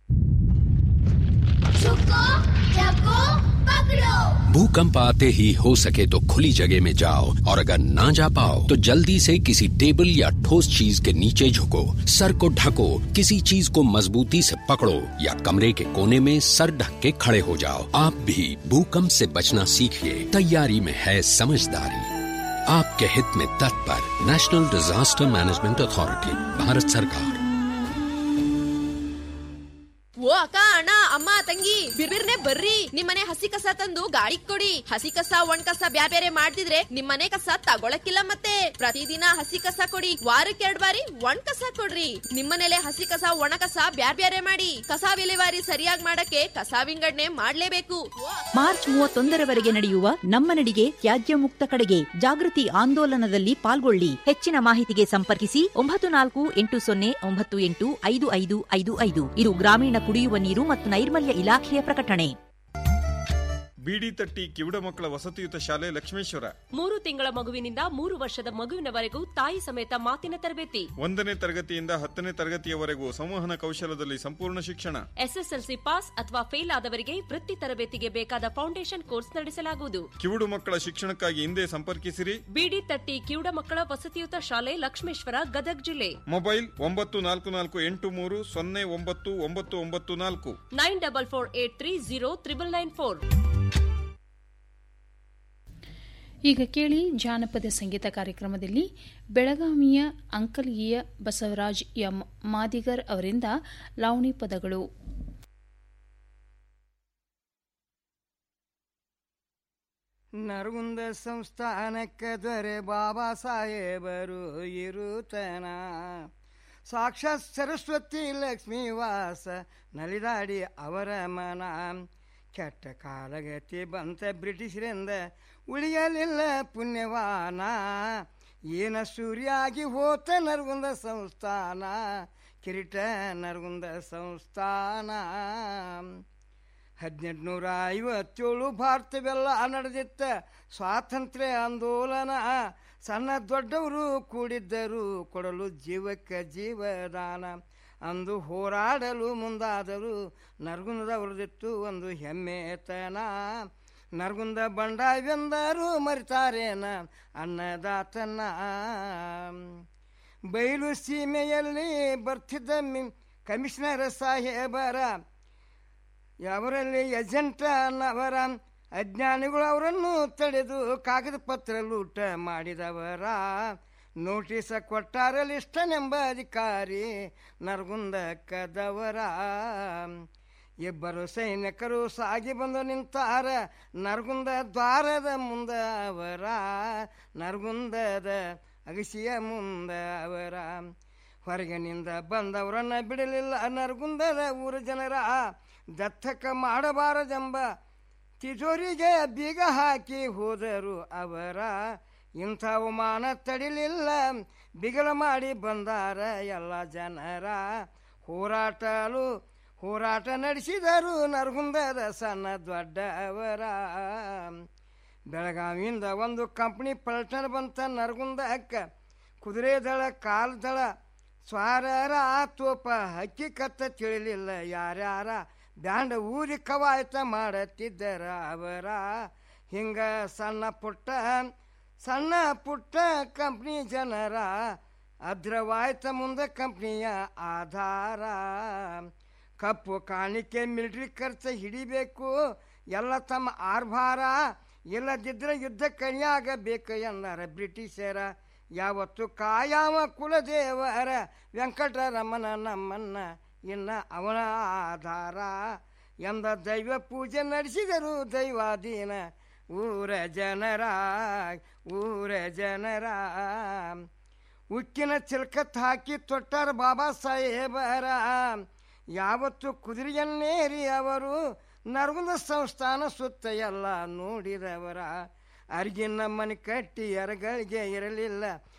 भूकंप आते ही हो सके तो खुली जगह में जाओ और अगर ना जा पाओ तो जल्दी से किसी टेबल या ठोस चीज के नीचे झुको सर को ढको किसी चीज को मजबूती से पकड़ो या कमरे के कोने में सर ढक के खड़े हो जाओ आप भी भूकंप से बचना सीखिए तैयारी में है समझदारी आपके हित में तत्पर नेशनल डिजास्टर मैनेजमेंट अथॉरिटी भारत सरकार ಓ ಅಕ್ಕ ಅಣ್ಣ ಅಮ್ಮ ತಂಗಿ ಬಿರ್ಬಿರ್ನೆ ಬರ್ರಿ ನಿಮ್ಮನೆ ಹಸಿ ಕಸ ತಂದು ಗಾಡಿಗ್ ಕೊಡಿ ಹಸಿ ಕಸ ಒಣ ಕಸ ಬ್ಯಾರೆ ಬೇರೆ ಮಾಡ್ತಿದ್ರೆ ನಿಮ್ಮನೆ ಕಸ ತಗೊಳಕಿಲ್ಲ ಮತ್ತೆ ಪ್ರತಿದಿನ ಹಸಿ ಕಸ ಕೊಡಿ ವಾರಕ್ಕೆ ಎರಡ್ ಬಾರಿ ಒಣ ಕಸ ಕೊಡ್ರಿ ನಿಮ್ಮನೇಲೆ ಹಸಿ ಕಸ ಒಣ ಕಸ ಬ್ಯಾರೆ ಬ್ಯಾರೆ ಮಾಡಿ ಕಸ ವಿಲೇವಾರಿ ಸರಿಯಾಗಿ ಮಾಡಕ್ಕೆ ಕಸ ವಿಂಗಡಣೆ ಮಾಡ್ಲೇಬೇಕು ಮಾರ್ಚ್ ಮೂವತ್ತೊಂದರವರೆಗೆ ನಡೆಯುವ ನಮ್ಮ ನಡಿಗೆ ತ್ಯಾಜ್ಯ ಮುಕ್ತ ಕಡೆಗೆ ಜಾಗೃತಿ ಆಂದೋಲನದಲ್ಲಿ ಪಾಲ್ಗೊಳ್ಳಿ ಹೆಚ್ಚಿನ ಮಾಹಿತಿಗೆ ಸಂಪರ್ಕಿಸಿ ಒಂಬತ್ತು ನಾಲ್ಕು ಎಂಟು ಸೊನ್ನೆ ಒಂಬತ್ತು ಎಂಟು ಐದು ಐದು ಐದು ಐದು ಇದು ಗ್ರಾಮೀಣ ಕುಡಿಯುವ ನೀರು ಮತ್ತು ನೈರ್ಮಲ್ಯ ಇಲಾಖೆಯ ಪ್ರಕಟಣೆ ಬಿಡಿ ತಟ್ಟಿ ಕಿವುಡ ಮಕ್ಕಳ ವಸತಿಯುತ ಶಾಲೆ ಲಕ್ಷ್ಮೇಶ್ವರ ಮೂರು ತಿಂಗಳ ಮಗುವಿನಿಂದ ಮೂರು ವರ್ಷದ ಮಗುವಿನವರೆಗೂ ತಾಯಿ ಸಮೇತ ಮಾತಿನ ತರಬೇತಿ ಒಂದನೇ ತರಗತಿಯಿಂದ ಹತ್ತನೇ ತರಗತಿಯವರೆಗೂ ಸಂವಹನ ಕೌಶಲದಲ್ಲಿ ಸಂಪೂರ್ಣ ಶಿಕ್ಷಣ ಎಸ್ಎಸ್ಎಲ್ಸಿ ಪಾಸ್ ಅಥವಾ ಫೇಲ್ ಆದವರಿಗೆ ವೃತ್ತಿ ತರಬೇತಿಗೆ ಬೇಕಾದ ಫೌಂಡೇಶನ್ ಕೋರ್ಸ್ ನಡೆಸಲಾಗುವುದು ಕಿವುಡು ಮಕ್ಕಳ ಶಿಕ್ಷಣಕ್ಕಾಗಿ ಹಿಂದೆ ಸಂಪರ್ಕಿಸಿರಿ ಬಿಡಿ ತಟ್ಟಿ ಕಿವುಡ ಮಕ್ಕಳ ವಸತಿಯುತ ಶಾಲೆ ಲಕ್ಷ್ಮೇಶ್ವರ ಗದಗ್ ಜಿಲ್ಲೆ ಮೊಬೈಲ್ ಒಂಬತ್ತು ನಾಲ್ಕು ನಾಲ್ಕು ಎಂಟು ಮೂರು ಸೊನ್ನೆ ಒಂಬತ್ತು ಒಂಬತ್ತು ಒಂಬತ್ತು ನಾಲ್ಕು nine double four eight three zero triple nine four ಈಗ ಕೇಳಿ ಜಾನಪದ ಸಂಗೀತ ಕಾರ್ಯಕ್ರಮದಲ್ಲಿ ಬೆಳಗಾವಿಯ ಅಂಕಲ್ಗಿಯ ಬಸವರಾಜ್ ಎಂ ಮಾದಿಗರ್ ಅವರಿಂದ ಲಾವಣಿ ಪದಗಳು ನರಗುಂದ ಸಂಸ್ಥಾನಕ್ಕೆ ದೊರೆ ಬಾಬಾ ಸಾಹೇಬರು ಇರುತನ ಸಾಕ್ಷಾತ್ ಸರಸ್ವತಿ ಲಕ್ಷ್ಮೀ ವಾಸ ನಲಿದಾಡಿ ಅವರ ಮನ ಕೆಟ್ಟ ಕಾಲಗತಿ ಬಂತ ಬ್ರಿಟಿಷರಿಂದ ಉಳಿಯಲಿಲ್ಲ ಪುಣ್ಯವಾನ ಏನ ಸೂರ್ಯಾಗಿ ಹೋತ ನರಗುಂದ ಸಂಸ್ಥಾನ ಕಿರೀಟ ನರಗುಂದ ಸಂಸ್ಥಾನ ಹದಿನೆಂಟುನೂರ ಐವತ್ತೇಳು ಭಾರತವೆಲ್ಲ ನಡೆದಿತ್ತ ಸ್ವಾತಂತ್ರ್ಯ ಆಂದೋಲನ ಸಣ್ಣ ದೊಡ್ಡವರು ಕೂಡಿದ್ದರು ಕೊಡಲು ಜೀವಕ್ಕೆ ಜೀವದಾನ ಅಂದು ಹೋರಾಡಲು ಮುಂದಾದರು ನರಗುಂದದವ್ರದಿತ್ತು ಒಂದು ಹೆಮ್ಮೆತನ ನರಗುಂದ ಬಂಡವೆಂದರು ಮರಿತಾರೇನ ಅನ್ನದಾತನ ಬಯಲು ಸೀಮೆಯಲ್ಲಿ ಬರ್ತಿದ್ದ ಮಿ ಕಮಿಷನರ್ ಸಾಹೇಬರ ಅವರಲ್ಲಿ ಏಜೆಂಟ್ ಅನ್ನವರ ಅಜ್ಞಾನಿಗಳು ಅವರನ್ನು ತಡೆದು ಕಾಗದ ಪತ್ರ ಲೂಟ ಮಾಡಿದವರ ನೋಟಿಸ ಕೊಟ್ಟಾರ ಲಿಸ್ಟನೆಂಬ ಅಧಿಕಾರಿ ನರಗುಂದ ಕದವರ ಇಬ್ಬರು ಸೈನಿಕರು ಸಾಗಿ ಬಂದು ನಿಂತಾರ ನರಗುಂದ ದ್ವಾರದ ಮುಂದ ಅವರ ನರಗುಂದದ ಅಗಸಿಯ ಮುಂದ ಅವರ ಹೊರಗಿನಿಂದ ಬಂದವರನ್ನ ಬಿಡಲಿಲ್ಲ ನರಗುಂದದ ಊರ ಜನರ ದತ್ತಕ ಮಾಡಬಾರದೆಂಬ ತಿಜೋರಿಗೆ ಬೀಗ ಹಾಕಿ ಹೋದರು ಅವರ ಇಂಥ ಅವಮಾನ ತಡಿಲಿಲ್ಲ ಬಿಗಲ ಮಾಡಿ ಬಂದಾರ ಎಲ್ಲ ಜನರ ಹೋರಾಟಲು ಹೋರಾಟ ನಡೆಸಿದರು ನರಗುಂದದ ಸಣ್ಣ ದೊಡ್ಡವರ ಬೆಳಗಾವಿಯಿಂದ ಒಂದು ಕಂಪ್ನಿ ಪಲ್ಟನ್ ಬಂತ ನರಗುಂದಕ್ಕ ಕುದುರೆ ದಳ ಕಾಲ್ ದಳ ಸ್ವಾರರ ತೋಪ ಹಕ್ಕಿ ಕತ್ತ ತಿಳಿಲಿಲ್ಲ ಯಾರ್ಯಾರ ಬ್ಯಾಂಡ ಊರಿ ಕವಾಯತ ಮಾಡತ್ತಿದ್ದರ ಅವರ ಹಿಂಗ ಸಣ್ಣ ಪುಟ್ಟ ಸಣ್ಣ ಪುಟ್ಟ ಕಂಪ್ನಿ ಜನರ ಅದ್ರವಾಯ್ತ ಮುಂದೆ ಕಂಪ್ನಿಯ ಆಧಾರ ಕಪ್ಪು ಕಾಣಿಕೆ ಮಿಲಿಟ್ರಿ ಖರ್ಚು ಹಿಡಿಬೇಕು ಎಲ್ಲ ತಮ್ಮ ಆರ್ಭಾರ ಇಲ್ಲದಿದ್ರೆ ಯುದ್ಧ ಕಣಿಯಾಗಬೇಕು ಎಂದಾರ ಬ್ರಿಟಿಷರ ಯಾವತ್ತು ಕಾಯಾಮ ಕುಲದೇವರ ವೆಂಕಟರಮಣ ನಮ್ಮನ್ನ ಇನ್ನ ಅವನ ಆಧಾರ ಎಂದ ದೈವ ಪೂಜೆ ನಡೆಸಿದರು ದೈವಾಧೀನ ಊರ ಜನರ ಊರ ಜನರ ಉಕ್ಕಿನ ಚಿಲ್ಕತ್ ಹಾಕಿ ತೊಟ್ಟಾರ ಬಾಬಾ ಸಾಹೇಬರ ಯಾವತ್ತು ಕುದುರೆಯನ್ನೇರಿ ಅವರು ನರಗುಂದ ಸಂಸ್ಥಾನ ಸುತ್ತ ಎಲ್ಲ ನೋಡಿದವರ ಅರ್ಗಿನ ಮನೆ ಕಟ್ಟಿ ಎರಗಳಿಗೆ ಇರಲಿಲ್ಲ